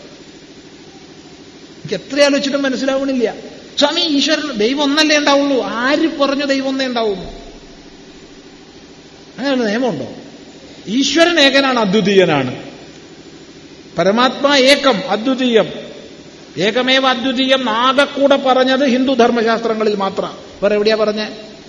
Speaker 1: എനിക്ക് എത്ര ആലോചിച്ചിട്ടും മനസ്സിലാവണില്ല സ്വാമി ഈശ്വരൻ ദൈവം ഒന്നല്ലേ ഉണ്ടാവുള്ളൂ ആര് പറഞ്ഞു ദൈവം ഒന്നേ ഉണ്ടാവുന്നു അങ്ങനെയുള്ള നിയമമുണ്ടോ ഈശ്വരൻ ഏകനാണ് അദ്വിതീയനാണ് പരമാത്മാ ഏകം അദ്വിതീയം ഏകമേവ അദ്വിതീയം ആകെക്കൂടെ പറഞ്ഞത് ഹിന്ദു ധർമ്മശാസ്ത്രങ്ങളിൽ മാത്രം വേറെ എവിടെയാ പറഞ്ഞേ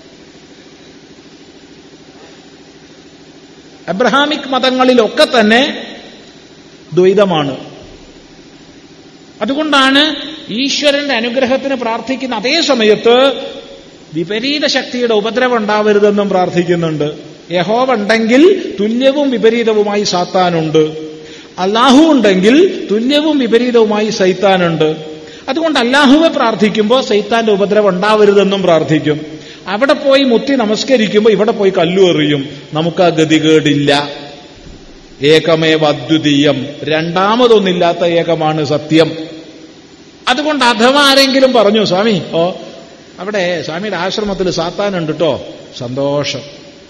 Speaker 1: അബ്രഹാമിക് മതങ്ങളിലൊക്കെ തന്നെ ദ്വൈതമാണ് അതുകൊണ്ടാണ് ഈശ്വരന്റെ അനുഗ്രഹത്തിന് പ്രാർത്ഥിക്കുന്ന അതേ സമയത്ത് വിപരീത ശക്തിയുടെ ഉപദ്രവം ഉണ്ടാവരുതെന്നും പ്രാർത്ഥിക്കുന്നുണ്ട് യഹോവ ഉണ്ടെങ്കിൽ തുല്യവും വിപരീതവുമായി സാത്താനുണ്ട് അള്ളാഹു ഉണ്ടെങ്കിൽ തുല്യവും വിപരീതവുമായി സൈത്താനുണ്ട് അതുകൊണ്ട് അള്ളാഹുവെ പ്രാർത്ഥിക്കുമ്പോൾ സൈത്താന്റെ ഉപദ്രവം ഉണ്ടാവരുതെന്നും പ്രാർത്ഥിക്കും അവിടെ പോയി മുത്തി നമസ്കരിക്കുമ്പോൾ ഇവിടെ പോയി കല്ലു എറിയും നമുക്ക് ആ ഗതികേടില്ല ഏകമേവ അദ്വിതീയം രണ്ടാമതൊന്നില്ലാത്ത ഏകമാണ് സത്യം അതുകൊണ്ട് അഥവാ ആരെങ്കിലും പറഞ്ഞു സ്വാമി ഓ അവിടെ സ്വാമിയുടെ ആശ്രമത്തിൽ സാത്താനുണ്ട് കേട്ടോ സന്തോഷം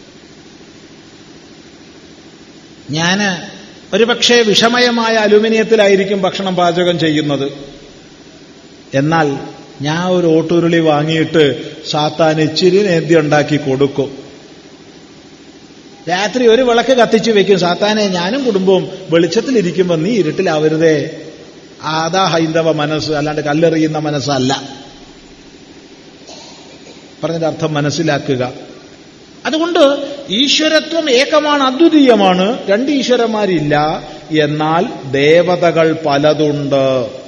Speaker 1: ഞാന് ഒരുപക്ഷെ വിഷമയമായ അലുമിനിയത്തിലായിരിക്കും ഭക്ഷണം പാചകം ചെയ്യുന്നത് എന്നാൽ ഞാൻ ഒരു ഓട്ടുരുളി വാങ്ങിയിട്ട് സാത്താൻ ഇച്ചിരി നേദ്യം ഉണ്ടാക്കി കൊടുക്കും രാത്രി ഒരു വിളക്ക് കത്തിച്ചു വെക്കും സാത്താനെ ഞാനും കുടുംബവും വെളിച്ചത്തിലിരിക്കുമ്പോൾ നീ ഇരുട്ടിലാവരുതേ അതാ ഹൈന്ദവ മനസ്സ് അല്ലാണ്ട് കല്ലെറിയുന്ന മനസ്സല്ല പറഞ്ഞതിന്റെ അർത്ഥം മനസ്സിലാക്കുക അതുകൊണ്ട് ഈശ്വരത്വം ഏകമാണ് അദ്വിതീയമാണ് രണ്ട് ഈശ്വരന്മാരില്ല എന്നാൽ ദേവതകൾ പലതുണ്ട്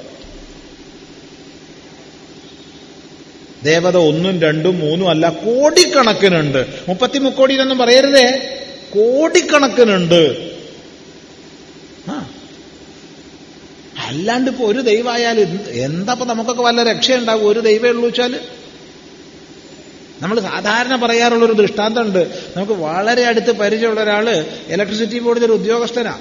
Speaker 1: ദേവത ഒന്നും രണ്ടും മൂന്നും അല്ല കോടിക്കണക്കിനുണ്ട് മുപ്പത്തി മുക്കോടിയിലൊന്നും പറയരുതേ കോടിക്കണക്കിനുണ്ട് ആ അല്ലാണ്ട് ഇപ്പൊ ഒരു ദൈവമായാൽ എന്താ നമുക്കൊക്കെ വല്ല രക്ഷയുണ്ടാവും ഒരു ദൈവമേ ഉള്ളൂ വെച്ചാൽ നമ്മൾ സാധാരണ പറയാറുള്ള ഒരു ദൃഷ്ടാന്തമുണ്ട് നമുക്ക് വളരെ അടുത്ത് പരിചയമുള്ള ഒരാള് ഇലക്ട്രിസിറ്റി ബോർഡിൽ ഒരു ഉദ്യോഗസ്ഥനാ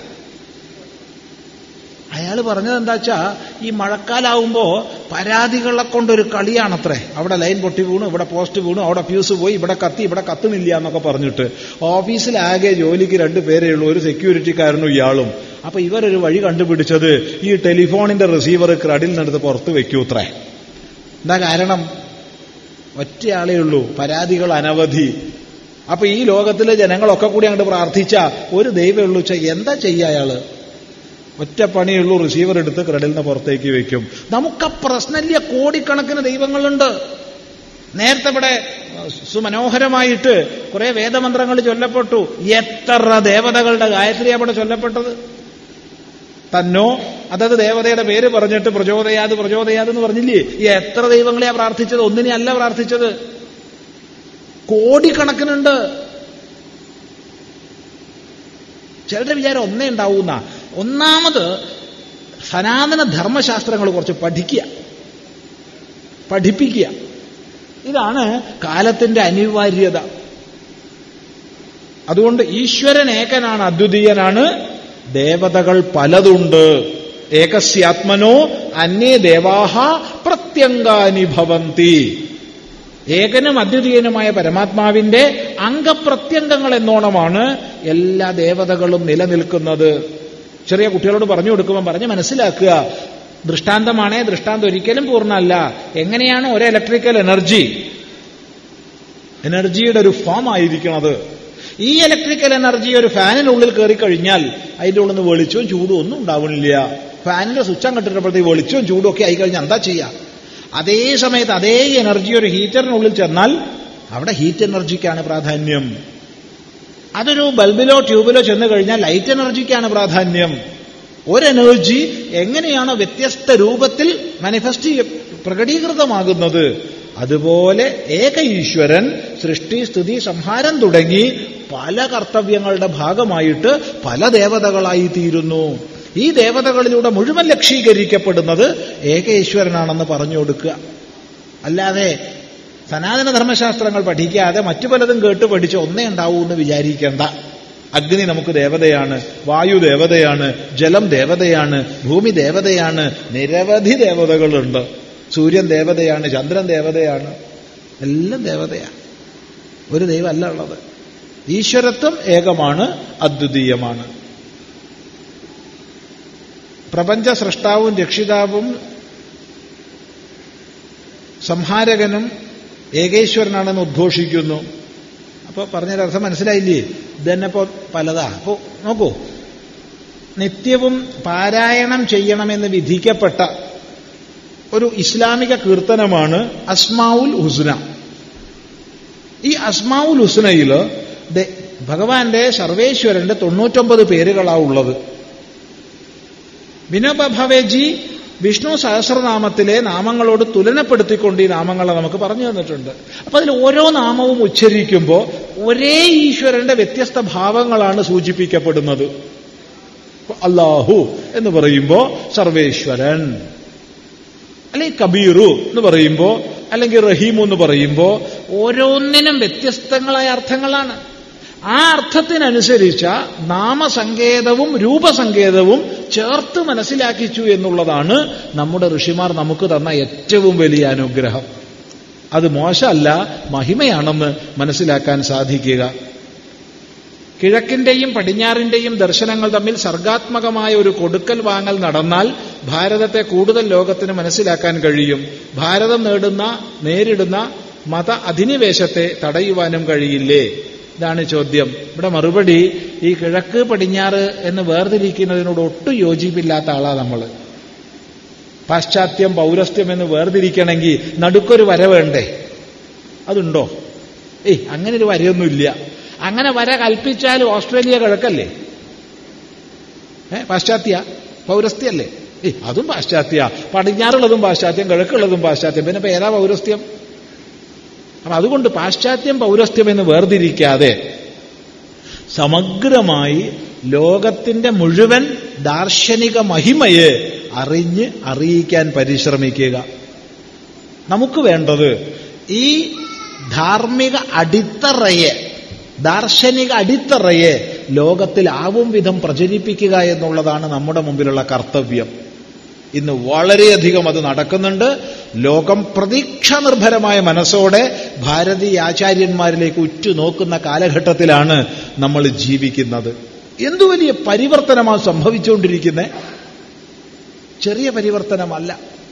Speaker 1: അയാൾ പറഞ്ഞത് എന്താ വെച്ചാ ഈ മഴക്കാലാവുമ്പോ പരാതികളെ കൊണ്ടൊരു കളിയാണത്രേ അവിടെ ലൈൻ പൊട്ടി വീണു ഇവിടെ പോസ്റ്റ് വീണു അവിടെ ഫ്യൂസ് പോയി ഇവിടെ കത്തി ഇവിടെ കത്തുന്നില്ല എന്നൊക്കെ പറഞ്ഞിട്ട് ഓഫീസിലാകെ ജോലിക്ക് രണ്ട് പേരേ ഉള്ളൂ ഒരു സെക്യൂരിറ്റിക്കാരനും ഇയാളും അപ്പൊ ഇവരൊരു വഴി കണ്ടുപിടിച്ചത് ഈ ടെലിഫോണിന്റെ റിസീവർ ക്രഡിൽ നിന്നെടുത്ത് പുറത്ത് വെക്കൂത്രേ എന്താ കാരണം ഒറ്റയാളേ ഉള്ളൂ പരാതികൾ അനവധി അപ്പൊ ഈ ലോകത്തിലെ ജനങ്ങളൊക്കെ കൂടി അങ്ങോട്ട് പ്രാർത്ഥിച്ച ഒരു ദൈവമേ ഉള്ളൂ വെച്ചാൽ എന്താ ചെയ്യുക അയാള് ഒറ്റ പണിയുള്ളൂ റിസീവർ എടുത്ത് ക്രെഡിൽ നിന്ന് പുറത്തേക്ക് വെക്കും നമുക്ക് പ്രശ്നമില്ല കോടിക്കണക്കിന് ദൈവങ്ങളുണ്ട് നേരത്തെ ഇവിടെ സുമനോഹരമായിട്ട് കുറെ വേദമന്ത്രങ്ങൾ ചൊല്ലപ്പെട്ടു എത്ര ദേവതകളുടെ ഗായത്രി അവിടെ ചൊല്ലപ്പെട്ടത് തന്നോ അതത് ദേവതയുടെ പേര് പറഞ്ഞിട്ട് പ്രചോദയാത് പ്രചോദയാത് എന്ന് പറഞ്ഞില്ലേ ഈ എത്ര ദൈവങ്ങളെയാ പ്രാർത്ഥിച്ചത് ഒന്നിനെ അല്ല പ്രാർത്ഥിച്ചത് കോടിക്കണക്കിനുണ്ട് ചിലരുടെ വിചാരം ഒന്നേ ഉണ്ടാവൂന്ന ഒന്നാമത് സനാതന ധർമ്മശാസ്ത്രങ്ങൾ കുറച്ച് പഠിക്കുക പഠിപ്പിക്കുക ഇതാണ് കാലത്തിന്റെ അനിവാര്യത അതുകൊണ്ട് ഈശ്വരൻ ഏകനാണ് അദ്വിതീയനാണ് ദേവതകൾ പലതുണ്ട് ഏകസ്യാത്മനോ അന്യേ ദേവാഹ പ്രത്യങ്കാനി ഭവന്തി ഏകനും അദ്വിതീയനുമായ പരമാത്മാവിന്റെ അംഗപ്രത്യംഗങ്ങൾ എന്നോണമാണ് എല്ലാ ദേവതകളും നിലനിൽക്കുന്നത് ചെറിയ കുട്ടികളോട് പറഞ്ഞു കൊടുക്കുമ്പോൾ പറഞ്ഞ് മനസ്സിലാക്കുക ദൃഷ്ടാന്തമാണേ ദൃഷ്ടാന്തം ഒരിക്കലും പൂർണ്ണമല്ല എങ്ങനെയാണ് ഒരു ഇലക്ട്രിക്കൽ എനർജി എനർജിയുടെ ഒരു ഫോം ആയിരിക്കണത് ഈ ഇലക്ട്രിക്കൽ എനർജി ഒരു ഫാനിനുള്ളിൽ കയറി കഴിഞ്ഞാൽ അതിൻ്റെ ഉള്ളിൽ നിന്ന് വെളിച്ചവും ചൂടും ഒന്നും ഉണ്ടാവണില്ല ഫാനിന്റെ സ്വിച്ച് അങ്ങോട്ടിട്ടപ്പോഴത്തേക്ക് വെളിച്ചവും ചൂടും ഒക്കെ ആയി കഴിഞ്ഞാൽ എന്താ ചെയ്യുക അതേ സമയത്ത് അതേ എനർജി ഒരു ഹീറ്ററിനുള്ളിൽ ചെന്നാൽ അവിടെ ഹീറ്റ് എനർജിക്കാണ് പ്രാധാന്യം അതൊരു ബൾബിലോ ട്യൂബിലോ ചെന്ന് കഴിഞ്ഞാൽ ലൈറ്റ് എനർജിക്കാണ് പ്രാധാന്യം ഒരു എനർജി എങ്ങനെയാണോ വ്യത്യസ്ത രൂപത്തിൽ മാനിഫെസ്റ്റ് ചെയ്യ പ്രകടീകൃതമാകുന്നത് അതുപോലെ ഏക ഈശ്വരൻ സൃഷ്ടി സ്ഥിതി സംഹാരം തുടങ്ങി പല കർത്തവ്യങ്ങളുടെ ഭാഗമായിട്ട് പല ദേവതകളായി തീരുന്നു ഈ ദേവതകളിലൂടെ മുഴുവൻ ലക്ഷീകരിക്കപ്പെടുന്നത് ഏക ഈശ്വരനാണെന്ന് പറഞ്ഞു കൊടുക്കുക അല്ലാതെ സനാതന ധർമ്മശാസ്ത്രങ്ങൾ പഠിക്കാതെ മറ്റു പലതും കേട്ട് പഠിച്ച് ഒന്നേ ഉണ്ടാവൂ എന്ന് വിചാരിക്കേണ്ട അഗ്നി നമുക്ക് ദേവതയാണ് വായു ദേവതയാണ് ജലം ദേവതയാണ് ഭൂമി ദേവതയാണ് നിരവധി ദേവതകളുണ്ട് സൂര്യൻ ദേവതയാണ് ചന്ദ്രൻ ദേവതയാണ് എല്ലാം ദേവതയാണ് ഒരു ദൈവമല്ല ഉള്ളത് ഈശ്വരത്വം ഏകമാണ് അദ്വിതീയമാണ് പ്രപഞ്ച സൃഷ്ടാവും രക്ഷിതാവും സംഹാരകനും ഏകേശ്വരനാണെന്ന് ഉദ്ഘോഷിക്കുന്നു അപ്പോൾ പറഞ്ഞൊരർത്ഥം മനസ്സിലായില്ലേ ഇതന്നെപ്പോ പലതാ അപ്പോ നോക്കൂ നിത്യവും പാരായണം ചെയ്യണമെന്ന് വിധിക്കപ്പെട്ട ഒരു ഇസ്ലാമിക കീർത്തനമാണ് അസ്മാവുൽ ഹുസ്ന ഈ അസ്മാവുൽ ഹുസ്നയിൽ ഭഗവാന്റെ സർവേശ്വരന്റെ തൊണ്ണൂറ്റൊമ്പത് പേരുകളാ ഉള്ളത് വിനോബഭവേജി വിഷ്ണു സഹസ്രനാമത്തിലെ നാമങ്ങളോട് തുലനപ്പെടുത്തിക്കൊണ്ട് ഈ നാമങ്ങളെ നമുക്ക് പറഞ്ഞു തന്നിട്ടുണ്ട് അപ്പൊ അതിൽ ഓരോ നാമവും ഉച്ചരിക്കുമ്പോൾ ഒരേ ഈശ്വരന്റെ വ്യത്യസ്ത ഭാവങ്ങളാണ് സൂചിപ്പിക്കപ്പെടുന്നത് അള്ളാഹു എന്ന് പറയുമ്പോ സർവേശ്വരൻ അല്ലെങ്കിൽ കബീറു എന്ന് പറയുമ്പോ അല്ലെങ്കിൽ റഹീമു എന്ന് പറയുമ്പോ ഓരോന്നിനും വ്യത്യസ്തങ്ങളായ അർത്ഥങ്ങളാണ് ആ അർത്ഥത്തിനനുസരിച്ച നാമസങ്കേതവും രൂപസങ്കേതവും ചേർത്ത് മനസ്സിലാക്കിച്ചു എന്നുള്ളതാണ് നമ്മുടെ ഋഷിമാർ നമുക്ക് തന്ന ഏറ്റവും വലിയ അനുഗ്രഹം അത് മോശമല്ല മഹിമയാണെന്ന് മനസ്സിലാക്കാൻ സാധിക്കുക കിഴക്കിന്റെയും പടിഞ്ഞാറിന്റെയും ദർശനങ്ങൾ തമ്മിൽ സർഗാത്മകമായ ഒരു കൊടുക്കൽ വാങ്ങൽ നടന്നാൽ ഭാരതത്തെ കൂടുതൽ ലോകത്തിന് മനസ്സിലാക്കാൻ കഴിയും ഭാരതം നേടുന്ന നേരിടുന്ന മത അധിനിവേശത്തെ തടയുവാനും കഴിയില്ലേ ഇതാണ് ചോദ്യം ഇവിടെ മറുപടി ഈ കിഴക്ക് പടിഞ്ഞാറ് എന്ന് വേർതിരിക്കുന്നതിനോട് ഒട്ടും യോജിപ്പില്ലാത്ത ആളാ നമ്മൾ പാശ്ചാത്യം പൗരസ്ത്യം എന്ന് വേർതിരിക്കണമെങ്കിൽ നടുക്കൊരു വര വേണ്ടേ അതുണ്ടോ ഏയ് അങ്ങനെ ഒരു വരയൊന്നുമില്ല അങ്ങനെ വര കൽപ്പിച്ചാൽ ഓസ്ട്രേലിയ കിഴക്കല്ലേ ഏ പാശ്ചാത്യ പൗരസ്ത്യല്ലേ ഏയ് അതും പാശ്ചാത്യ പടിഞ്ഞാറുള്ളതും പാശ്ചാത്യം കിഴക്കുള്ളതും പാശ്ചാത്യം പിന്നെ ഇപ്പൊ ഏതാ പൗരസ്ത്യം അപ്പൊ അതുകൊണ്ട് പാശ്ചാത്യം പൗരസ്ത്യം എന്ന് വേർതിരിക്കാതെ സമഗ്രമായി ലോകത്തിന്റെ മുഴുവൻ ദാർശനിക മഹിമയെ അറിഞ്ഞ് അറിയിക്കാൻ പരിശ്രമിക്കുക നമുക്ക് വേണ്ടത് ഈ ധാർമ്മിക അടിത്തറയെ ദാർശനിക അടിത്തറയെ ലോകത്തിൽ ആവും വിധം പ്രചരിപ്പിക്കുക എന്നുള്ളതാണ് നമ്മുടെ മുമ്പിലുള്ള കർത്തവ്യം ഇന്ന് വളരെയധികം അത് നടക്കുന്നുണ്ട് ലോകം പ്രതീക്ഷ നിർഭരമായ മനസ്സോടെ ഭാരതീയ ആചാര്യന്മാരിലേക്ക് ഉറ്റുനോക്കുന്ന കാലഘട്ടത്തിലാണ് നമ്മൾ ജീവിക്കുന്നത് എന്തു വലിയ പരിവർത്തനമാണ് സംഭവിച്ചുകൊണ്ടിരിക്കുന്നത് ചെറിയ പരിവർത്തനമല്ല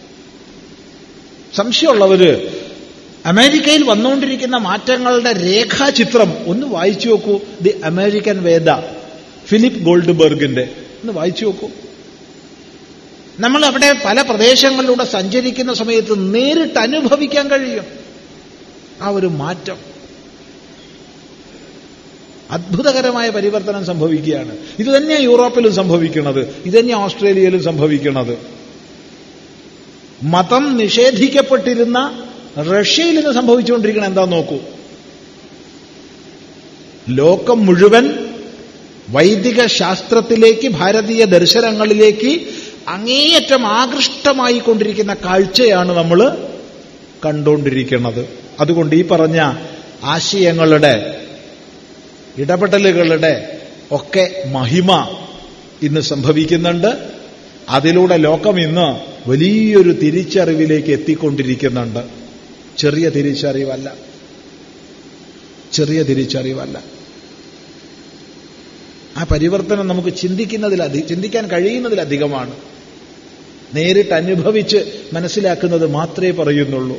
Speaker 1: സംശയമുള്ളവര് അമേരിക്കയിൽ വന്നുകൊണ്ടിരിക്കുന്ന മാറ്റങ്ങളുടെ രേഖാചിത്രം ഒന്ന് വായിച്ചു നോക്കൂ ദി അമേരിക്കൻ വേദ ഫിലിപ്പ് ഗോൾഡ്ബർഗിന്റെ ഒന്ന് വായിച്ചു നോക്കൂ നമ്മൾ അവിടെ പല പ്രദേശങ്ങളിലൂടെ സഞ്ചരിക്കുന്ന സമയത്ത് നേരിട്ട് അനുഭവിക്കാൻ കഴിയും ആ ഒരു മാറ്റം അത്ഭുതകരമായ പരിവർത്തനം സംഭവിക്കുകയാണ് ഇത് തന്നെയാണ് യൂറോപ്പിലും സംഭവിക്കുന്നത് ഇത് തന്നെയാണ് ഓസ്ട്രേലിയയിലും സംഭവിക്കുന്നത് മതം നിഷേധിക്കപ്പെട്ടിരുന്ന റഷ്യയിൽ ഇന്ന് സംഭവിച്ചുകൊണ്ടിരിക്കണം എന്താ നോക്കൂ ലോകം മുഴുവൻ വൈദിക ശാസ്ത്രത്തിലേക്ക് ഭാരതീയ ദർശനങ്ങളിലേക്ക് അങ്ങേയറ്റം ആകൃഷ്ടമായി കൊണ്ടിരിക്കുന്ന കാഴ്ചയാണ് നമ്മൾ കണ്ടുകൊണ്ടിരിക്കുന്നത് അതുകൊണ്ട് ഈ പറഞ്ഞ ആശയങ്ങളുടെ ഇടപെടലുകളുടെ ഒക്കെ മഹിമ ഇന്ന് സംഭവിക്കുന്നുണ്ട് അതിലൂടെ ലോകം ഇന്ന് വലിയൊരു തിരിച്ചറിവിലേക്ക് എത്തിക്കൊണ്ടിരിക്കുന്നുണ്ട് ചെറിയ തിരിച്ചറിവല്ല ചെറിയ തിരിച്ചറിവല്ല ആ പരിവർത്തനം നമുക്ക് ചിന്തിക്കുന്നതിൽ ചിന്തിക്കാൻ കഴിയുന്നതിലധികമാണ് നേരിട്ട് അനുഭവിച്ച് മനസ്സിലാക്കുന്നത് മാത്രമേ പറയുന്നുള്ളൂ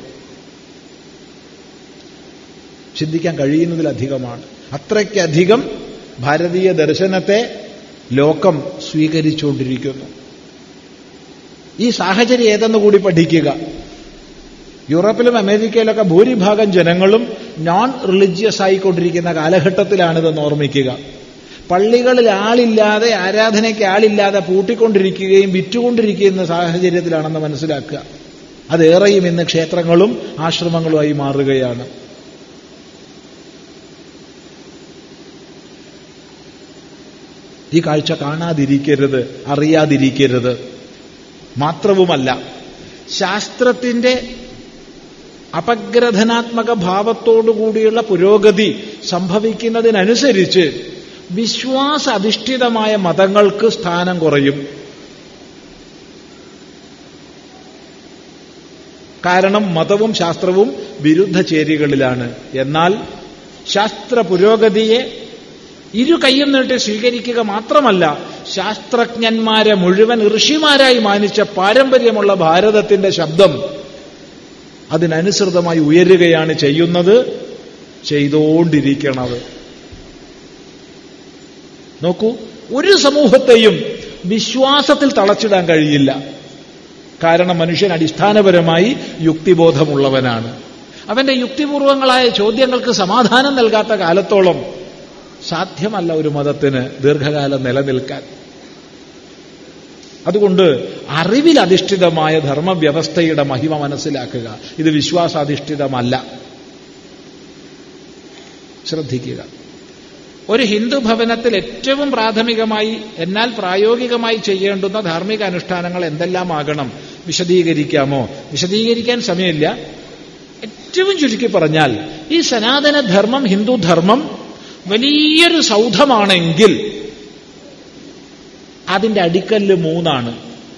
Speaker 1: ചിന്തിക്കാൻ കഴിയുന്നതിലധികമാണ് അത്രയ്ക്കധികം ഭാരതീയ ദർശനത്തെ ലോകം സ്വീകരിച്ചുകൊണ്ടിരിക്കുന്നു ഈ സാഹചര്യം ഏതെന്ന് കൂടി പഠിക്കുക യൂറോപ്പിലും അമേരിക്കയിലൊക്കെ ഭൂരിഭാഗം ജനങ്ങളും നോൺ റിലിജിയസ് ആയിക്കൊണ്ടിരിക്കുന്ന കാലഘട്ടത്തിലാണിതെന്ന് ഓർമ്മിക്കുക പള്ളികളിൽ ആളില്ലാതെ ആരാധനയ്ക്ക് ആളില്ലാതെ പൂട്ടിക്കൊണ്ടിരിക്കുകയും വിറ്റുകൊണ്ടിരിക്കുന്ന സാഹചര്യത്തിലാണെന്ന് മനസ്സിലാക്കുക അതേറെയും ഇന്ന് ക്ഷേത്രങ്ങളും ആശ്രമങ്ങളുമായി മാറുകയാണ് ഈ കാഴ്ച കാണാതിരിക്കരുത് അറിയാതിരിക്കരുത് മാത്രവുമല്ല ശാസ്ത്രത്തിന്റെ അപഗ്രഥനാത്മക ഭാവത്തോടുകൂടിയുള്ള പുരോഗതി സംഭവിക്കുന്നതിനനുസരിച്ച് വിശ്വാസ അധിഷ്ഠിതമായ മതങ്ങൾക്ക് സ്ഥാനം കുറയും കാരണം മതവും ശാസ്ത്രവും വിരുദ്ധ ചേരികളിലാണ് എന്നാൽ ശാസ്ത്ര പുരോഗതിയെ ഇരു കൈയും നീട്ടി സ്വീകരിക്കുക മാത്രമല്ല ശാസ്ത്രജ്ഞന്മാരെ മുഴുവൻ ഋഷിമാരായി മാനിച്ച പാരമ്പര്യമുള്ള ഭാരതത്തിന്റെ ശബ്ദം അതിനനുസൃതമായി ഉയരുകയാണ് ചെയ്യുന്നത് ചെയ്തുകൊണ്ടിരിക്കണത് നോക്കൂ ഒരു സമൂഹത്തെയും വിശ്വാസത്തിൽ തളച്ചിടാൻ കഴിയില്ല കാരണം മനുഷ്യൻ അടിസ്ഥാനപരമായി യുക്തിബോധമുള്ളവനാണ് അവന്റെ യുക്തിപൂർവങ്ങളായ ചോദ്യങ്ങൾക്ക് സമാധാനം നൽകാത്ത കാലത്തോളം സാധ്യമല്ല ഒരു മതത്തിന് ദീർഘകാലം നിലനിൽക്കാൻ അതുകൊണ്ട് അറിവിലധിഷ്ഠിതമായ ധർമ്മവ്യവസ്ഥയുടെ മഹിമ മനസ്സിലാക്കുക ഇത് വിശ്വാസാധിഷ്ഠിതമല്ല ശ്രദ്ധിക്കുക ഒരു ഹിന്ദു ഭവനത്തിൽ ഏറ്റവും പ്രാഥമികമായി എന്നാൽ പ്രായോഗികമായി ചെയ്യേണ്ടുന്ന ധാർമ്മിക അനുഷ്ഠാനങ്ങൾ എന്തെല്ലാമാകണം വിശദീകരിക്കാമോ വിശദീകരിക്കാൻ സമയമില്ല ഏറ്റവും ചുരുക്കി പറഞ്ഞാൽ ഈ സനാതനധർമ്മം ഹിന്ദുധർമ്മം വലിയൊരു സൗധമാണെങ്കിൽ അതിന്റെ അടിക്കല്ല് മൂന്നാണ്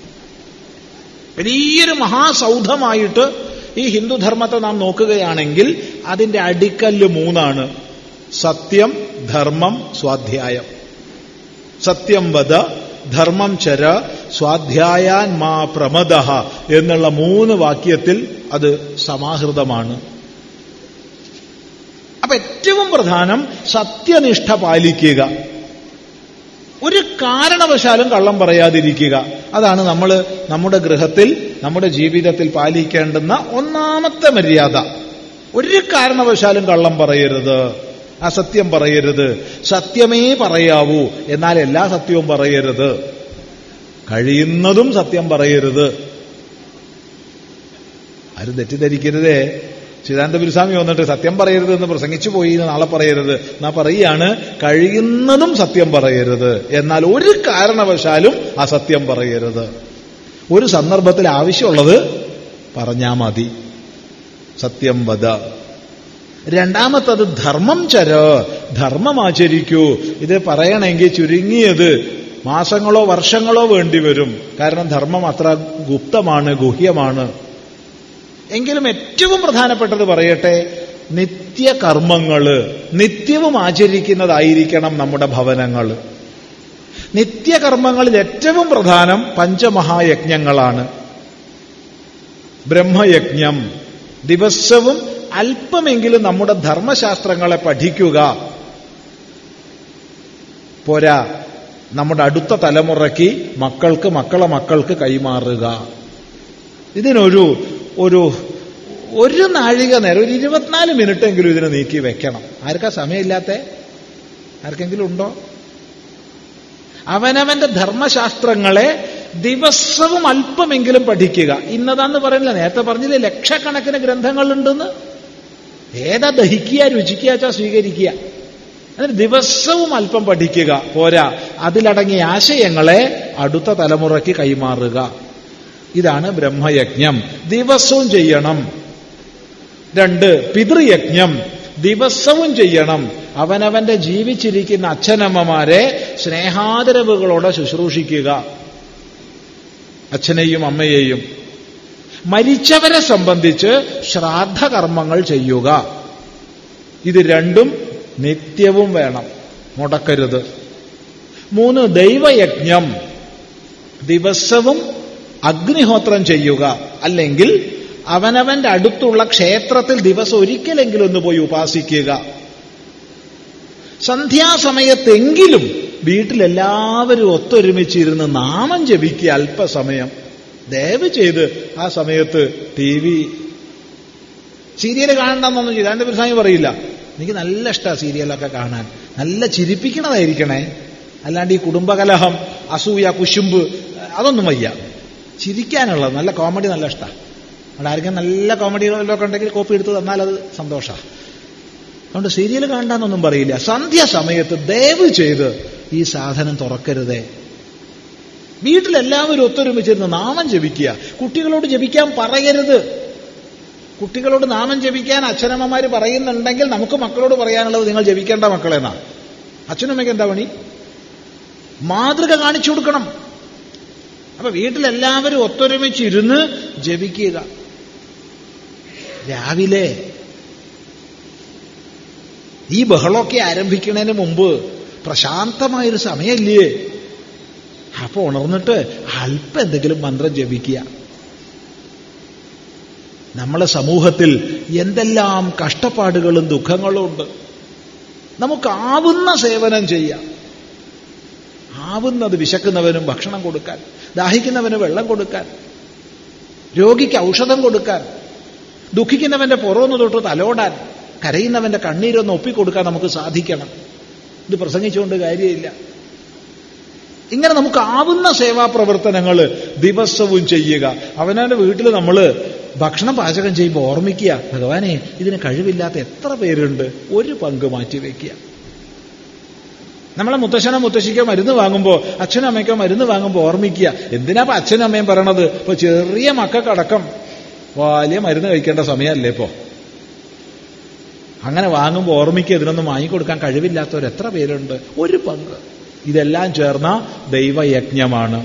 Speaker 1: വലിയൊരു മഹാസൗധമായിട്ട് ഈ ഹിന്ദുധർമ്മത്തെ നാം നോക്കുകയാണെങ്കിൽ അതിന്റെ അടിക്കല്ല് മൂന്നാണ് സത്യം ധർമ്മം സ്വാധ്യായം സത്യം വധ ധർമ്മം ചര സ്വാധ്യായാൻ മാ പ്രമദ എന്നുള്ള മൂന്ന് വാക്യത്തിൽ അത് സമാഹൃതമാണ് അപ്പൊ അപ്പൊ ഏറ്റവും പ്രധാനം സത്യനിഷ്ഠ പാലിക്കുക ഒരു കാരണവശാലും കള്ളം പറയാതിരിക്കുക അതാണ് നമ്മൾ നമ്മുടെ ഗൃഹത്തിൽ നമ്മുടെ ജീവിതത്തിൽ പാലിക്കേണ്ടുന്ന ഒന്നാമത്തെ മര്യാദ ഒരു കാരണവശാലും കള്ളം പറയരുത് അസത്യം പറയരുത് സത്യമേ പറയാവൂ എന്നാൽ എല്ലാ സത്യവും പറയരുത് കഴിയുന്നതും സത്യം പറയരുത് ആരും തെറ്റിദ്ധരിക്കരുതേ ചിദാനന്ദ ഗുരുസ്വാമി വന്നിട്ട് സത്യം പറയരുത് എന്ന് പ്രസംഗിച്ചു പോയി എന്ന് നാളെ പറയരുത് എന്നാ പറയുകയാണ് കഴിയുന്നതും സത്യം പറയരുത് എന്നാൽ ഒരു കാരണവശാലും അസത്യം പറയരുത് ഒരു സന്ദർഭത്തിൽ ആവശ്യമുള്ളത് പറഞ്ഞാ മതി സത്യം വധ രണ്ടാമത്തത് ധർമ്മം ചര ധർമ്മം ആചരിക്കൂ ഇത് പറയണമെങ്കിൽ ചുരുങ്ങിയത് മാസങ്ങളോ വർഷങ്ങളോ വേണ്ടിവരും കാരണം ധർമ്മം അത്ര ഗുപ്തമാണ് ഗുഹ്യമാണ് എങ്കിലും ഏറ്റവും പ്രധാനപ്പെട്ടത് പറയട്ടെ നിത്യകർമ്മങ്ങള് നിത്യവും ആചരിക്കുന്നതായിരിക്കണം നമ്മുടെ ഭവനങ്ങൾ നിത്യകർമ്മങ്ങളിൽ ഏറ്റവും പ്രധാനം പഞ്ചമഹായജ്ഞങ്ങളാണ് ബ്രഹ്മയജ്ഞം ദിവസവും അല്പമെങ്കിലും നമ്മുടെ ധർമ്മശാസ്ത്രങ്ങളെ പഠിക്കുക പോരാ നമ്മുടെ അടുത്ത തലമുറയ്ക്ക് മക്കൾക്ക് മക്കളെ മക്കൾക്ക് കൈമാറുക ഇതിനൊരു ഒരു ഒരു നാഴിക നേരം ഒരു ഇരുപത്തിനാല് മിനിറ്റെങ്കിലും ഇതിനെ നീക്കി വെക്കണം ആർക്കാ സമയമില്ലാത്ത ആർക്കെങ്കിലും ഉണ്ടോ അവനവന്റെ ധർമ്മശാസ്ത്രങ്ങളെ ദിവസവും അല്പമെങ്കിലും പഠിക്കുക ഇന്നതാന്ന് പറയുന്നില്ല നേരത്തെ പറഞ്ഞില്ലേ ലക്ഷക്കണക്കിന് ഗ്രന്ഥങ്ങളുണ്ടെന്ന് ഏതാ ദഹിക്കുക രുചിക്കുക വെച്ചാൽ സ്വീകരിക്കുക അതിന് ദിവസവും അല്പം പഠിക്കുക പോരാ അതിലടങ്ങിയ ആശയങ്ങളെ അടുത്ത തലമുറയ്ക്ക് കൈമാറുക ഇതാണ് ബ്രഹ്മയജ്ഞം ദിവസവും ചെയ്യണം രണ്ട് പിതൃയജ്ഞം ദിവസവും ചെയ്യണം അവനവന്റെ ജീവിച്ചിരിക്കുന്ന അച്ഛനമ്മമാരെ സ്നേഹാദരവുകളോടെ ശുശ്രൂഷിക്കുക അച്ഛനെയും അമ്മയെയും മരിച്ചവരെ സംബന്ധിച്ച് ശ്രാദ്ധകർമ്മങ്ങൾ ചെയ്യുക ഇത് രണ്ടും നിത്യവും വേണം മുടക്കരുത് മൂന്ന് ദൈവയജ്ഞം ദിവസവും അഗ്നിഹോത്രം ചെയ്യുക അല്ലെങ്കിൽ അവനവന്റെ അടുത്തുള്ള ക്ഷേത്രത്തിൽ ദിവസം ഒരിക്കലെങ്കിലും ഒന്ന് പോയി ഉപാസിക്കുക സന്ധ്യാസമയത്തെങ്കിലും വീട്ടിലെല്ലാവരും ഒത്തൊരുമിച്ചിരുന്ന് നാമം ജപിക്കുക അല്പസമയം ദയവ് ചെയ്ത് ആ സമയത്ത് ടി വി സീരിയൽ കാണണ്ടെന്നൊന്നും ചെയ്താന്റെ പ്രസാദി പറയില്ല എനിക്ക് നല്ല ഇഷ്ടമാണ് സീരിയലൊക്കെ കാണാൻ നല്ല ചിരിപ്പിക്കണതായിരിക്കണേ അല്ലാണ്ട് ഈ കുടുംബകലഹം അസൂയ കുശുമ്പ് അതൊന്നും വയ്യ ചിരിക്കാനുള്ളത് നല്ല കോമഡി നല്ല ഇഷ്ടമാണ് അവിടെ ആർക്കും നല്ല കോമഡികളൊക്കെ ഉണ്ടെങ്കിൽ കോപ്പി എടുത്ത് തന്നാൽ അത് സന്തോഷമാണ് അതുകൊണ്ട് സീരിയൽ കാണാന്നൊന്നും പറയില്ല സന്ധ്യ സമയത്ത് ദയവ് ചെയ്ത് ഈ സാധനം തുറക്കരുതേ വീട്ടിലെല്ലാവരും ഒത്തൊരുമിച്ചിരുന്ന് നാമം ജപിക്കുക കുട്ടികളോട് ജപിക്കാൻ പറയരുത് കുട്ടികളോട് നാമം ജപിക്കാൻ അച്ഛനമ്മമാർ പറയുന്നുണ്ടെങ്കിൽ നമുക്ക് മക്കളോട് പറയാനുള്ളത് നിങ്ങൾ ജപിക്കേണ്ട മക്കളെന്നാ അച്ഛനമ്മയ്ക്ക് എന്താ പണി മാതൃക കാണിച്ചു കൊടുക്കണം അപ്പൊ വീട്ടിലെല്ലാവരും ഒത്തൊരുമിച്ചിരുന്ന് ജപിക്കുക രാവിലെ ഈ ബഹളമൊക്കെ ആരംഭിക്കുന്നതിന് മുമ്പ് പ്രശാന്തമായൊരു സമയമില്ലേ അപ്പൊ ഉണർന്നിട്ട് അല്പം എന്തെങ്കിലും മന്ത്രം ജപിക്കുക നമ്മളെ സമൂഹത്തിൽ എന്തെല്ലാം കഷ്ടപ്പാടുകളും ദുഃഖങ്ങളും ഉണ്ട് നമുക്കാവുന്ന സേവനം ചെയ്യാം ആവുന്നത് വിശക്കുന്നവനും ഭക്ഷണം കൊടുക്കാൻ ദാഹിക്കുന്നവന് വെള്ളം കൊടുക്കാൻ രോഗിക്ക് ഔഷധം കൊടുക്കാൻ ദുഃഖിക്കുന്നവന്റെ പുറമൊന്ന് തൊട്ട് തലോടാൻ കരയുന്നവന്റെ കണ്ണീരൊന്ന് ഒപ്പിക്കൊടുക്കാൻ നമുക്ക് സാധിക്കണം ഇത് പ്രസംഗിച്ചുകൊണ്ട് കാര്യമില്ല ഇങ്ങനെ നമുക്ക് ആവുന്ന സേവാ പ്രവർത്തനങ്ങൾ ദിവസവും ചെയ്യുക അവനവന്റെ വീട്ടിൽ നമ്മൾ ഭക്ഷണം പാചകം ചെയ്യുമ്പോൾ ഓർമ്മിക്കുക ഭഗവാനെ ഇതിന് കഴിവില്ലാത്ത എത്ര പേരുണ്ട് ഒരു പങ്ക് മാറ്റിവെക്കുക നമ്മളെ മുത്തശ്ശനോ മുത്തശ്ശിക്കോ മരുന്ന് വാങ്ങുമ്പോൾ അച്ഛനും അമ്മയ്ക്കോ മരുന്ന് വാങ്ങുമ്പോൾ ഓർമ്മിക്കുക എന്തിനാ ഇപ്പൊ അച്ഛനും അമ്മയും പറയണത് ഇപ്പൊ ചെറിയ മക്കൾക്കടക്കം വലിയ മരുന്ന് കഴിക്കേണ്ട സമയമല്ലേ ഇപ്പോ അങ്ങനെ വാങ്ങുമ്പോൾ ഓർമ്മിക്കുക ഇതിനൊന്നും വാങ്ങിക്കൊടുക്കാൻ കഴിവില്ലാത്തവർ എത്ര പേരുണ്ട് ഒരു പങ്ക് ഇതെല്ലാം ചേർന്ന ദൈവയജ്ഞമാണ്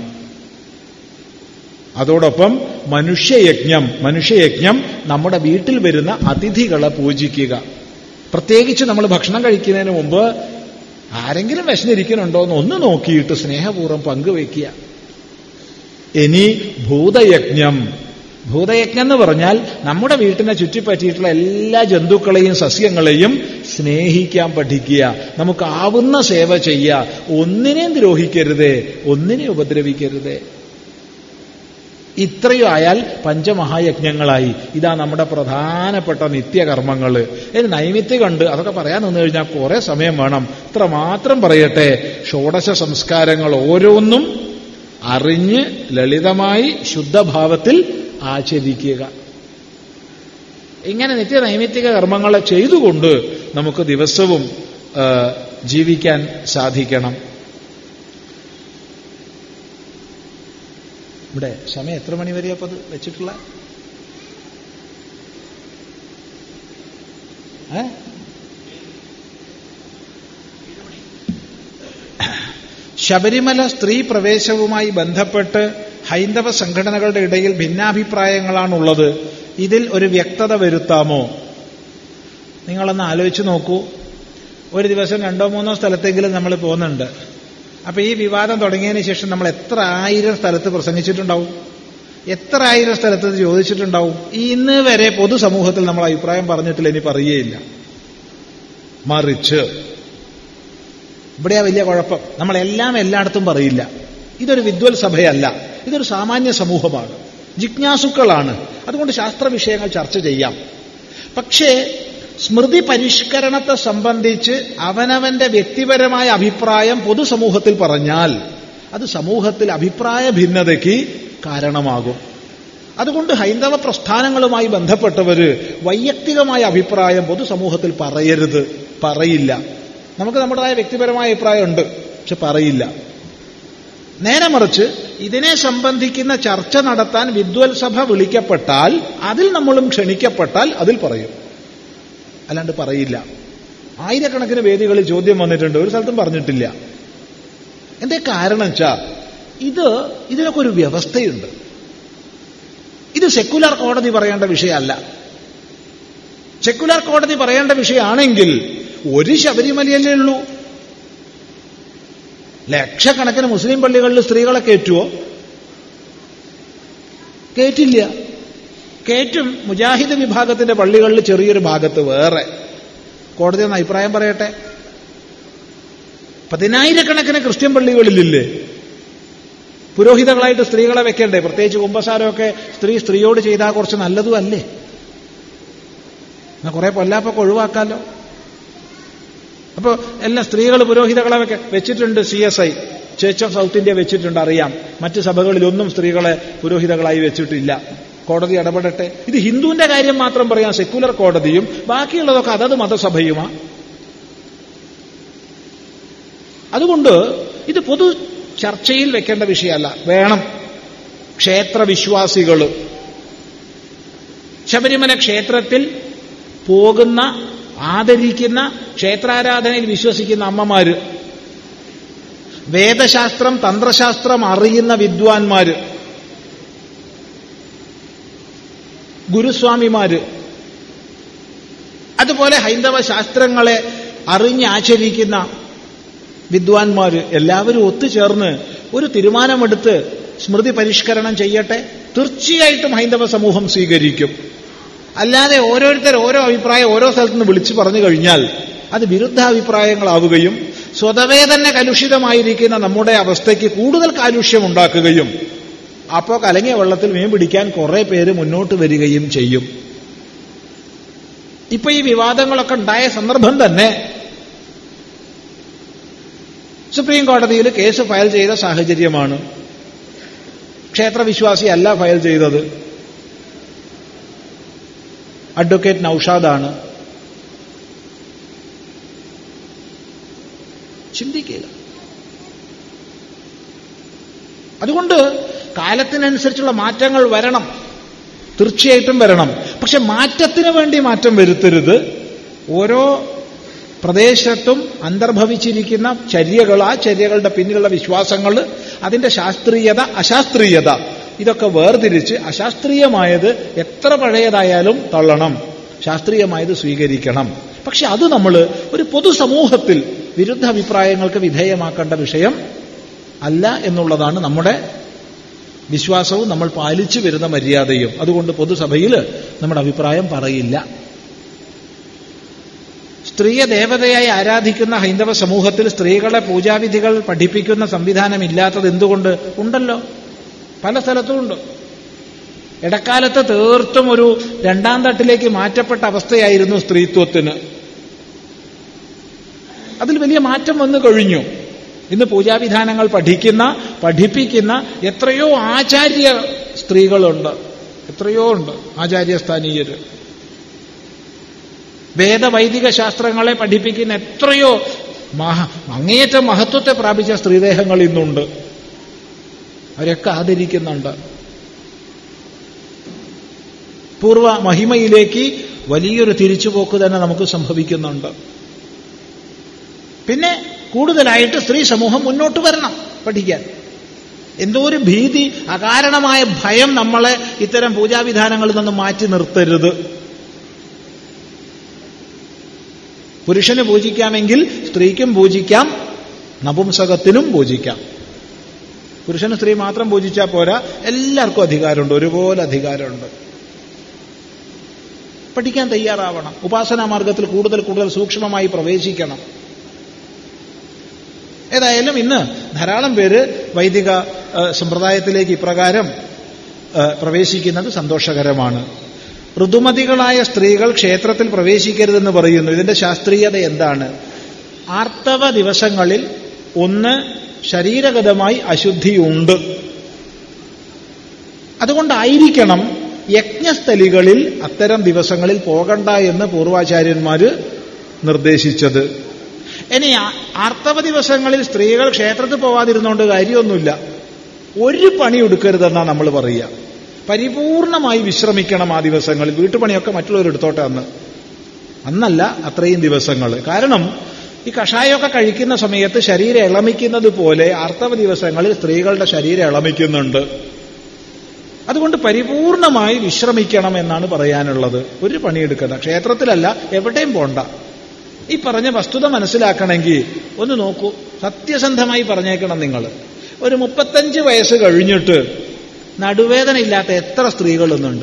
Speaker 1: അതോടൊപ്പം മനുഷ്യയജ്ഞം മനുഷ്യയജ്ഞം നമ്മുടെ വീട്ടിൽ വരുന്ന അതിഥികളെ പൂജിക്കുക പ്രത്യേകിച്ച് നമ്മൾ ഭക്ഷണം കഴിക്കുന്നതിന് മുമ്പ് ആരെങ്കിലും വിശന്നിരിക്കുന്നുണ്ടോ എന്ന് ഒന്ന് നോക്കിയിട്ട് സ്നേഹപൂർവ്വം പങ്കുവെക്കുക ഇനി ഭൂതയജ്ഞം ഭൂതയജ്ഞം എന്ന് പറഞ്ഞാൽ നമ്മുടെ വീട്ടിനെ ചുറ്റിപ്പറ്റിയിട്ടുള്ള എല്ലാ ജന്തുക്കളെയും സസ്യങ്ങളെയും സ്നേഹിക്കാൻ പഠിക്കുക നമുക്ക് ആവുന്ന സേവ ചെയ്യുക ഒന്നിനെയും ദ്രോഹിക്കരുതേ ഒന്നിനെ ഉപദ്രവിക്കരുതേ ഇത്രയും ആയാൽ പഞ്ചമഹായജ്ഞങ്ങളായി ഇതാ നമ്മുടെ പ്രധാനപ്പെട്ട നിത്യകർമ്മങ്ങൾ ഇനി നൈമിത്യമുണ്ട് അതൊക്കെ പറയാൻ നിന്ന് കഴിഞ്ഞാൽ കുറെ സമയം വേണം ഇത്ര മാത്രം പറയട്ടെ ഷോഡശ സംസ്കാരങ്ങൾ ഓരോന്നും അറിഞ്ഞ് ലളിതമായി ശുദ്ധഭാവത്തിൽ ആചരിക്കുക ഇങ്ങനെ നിത്യ നൈമിത്തിക കർമ്മങ്ങളെ ചെയ്തുകൊണ്ട് നമുക്ക് ദിവസവും ആ, ജീവിക്കാൻ സാധിക്കണം ഇവിടെ സമയം എത്ര മണി വരെയാ അപ്പൊ അത് വെച്ചിട്ടുള്ള ഏ ശബരിമല സ്ത്രീ പ്രവേശവുമായി ബന്ധപ്പെട്ട് ഹൈന്ദവ സംഘടനകളുടെ ഇടയിൽ ഭിന്നാഭിപ്രായങ്ങളാണുള്ളത് ഇതിൽ ഒരു വ്യക്തത വരുത്താമോ നിങ്ങളൊന്ന് ആലോചിച്ച് നോക്കൂ ഒരു ദിവസം രണ്ടോ മൂന്നോ സ്ഥലത്തെങ്കിലും നമ്മൾ പോകുന്നുണ്ട് അപ്പൊ ഈ വിവാദം തുടങ്ങിയതിന് ശേഷം നമ്മൾ എത്ര ആയിരം സ്ഥലത്ത് പ്രസംഗിച്ചിട്ടുണ്ടാവും എത്ര ആയിരം സ്ഥലത്ത് ഇത് ചോദിച്ചിട്ടുണ്ടാവും ഇന്ന് വരെ പൊതുസമൂഹത്തിൽ നമ്മൾ അഭിപ്രായം പറഞ്ഞിട്ടില്ല ഇനി പറയുകയില്ല മറിച്ച് ഇവിടെയാ വലിയ കുഴപ്പം നമ്മളെല്ലാം എല്ലായിടത്തും പറയില്ല ഇതൊരു വിദ്വൽ സഭയല്ല ഇതൊരു സാമാന്യ സമൂഹമാണ് ജിജ്ഞാസുക്കളാണ് അതുകൊണ്ട് ശാസ്ത്ര വിഷയങ്ങൾ ചർച്ച ചെയ്യാം പക്ഷേ സ്മൃതി പരിഷ്കരണത്തെ സംബന്ധിച്ച് അവനവന്റെ വ്യക്തിപരമായ അഭിപ്രായം പൊതുസമൂഹത്തിൽ പറഞ്ഞാൽ അത് സമൂഹത്തിൽ അഭിപ്രായ ഭിന്നതയ്ക്ക് കാരണമാകും അതുകൊണ്ട് ഹൈന്ദവ പ്രസ്ഥാനങ്ങളുമായി ബന്ധപ്പെട്ടവര് വൈയക്തികമായ അഭിപ്രായം പൊതുസമൂഹത്തിൽ പറയരുത് പറയില്ല നമുക്ക് നമ്മുടേതായ വ്യക്തിപരമായ അഭിപ്രായമുണ്ട് പക്ഷെ പറയില്ല നേരെ മറിച്ച് ഇതിനെ സംബന്ധിക്കുന്ന ചർച്ച നടത്താൻ വിദ്വൽ സഭ വിളിക്കപ്പെട്ടാൽ അതിൽ നമ്മളും ക്ഷണിക്കപ്പെട്ടാൽ അതിൽ പറയും അല്ലാണ്ട് പറയില്ല ആയിരക്കണക്കിന് വേദികളിൽ ചോദ്യം വന്നിട്ടുണ്ട് ഒരു സ്ഥലത്തും പറഞ്ഞിട്ടില്ല എന്തേ കാരണം വെച്ചാ ഇത് ഇതിനൊക്കെ ഒരു വ്യവസ്ഥയുണ്ട് ഇത് സെക്കുലർ കോടതി പറയേണ്ട വിഷയമല്ല സെക്കുലർ കോടതി പറയേണ്ട വിഷയമാണെങ്കിൽ ഒരു ശബരിമലയല്ലേ ഉള്ളൂ ലക്ഷക്കണക്കിന് മുസ്ലിം പള്ളികളിൽ സ്ത്രീകളെ കയറ്റുവോ കയറ്റില്ല കയറ്റും മുജാഹിദ് വിഭാഗത്തിന്റെ പള്ളികളിൽ ചെറിയൊരു ഭാഗത്ത് വേറെ കോടതി ഒന്ന് അഭിപ്രായം പറയട്ടെ പതിനായിരക്കണക്കിന് ക്രിസ്ത്യൻ പള്ളികളിലില്ലേ പുരോഹിതകളായിട്ട് സ്ത്രീകളെ വെക്കണ്ടേ പ്രത്യേകിച്ച് കുമ്പസാരമൊക്കെ സ്ത്രീ സ്ത്രീയോട് ചെയ്താൽ കുറച്ച് നല്ലതും അല്ലേ എന്നാ കുറെ പൊല്ലാപ്പൊക്കെ ഒഴിവാക്കാലോ അപ്പോൾ എല്ലാ സ്ത്രീകൾ പുരോഹിതകളെ വെക്ക വെച്ചിട്ടുണ്ട് C S I church of South India വെച്ചിട്ടുണ്ട് അറിയാം മറ്റ് സഭകളിലൊന്നും സ്ത്രീകളെ പുരോഹിതകളായി വെച്ചിട്ടില്ല കോടതി ഇടപെടട്ടെ ഇത് ഹിന്ദുവിന്റെ കാര്യം മാത്രം പറയാം സെക്കുലർ കോടതിയും ബാക്കിയുള്ളതൊക്കെ അതത് മതസഭയുമാ അതുകൊണ്ട് ഇത് പൊതു ചർച്ചയിൽ വെക്കേണ്ട വിഷയമല്ല വേണം ക്ഷേത്രവിശ്വാസികൾ ശബരിമല ക്ഷേത്രത്തിൽ പോകുന്ന ആദരിക്കുന്ന ക്ഷേത്രാരാധനയിൽ വിശ്വസിക്കുന്ന അമ്മമാര് വേദശാസ്ത്രം തന്ത്രശാസ്ത്രം അറിയുന്ന വിദ്വാൻമാര് ഗുരുസ്വാമിമാര് അതുപോലെ ഹൈന്ദവ ശാസ്ത്രങ്ങളെ അറിഞ്ഞാചരിക്കുന്ന വിദ്വാൻമാര് എല്ലാവരും ഒത്തുചേർന്ന് ഒരു തീരുമാനമെടുത്ത് സ്മൃതി പരിഷ്കരണം ചെയ്യട്ടെ തീർച്ചയായിട്ടും ഹൈന്ദവ സമൂഹം സ്വീകരിക്കും അല്ലാതെ ഓരോരുത്തർ ഓരോ അഭിപ്രായം ഓരോ സ്ഥലത്ത് നിന്ന് വിളിച്ചു പറഞ്ഞു കഴിഞ്ഞാൽ അത് വിരുദ്ധാഭിപ്രായങ്ങളാവുകയും സ്വതവേ തന്നെ കലുഷിതമായിരിക്കുന്ന നമ്മുടെ അവസ്ഥയ്ക്ക് കൂടുതൽ കാലുഷ്യം ഉണ്ടാക്കുകയും അപ്പോൾ കലങ്ങിയ വെള്ളത്തിൽ മീൻ പിടിക്കാൻ കുറെ പേര് മുന്നോട്ട് വരികയും ചെയ്യും ഇപ്പൊ ഈ വിവാദങ്ങളൊക്കെ ഉണ്ടായ സന്ദർഭം തന്നെ സുപ്രീം കോടതിയിൽ കേസ് ഫയൽ ചെയ്ത സാഹചര്യമാണ് ക്ഷേത്രവിശ്വാസിയല്ല ഫയൽ ചെയ്തത് അഡ്വക്കേറ്റ് നൌഷാദാണ് ചിന്തിക്കുക അതുകൊണ്ട് കാലത്തിനനുസരിച്ചുള്ള മാറ്റങ്ങൾ വരണം തീർച്ചയായിട്ടും വരണം പക്ഷെ മാറ്റത്തിന് വേണ്ടി മാറ്റം വരുത്തരുത് ഓരോ പ്രദേശത്തും അന്തർഭവിച്ചിരിക്കുന്ന ചര്യകൾ ആ ചര്യകളുടെ പിന്നിലുള്ള വിശ്വാസങ്ങൾ അതിന്റെ ശാസ്ത്രീയത അശാസ്ത്രീയത ഇതൊക്കെ വേർതിരിച്ച് അശാസ്ത്രീയമായത് എത്ര പഴയതായാലും തള്ളണം ശാസ്ത്രീയമായത് സ്വീകരിക്കണം പക്ഷെ അത് നമ്മൾ ഒരു പൊതുസമൂഹത്തിൽ വിരുദ്ധ അഭിപ്രായങ്ങൾക്ക് വിധേയമാക്കേണ്ട വിഷയം അല്ല എന്നുള്ളതാണ് നമ്മുടെ വിശ്വാസവും നമ്മൾ പാലിച്ചു വരുന്ന മര്യാദയും അതുകൊണ്ട് പൊതുസഭയിൽ നമ്മുടെ അഭിപ്രായം പറയില്ല സ്ത്രീയെ ദേവതയായി ആരാധിക്കുന്ന ഹൈന്ദവ സമൂഹത്തിൽ സ്ത്രീകളെ പൂജാവിധികൾ പഠിപ്പിക്കുന്ന സംവിധാനം ഇല്ലാത്തത് എന്തുകൊണ്ട് ഉണ്ടല്ലോ പല സ്ഥലത്തും ഉണ്ട് ഇടക്കാലത്ത് തീർത്തും ഒരു രണ്ടാം തട്ടിലേക്ക് മാറ്റപ്പെട്ട അവസ്ഥയായിരുന്നു സ്ത്രീത്വത്തിന് അതിൽ വലിയ മാറ്റം വന്നു കഴിഞ്ഞു ഇന്ന് പൂജാവിധാനങ്ങൾ പഠിക്കുന്ന പഠിപ്പിക്കുന്ന എത്രയോ ആചാര്യ സ്ത്രീകളുണ്ട് എത്രയോ ഉണ്ട് ആചാര്യസ്ഥാനീയര് വേദവൈദിക ശാസ്ത്രങ്ങളെ പഠിപ്പിക്കുന്ന എത്രയോ മഹ അങ്ങേയറ്റം മഹത്വത്തെ പ്രാപിച്ച സ്ത്രീദേഹങ്ങൾ ഇന്നുണ്ട് അവരൊക്കെ ആദരിക്കുന്നുണ്ട് പൂർവ മഹിമയിലേക്ക് വലിയൊരു തിരിച്ചുപോക്ക് തന്നെ നമുക്ക് സംഭവിക്കുന്നുണ്ട് പിന്നെ കൂടുതലായിട്ട് സ്ത്രീ സമൂഹം മുന്നോട്ട് വരണം പഠിക്കാൻ എന്തോ ഒരു ഭീതി അകാരണമായ ഭയം നമ്മളെ ഇത്തരം പൂജാവിധാനങ്ങളിൽ നിന്ന് മാറ്റി നിർത്തരുത് പുരുഷന് പൂജിക്കാമെങ്കിൽ സ്ത്രീക്കും പൂജിക്കാം നപുംസകത്തിനും പൂജിക്കാം പുരുഷന് സ്ത്രീ മാത്രം പൂജിച്ചാൽ പോരാ എല്ലാവർക്കും അധികാരമുണ്ട് ഒരുപോലെ അധികാരമുണ്ട് പഠിക്കാൻ തയ്യാറാവണം ഉപാസനാ മാർഗത്തിൽ കൂടുതൽ കൂടുതൽ സൂക്ഷ്മമായി പ്രവേശിക്കണം ഏതായാലും ഇന്ന് ധാരാളം പേര് വൈദിക സമ്പ്രദായത്തിലേക്ക് ഇപ്രകാരം പ്രവേശിക്കുന്നത് സന്തോഷകരമാണ് ഋതുമതികളായ സ്ത്രീകൾ ക്ഷേത്രത്തിൽ പ്രവേശിക്കരുതെന്ന് പറയുന്നു ഇതിന്റെ ശാസ്ത്രീയത എന്താണ് ആർത്തവ ദിവസങ്ങളിൽ ഒന്ന് ശരീരഗതമായി അശുദ്ധിയുണ്ട് അതുകൊണ്ടായിരിക്കണം യജ്ഞസ്ഥലികളിൽ അത്തരം ദിവസങ്ങളിൽ പോകണ്ട എന്ന് പൂർവാചാര്യന്മാര് നിർദ്ദേശിച്ചത് ഇനി ആർത്തവ ദിവസങ്ങളിൽ സ്ത്രീകൾ ക്ഷേത്രത്തിൽ പോവാതിരുന്നുകൊണ്ട് കാര്യമൊന്നുമില്ല ഒരു പണി എടുക്കരുതെന്നാണ് നമ്മൾ പറയുക പരിപൂർണമായി വിശ്രമിക്കണം ആ ദിവസങ്ങളിൽ വീട്ടുപണിയൊക്കെ മറ്റുള്ളവർ എടുത്തോട്ടെ അന്ന് അന്നല്ല അത്രയും ദിവസങ്ങൾ കാരണം ഈ കഷായമൊക്കെ കഴിക്കുന്ന സമയത്ത് ശരീരം ഇളമിക്കുന്നത് പോലെ ആർത്തവ ദിവസങ്ങളിൽ സ്ത്രീകളുടെ ശരീരം ഇളമിക്കുന്നുണ്ട് അതുകൊണ്ട് പരിപൂർണമായി വിശ്രമിക്കണം എന്നാണ് പറയാനുള്ളത് ഒരു പണിയെടുക്കണ്ട ക്ഷേത്രത്തിലല്ല എവിടെയും പോണ്ട ഈ പറഞ്ഞ വസ്തുത മനസ്സിലാക്കണമെങ്കിൽ ഒന്ന് നോക്കൂ സത്യസന്ധമായി പറഞ്ഞേക്കണം നിങ്ങൾ ഒരു മുപ്പത്തഞ്ച് വയസ്സ് കഴിഞ്ഞിട്ട് നടുവേദന ഇല്ലാത്ത എത്ര സ്ത്രീകളൊന്നുണ്ട്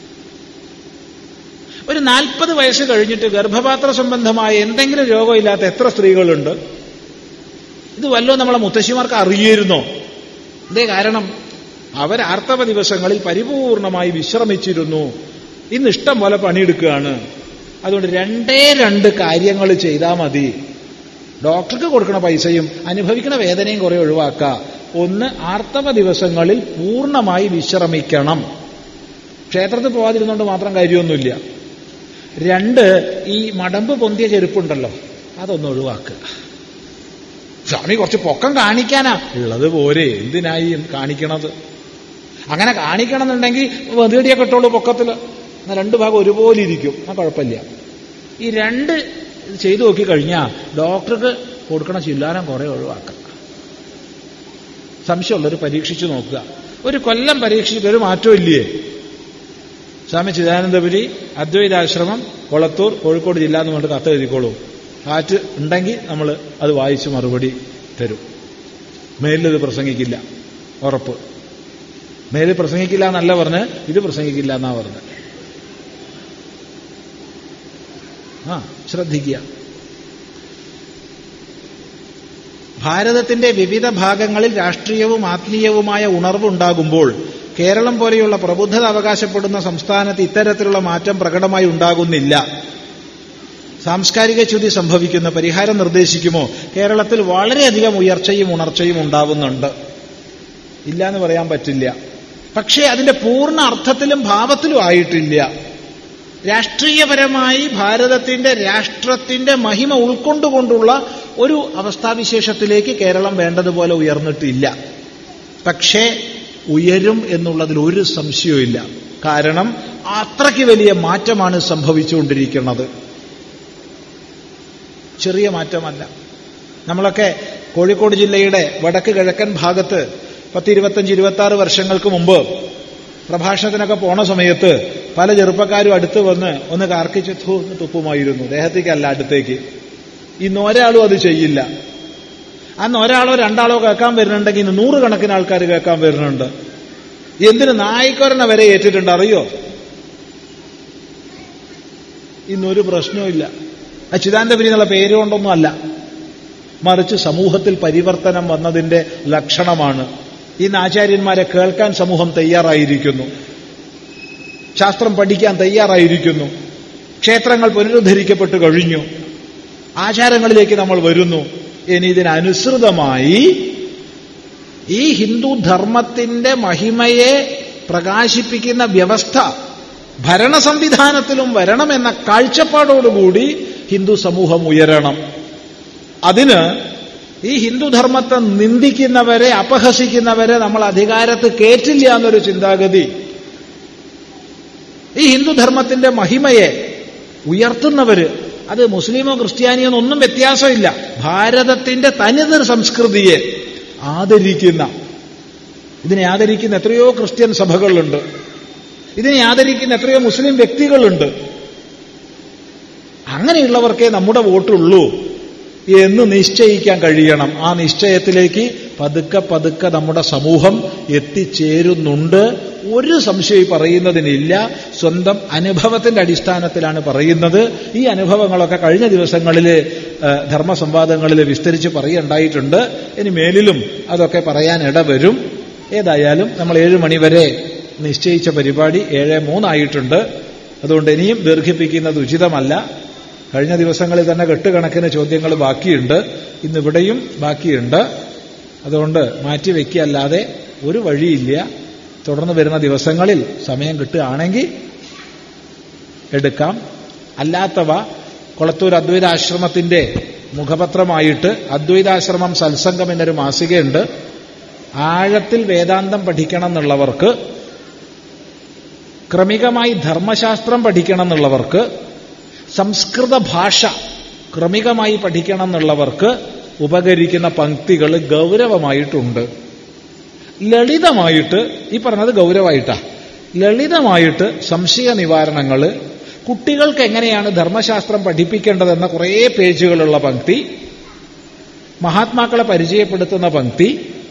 Speaker 1: ഒരു നാൽപ്പത് വയസ്സ് കഴിഞ്ഞിട്ട് ഗർഭപാത്ര സംബന്ധമായ എന്തെങ്കിലും രോഗമില്ലാത്ത എത്ര സ്ത്രീകളുണ്ട് ഇത് വല്ലോ നമ്മളെ മുത്തശ്ശിമാർക്ക് അറിയായിരുന്നോ എന്തേ കാരണം അവർ ആർത്തവ ദിവസങ്ങളിൽ പരിപൂർണമായി വിശ്രമിച്ചിരുന്നു ഇന്ന് ഇഷ്ടം പോലെ പണിയെടുക്കുകയാണ് അതുകൊണ്ട് രണ്ടേ രണ്ട് കാര്യങ്ങൾ ചെയ്താൽ മതി ഡോക്ടർക്ക് കൊടുക്കുന്ന പൈസയും അനുഭവിക്കുന്ന വേദനയും കുറെ ഒഴിവാക്കുക ഒന്ന് ആർത്തവ ദിവസങ്ങളിൽ പൂർണ്ണമായി വിശ്രമിക്കണം ക്ഷേത്രത്തിൽ പോകാതിരുന്നുകൊണ്ട് മാത്രം കാര്യമൊന്നുമില്ല രണ്ട് ഈ മടമ്പ് പൊന്തിയ ചെരുപ്പുണ്ടല്ലോ അതൊന്ന് ഒഴിവാക്കുക സ്വാമി കുറച്ച് പൊക്കം കാണിക്കാനാ ഉള്ളത് പോരെ എന്തിനായി കാണിക്കണത് അങ്ങനെ കാണിക്കണം എന്നുണ്ടെങ്കിൽ വെതിടിയൊക്കെ ഇട്ടോളൂ പൊക്കത്തിൽ എന്നാൽ രണ്ട് ഭാഗം ഒരുപോലെ ഇരിക്കും ആ കുഴപ്പമില്ല ഈ രണ്ട് ചെയ്തു നോക്കി കഴിഞ്ഞാൽ ഡോക്ടർക്ക് കൊടുക്കണ ചില്ലാനം കുറെ ഒഴിവാക്കാം സംശയമുള്ളവർ പരീക്ഷിച്ചു നോക്കുക ഒരു കൊല്ലം പരീക്ഷിച്ചിട്ട് ഒരു മാറ്റവും ഇല്ലേ സ്വാമി ചിദാനന്ദപുരി അദ്വൈതാശ്രമം കൊളത്തൂർ കോഴിക്കോട് ജില്ല എന്ന് പറഞ്ഞിട്ട് കത്ത് എഴുതിക്കോളൂ കാറ്റ് ഉണ്ടെങ്കിൽ നമ്മൾ അത് വായിച്ച് മറുപടി തരും മേലിൽ പ്രസംഗിക്കില്ല ഉറപ്പ് മേലിൽ പ്രസംഗിക്കില്ല എന്നല്ല പറഞ്ഞ് ഇത് പ്രസംഗിക്കില്ല എന്നാ പറഞ്ഞ് ആ ശ്രദ്ധിക്കുക ഭാരതത്തിന്റെ വിവിധ ഭാഗങ്ങളിൽ രാഷ്ട്രീയവും ആത്മീയവുമായ ഉണർവുണ്ടാകുമ്പോൾ കേരളം പോലെയുള്ള പ്രബുദ്ധത അവകാശപ്പെടുന്ന സംസ്ഥാനത്ത് ഇത്തരത്തിലുള്ള മാറ്റം പ്രകടമായി ഉണ്ടാകുന്നില്ല സാംസ്കാരിക ച്യുതി സംഭവിക്കുന്ന പരിഹാരം നിർദ്ദേശിക്കുമോ കേരളത്തിൽ വളരെയധികം ഉയർച്ചയും ഉണർച്ചയും ഉണ്ടാവുന്നുണ്ട് ഇല്ല എന്ന് പറയാൻ പറ്റില്ല പക്ഷേ അതിന്റെ പൂർണ്ണ അർത്ഥത്തിലും ഭാവത്തിലും ആയിട്ടില്ല രാഷ്ട്രീയപരമായി ഭാരതത്തിന്റെ രാഷ്ട്രത്തിന്റെ മഹിമ ഉൾക്കൊണ്ടുകൊണ്ടുള്ള ഒരു അവസ്ഥാവിശേഷത്തിലേക്ക് കേരളം വേണ്ടതുപോലെ ഉയർന്നിട്ടില്ല പക്ഷേ ഉയരും എന്നുള്ളതിൽ ഒരു സംശയവുമില്ല കാരണം അത്രയ്ക്ക് വലിയ മാറ്റമാണ് സംഭവിച്ചുകൊണ്ടിരിക്കുന്നത് ചെറിയ മാറ്റമല്ല നമ്മളൊക്കെ കോഴിക്കോട് ജില്ലയുടെ വടക്ക് കിഴക്കൻ ഭാഗത്ത് പത്ത് ഇരുപത്തഞ്ച് ഇരുപത്തി ആറ് വർഷങ്ങൾക്ക് മുമ്പ് പ്രഭാഷണത്തിനൊക്കെ പോണ സമയത്ത് പല ചെറുപ്പക്കാരും അടുത്ത് വന്ന് ഒന്ന് കാർക്കിച്ച് ഥൂ എന്ന് തുപ്പുമായിരുന്നു ദേഹത്തേക്കല്ല അടുത്തേക്ക് ഇന്ന് ഒരാളും അത് ചെയ്യില്ല അന്ന് ഒരാളോ രണ്ടാളോ കേൾക്കാൻ വരുന്നുണ്ടെങ്കിൽ ഇന്ന് നൂറുകണക്കിന് ആൾക്കാർ കേൾക്കാൻ വരുന്നുണ്ട് എന്തിന് നായ്ക്കൊരനെ വരെ ഏറ്റിട്ടുണ്ട് അറിയോ ഇന്നൊരു പ്രശ്നവുമില്ല അച്യുതാനന്ദപുരി എന്നുള്ള പേര് കൊണ്ടൊന്നും അല്ല മറിച്ച് സമൂഹത്തിൽ പരിവർത്തനം വന്നതിന്റെ ലക്ഷണമാണ് ഇന്ന് ആചാര്യന്മാരെ കേൾക്കാൻ സമൂഹം തയ്യാറായിരിക്കുന്നു ശാസ്ത്രം പഠിക്കാൻ തയ്യാറായിരിക്കുന്നു ക്ഷേത്രങ്ങൾ പുനരുദ്ധരിക്കപ്പെട്ടു കഴിഞ്ഞു ആചാരങ്ങളിലേക്ക് നമ്മൾ വരുന്നു ഇനി ഇതിനനുസൃതമായി ഈ ഹിന്ദു ധർമ്മത്തിന്റെ മഹിമയെ പ്രകാശിപ്പിക്കുന്ന വ്യവസ്ഥ ഭരണ സംവിധാനത്തിലും വരണമെന്ന കാഴ്ചപ്പാടോടുകൂടി ഹിന്ദു സമൂഹം ഉയരണം അതിന് ഈ ഹിന്ദുധർമ്മത്തെ നിന്ദിക്കുന്നവരെ അപഹസിക്കുന്നവരെ നമ്മൾ അധികാരത്ത് കേറ്റില്ല എന്നൊരു ചിന്താഗതി ഈ ഹിന്ദുധർമ്മത്തിന്റെ മഹിമയെ ഉയർത്തുന്നവര് അത് മുസ്ലിമോ ക്രിസ്ത്യാനിയോ ഒന്നും വ്യത്യാസമില്ല ഭാരതത്തിന്റെ തനിതർ സംസ്കൃതിയെ ആദരിക്കുന്ന ഇതിനെ ആദരിക്കുന്ന എത്രയോ ക്രിസ്ത്യൻ സഭകളുണ്ട് ഇതിനെ ആദരിക്കുന്ന എത്രയോ മുസ്ലിം വ്യക്തികളുണ്ട് അങ്ങനെയുള്ളവർക്കേ നമ്മുടെ വോട്ടുള്ളൂ എന്ന് നിശ്ചയിക്കാൻ കഴിയണം ആ നിശ്ചയത്തിലേക്ക് പതുക്കെ പതുക്കെ നമ്മുടെ സമൂഹം എത്തിച്ചേരുന്നുണ്ട് ഒരു സംശയം പറയുന്നതിനില്ല സ്വന്തം അനുഭവത്തിന്റെ അടിസ്ഥാനത്തിലാണ് പറയുന്നത് ഈ അനുഭവങ്ങളൊക്കെ കഴിഞ്ഞ ദിവസങ്ങളിൽ ധർമ്മസംവാദങ്ങളിൽ വിസ്തരിച്ച് പറയുണ്ടായിട്ടുണ്ട് ഇനി മേലിലും അതൊക്കെ പറയാൻ ഇടവരും ഏതായാലും നമ്മൾ ഏഴ് മണിവരെ നിശ്ചയിച്ച പരിപാടി ഏഴ് മൂന്നായിട്ടുണ്ട് അതുകൊണ്ട് ഇനിയും ദീർഘിപ്പിക്കുന്നത് ഉചിതമല്ല കഴിഞ്ഞ ദിവസങ്ങളിൽ തന്നെ കെട്ടുകണക്കിന് ചോദ്യങ്ങൾ ബാക്കിയുണ്ട് ഇന്നിവിടെയും ബാക്കിയുണ്ട് അതുകൊണ്ട് മാറ്റിവെക്കുകയല്ലാതെ ഒരു വഴിയില്ല തുടർന്ന് വരുന്ന ദിവസങ്ങളിൽ സമയം കിട്ടുകയാണെങ്കിൽ എടുക്കാം അല്ലാത്തവ കൊളത്തൂർ അദ്വൈതാശ്രമത്തിന്റെ മുഖപത്രമായിട്ട് അദ്വൈതാശ്രമം സത്സംഗം എന്നൊരു മാസികയുണ്ട് ആഴത്തിൽ വേദാന്തം പഠിക്കണം എന്നുള്ളവർക്ക് ക്രമികമായി ധർമ്മശാസ്ത്രം പഠിക്കണം എന്നുള്ളവർക്ക് സംസ്കൃത ഭാഷ ക്രമികമായി പഠിക്കണം എന്നുള്ളവർക്ക് ഉപകരിക്കുന്ന പങ്ക്തികൾ ഗൗരവമായിട്ടുണ്ട് ലളിതമായിട്ട് ഈ പറഞ്ഞത് ഗൗരവമായിട്ടാ ലളിതമായിട്ട് സംശയ നിവാരണങ്ങൾ കുട്ടികൾക്ക് എങ്ങനെയാണ് ധർമ്മശാസ്ത്രം പഠിപ്പിക്കേണ്ടതെന്ന കുറേ പേജുകളുള്ള പങ്ക്തി മഹാത്മാക്കളെ പരിചയപ്പെടുത്തുന്ന പങ്ക്തി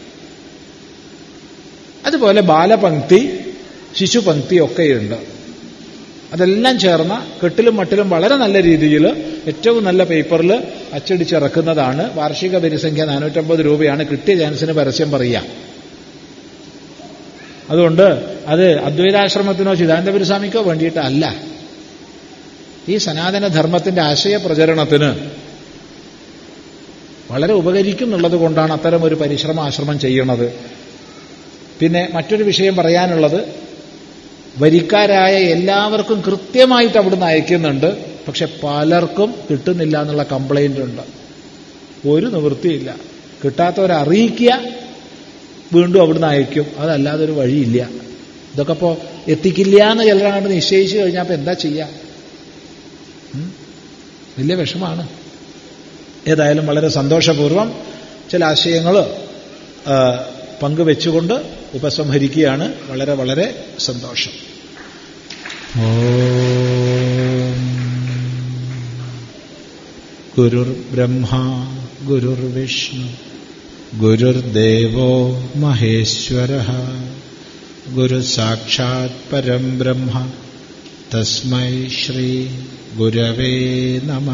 Speaker 1: അതുപോലെ ബാലപങ്ക്തി ശിശുപങ്ക്തി ഒക്കെയുണ്ട് അതെല്ലാം ചേർന്ന കെട്ടിലും മട്ടിലും വളരെ നല്ല രീതിയിൽ ഏറ്റവും നല്ല പേപ്പറിൽ അച്ചടിച്ചിറക്കുന്നതാണ് വാർഷിക വരിസംഖ്യ നാനൂറ്റമ്പത് രൂപയാണ് കിട്ടിയ ചാൻസിന് പരസ്യം പറയുക അതുകൊണ്ട് അത് അദ്വൈതാശ്രമത്തിനോ ചിദാനന്ദപുരസ്വാമിക്കോ വേണ്ടിയിട്ടല്ല ഈ സനാതന ധർമ്മത്തിന്റെ ആശയ പ്രചരണത്തിന് വളരെ ഉപകരിക്കും എന്നുള്ളത് കൊണ്ടാണ് അത്തരം ഒരു പരിശ്രമ ആശ്രമം ചെയ്യുന്നത് പിന്നെ മറ്റൊരു വിഷയം പറയാനുള്ളത് വരിക്കാരായ എല്ലാവർക്കും കൃത്യമായിട്ട് അവിടുന്ന് അയക്കുന്നുണ്ട് പക്ഷെ പലർക്കും കിട്ടുന്നില്ല എന്നുള്ള കംപ്ലൈന്റ് ഉണ്ട് ഒരു നിവൃത്തിയില്ല കിട്ടാത്തവരെ അറിയിക്കുക വീണ്ടും അവിടുന്ന് അയക്കും അതല്ലാതെ ഒരു വഴിയില്ല ഇതൊക്കെ ഇപ്പോൾ എത്തിക്കില്ല എന്ന് ചിലരാണ്ട് നിശ്ചയിച്ചു കഴിഞ്ഞാൽ അപ്പോൾ എന്താ ചെയ്യുക വലിയ വിഷമാണ് ഏതായാലും വളരെ സന്തോഷപൂർവം ചില ആശയങ്ങൾ പങ്കുവെച്ചുകൊണ്ട് ഉപസംഹരിക്കുകയാണ് വളരെ വളരെ സന്തോഷം ഗുരുർ ബ്രഹ്മ ഗുരുർ വിഷ്ണു ഗുരുർദേവോ മഹേശ്വര ഗുരു സാക്ഷാത് പരം ബ്രഹ്മ തസ്മൈ ശ്രീ ഗുരവേ നമ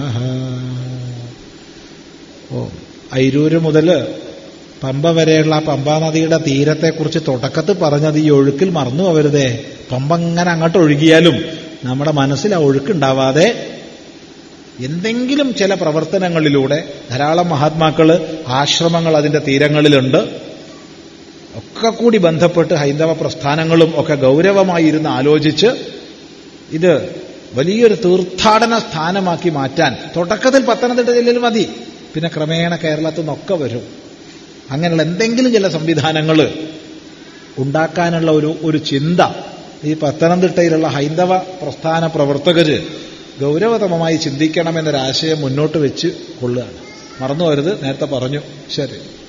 Speaker 1: ഓ ഐരൂര് മുതൽ പമ്പ വരെയുള്ള പമ്പാ നദിയുടെ തീരത്തെക്കുറിച്ച് തുടക്കത്തിൽ പറഞ്ഞത് ഈ ഒഴുക്കിൽ മറന്നു പോവരുതേ പമ്പ ഇങ്ങനെ അങ്ങോട്ട് ഒഴുകിയാലും നമ്മുടെ മനസ്സിൽ ആ ഒഴുക്കുണ്ടാവാതെ എന്തെങ്കിലും ചില പ്രവർത്തനങ്ങളിലൂടെ ധാരാളം മഹാത്മാക്കൾ ആശ്രമങ്ങൾ അതിന്റെ തീരങ്ങളിലുണ്ട് ഒക്കെ കൂടി ബന്ധപ്പെട്ട് ഹൈന്ദവ പ്രസ്ഥാനങ്ങളും ഒക്കെ ഗൗരവമായിരുന്ന് ആലോചിച്ച് ഇത് വലിയൊരു തീർത്ഥാടന സ്ഥാനമാക്കി മാറ്റാൻ തുടക്കത്തിൽ പത്തനംതിട്ട ജില്ലയിൽ മതി പിന്നെ ക്രമേണ കേരളത്തിൽ നിന്നൊക്കെ വരും അങ്ങനെയുള്ള എന്തെങ്കിലും ചില സംവിധാനങ്ങൾ ഉണ്ടാക്കാനുള്ള ഒരു ഒരു ചിന്ത ഈ പത്തനംതിട്ടയിലുള്ള ഹൈന്ദവ പ്രസ്ഥാന പ്രവർത്തകര് ഗൗരവതമമായി ചിന്തിക്കണമെന്നൊരാശയം മുന്നോട്ട് വെച്ച് കൊള്ളുകയാണ് മറന്നു വരുത് നേരത്തെ പറഞ്ഞു ശരി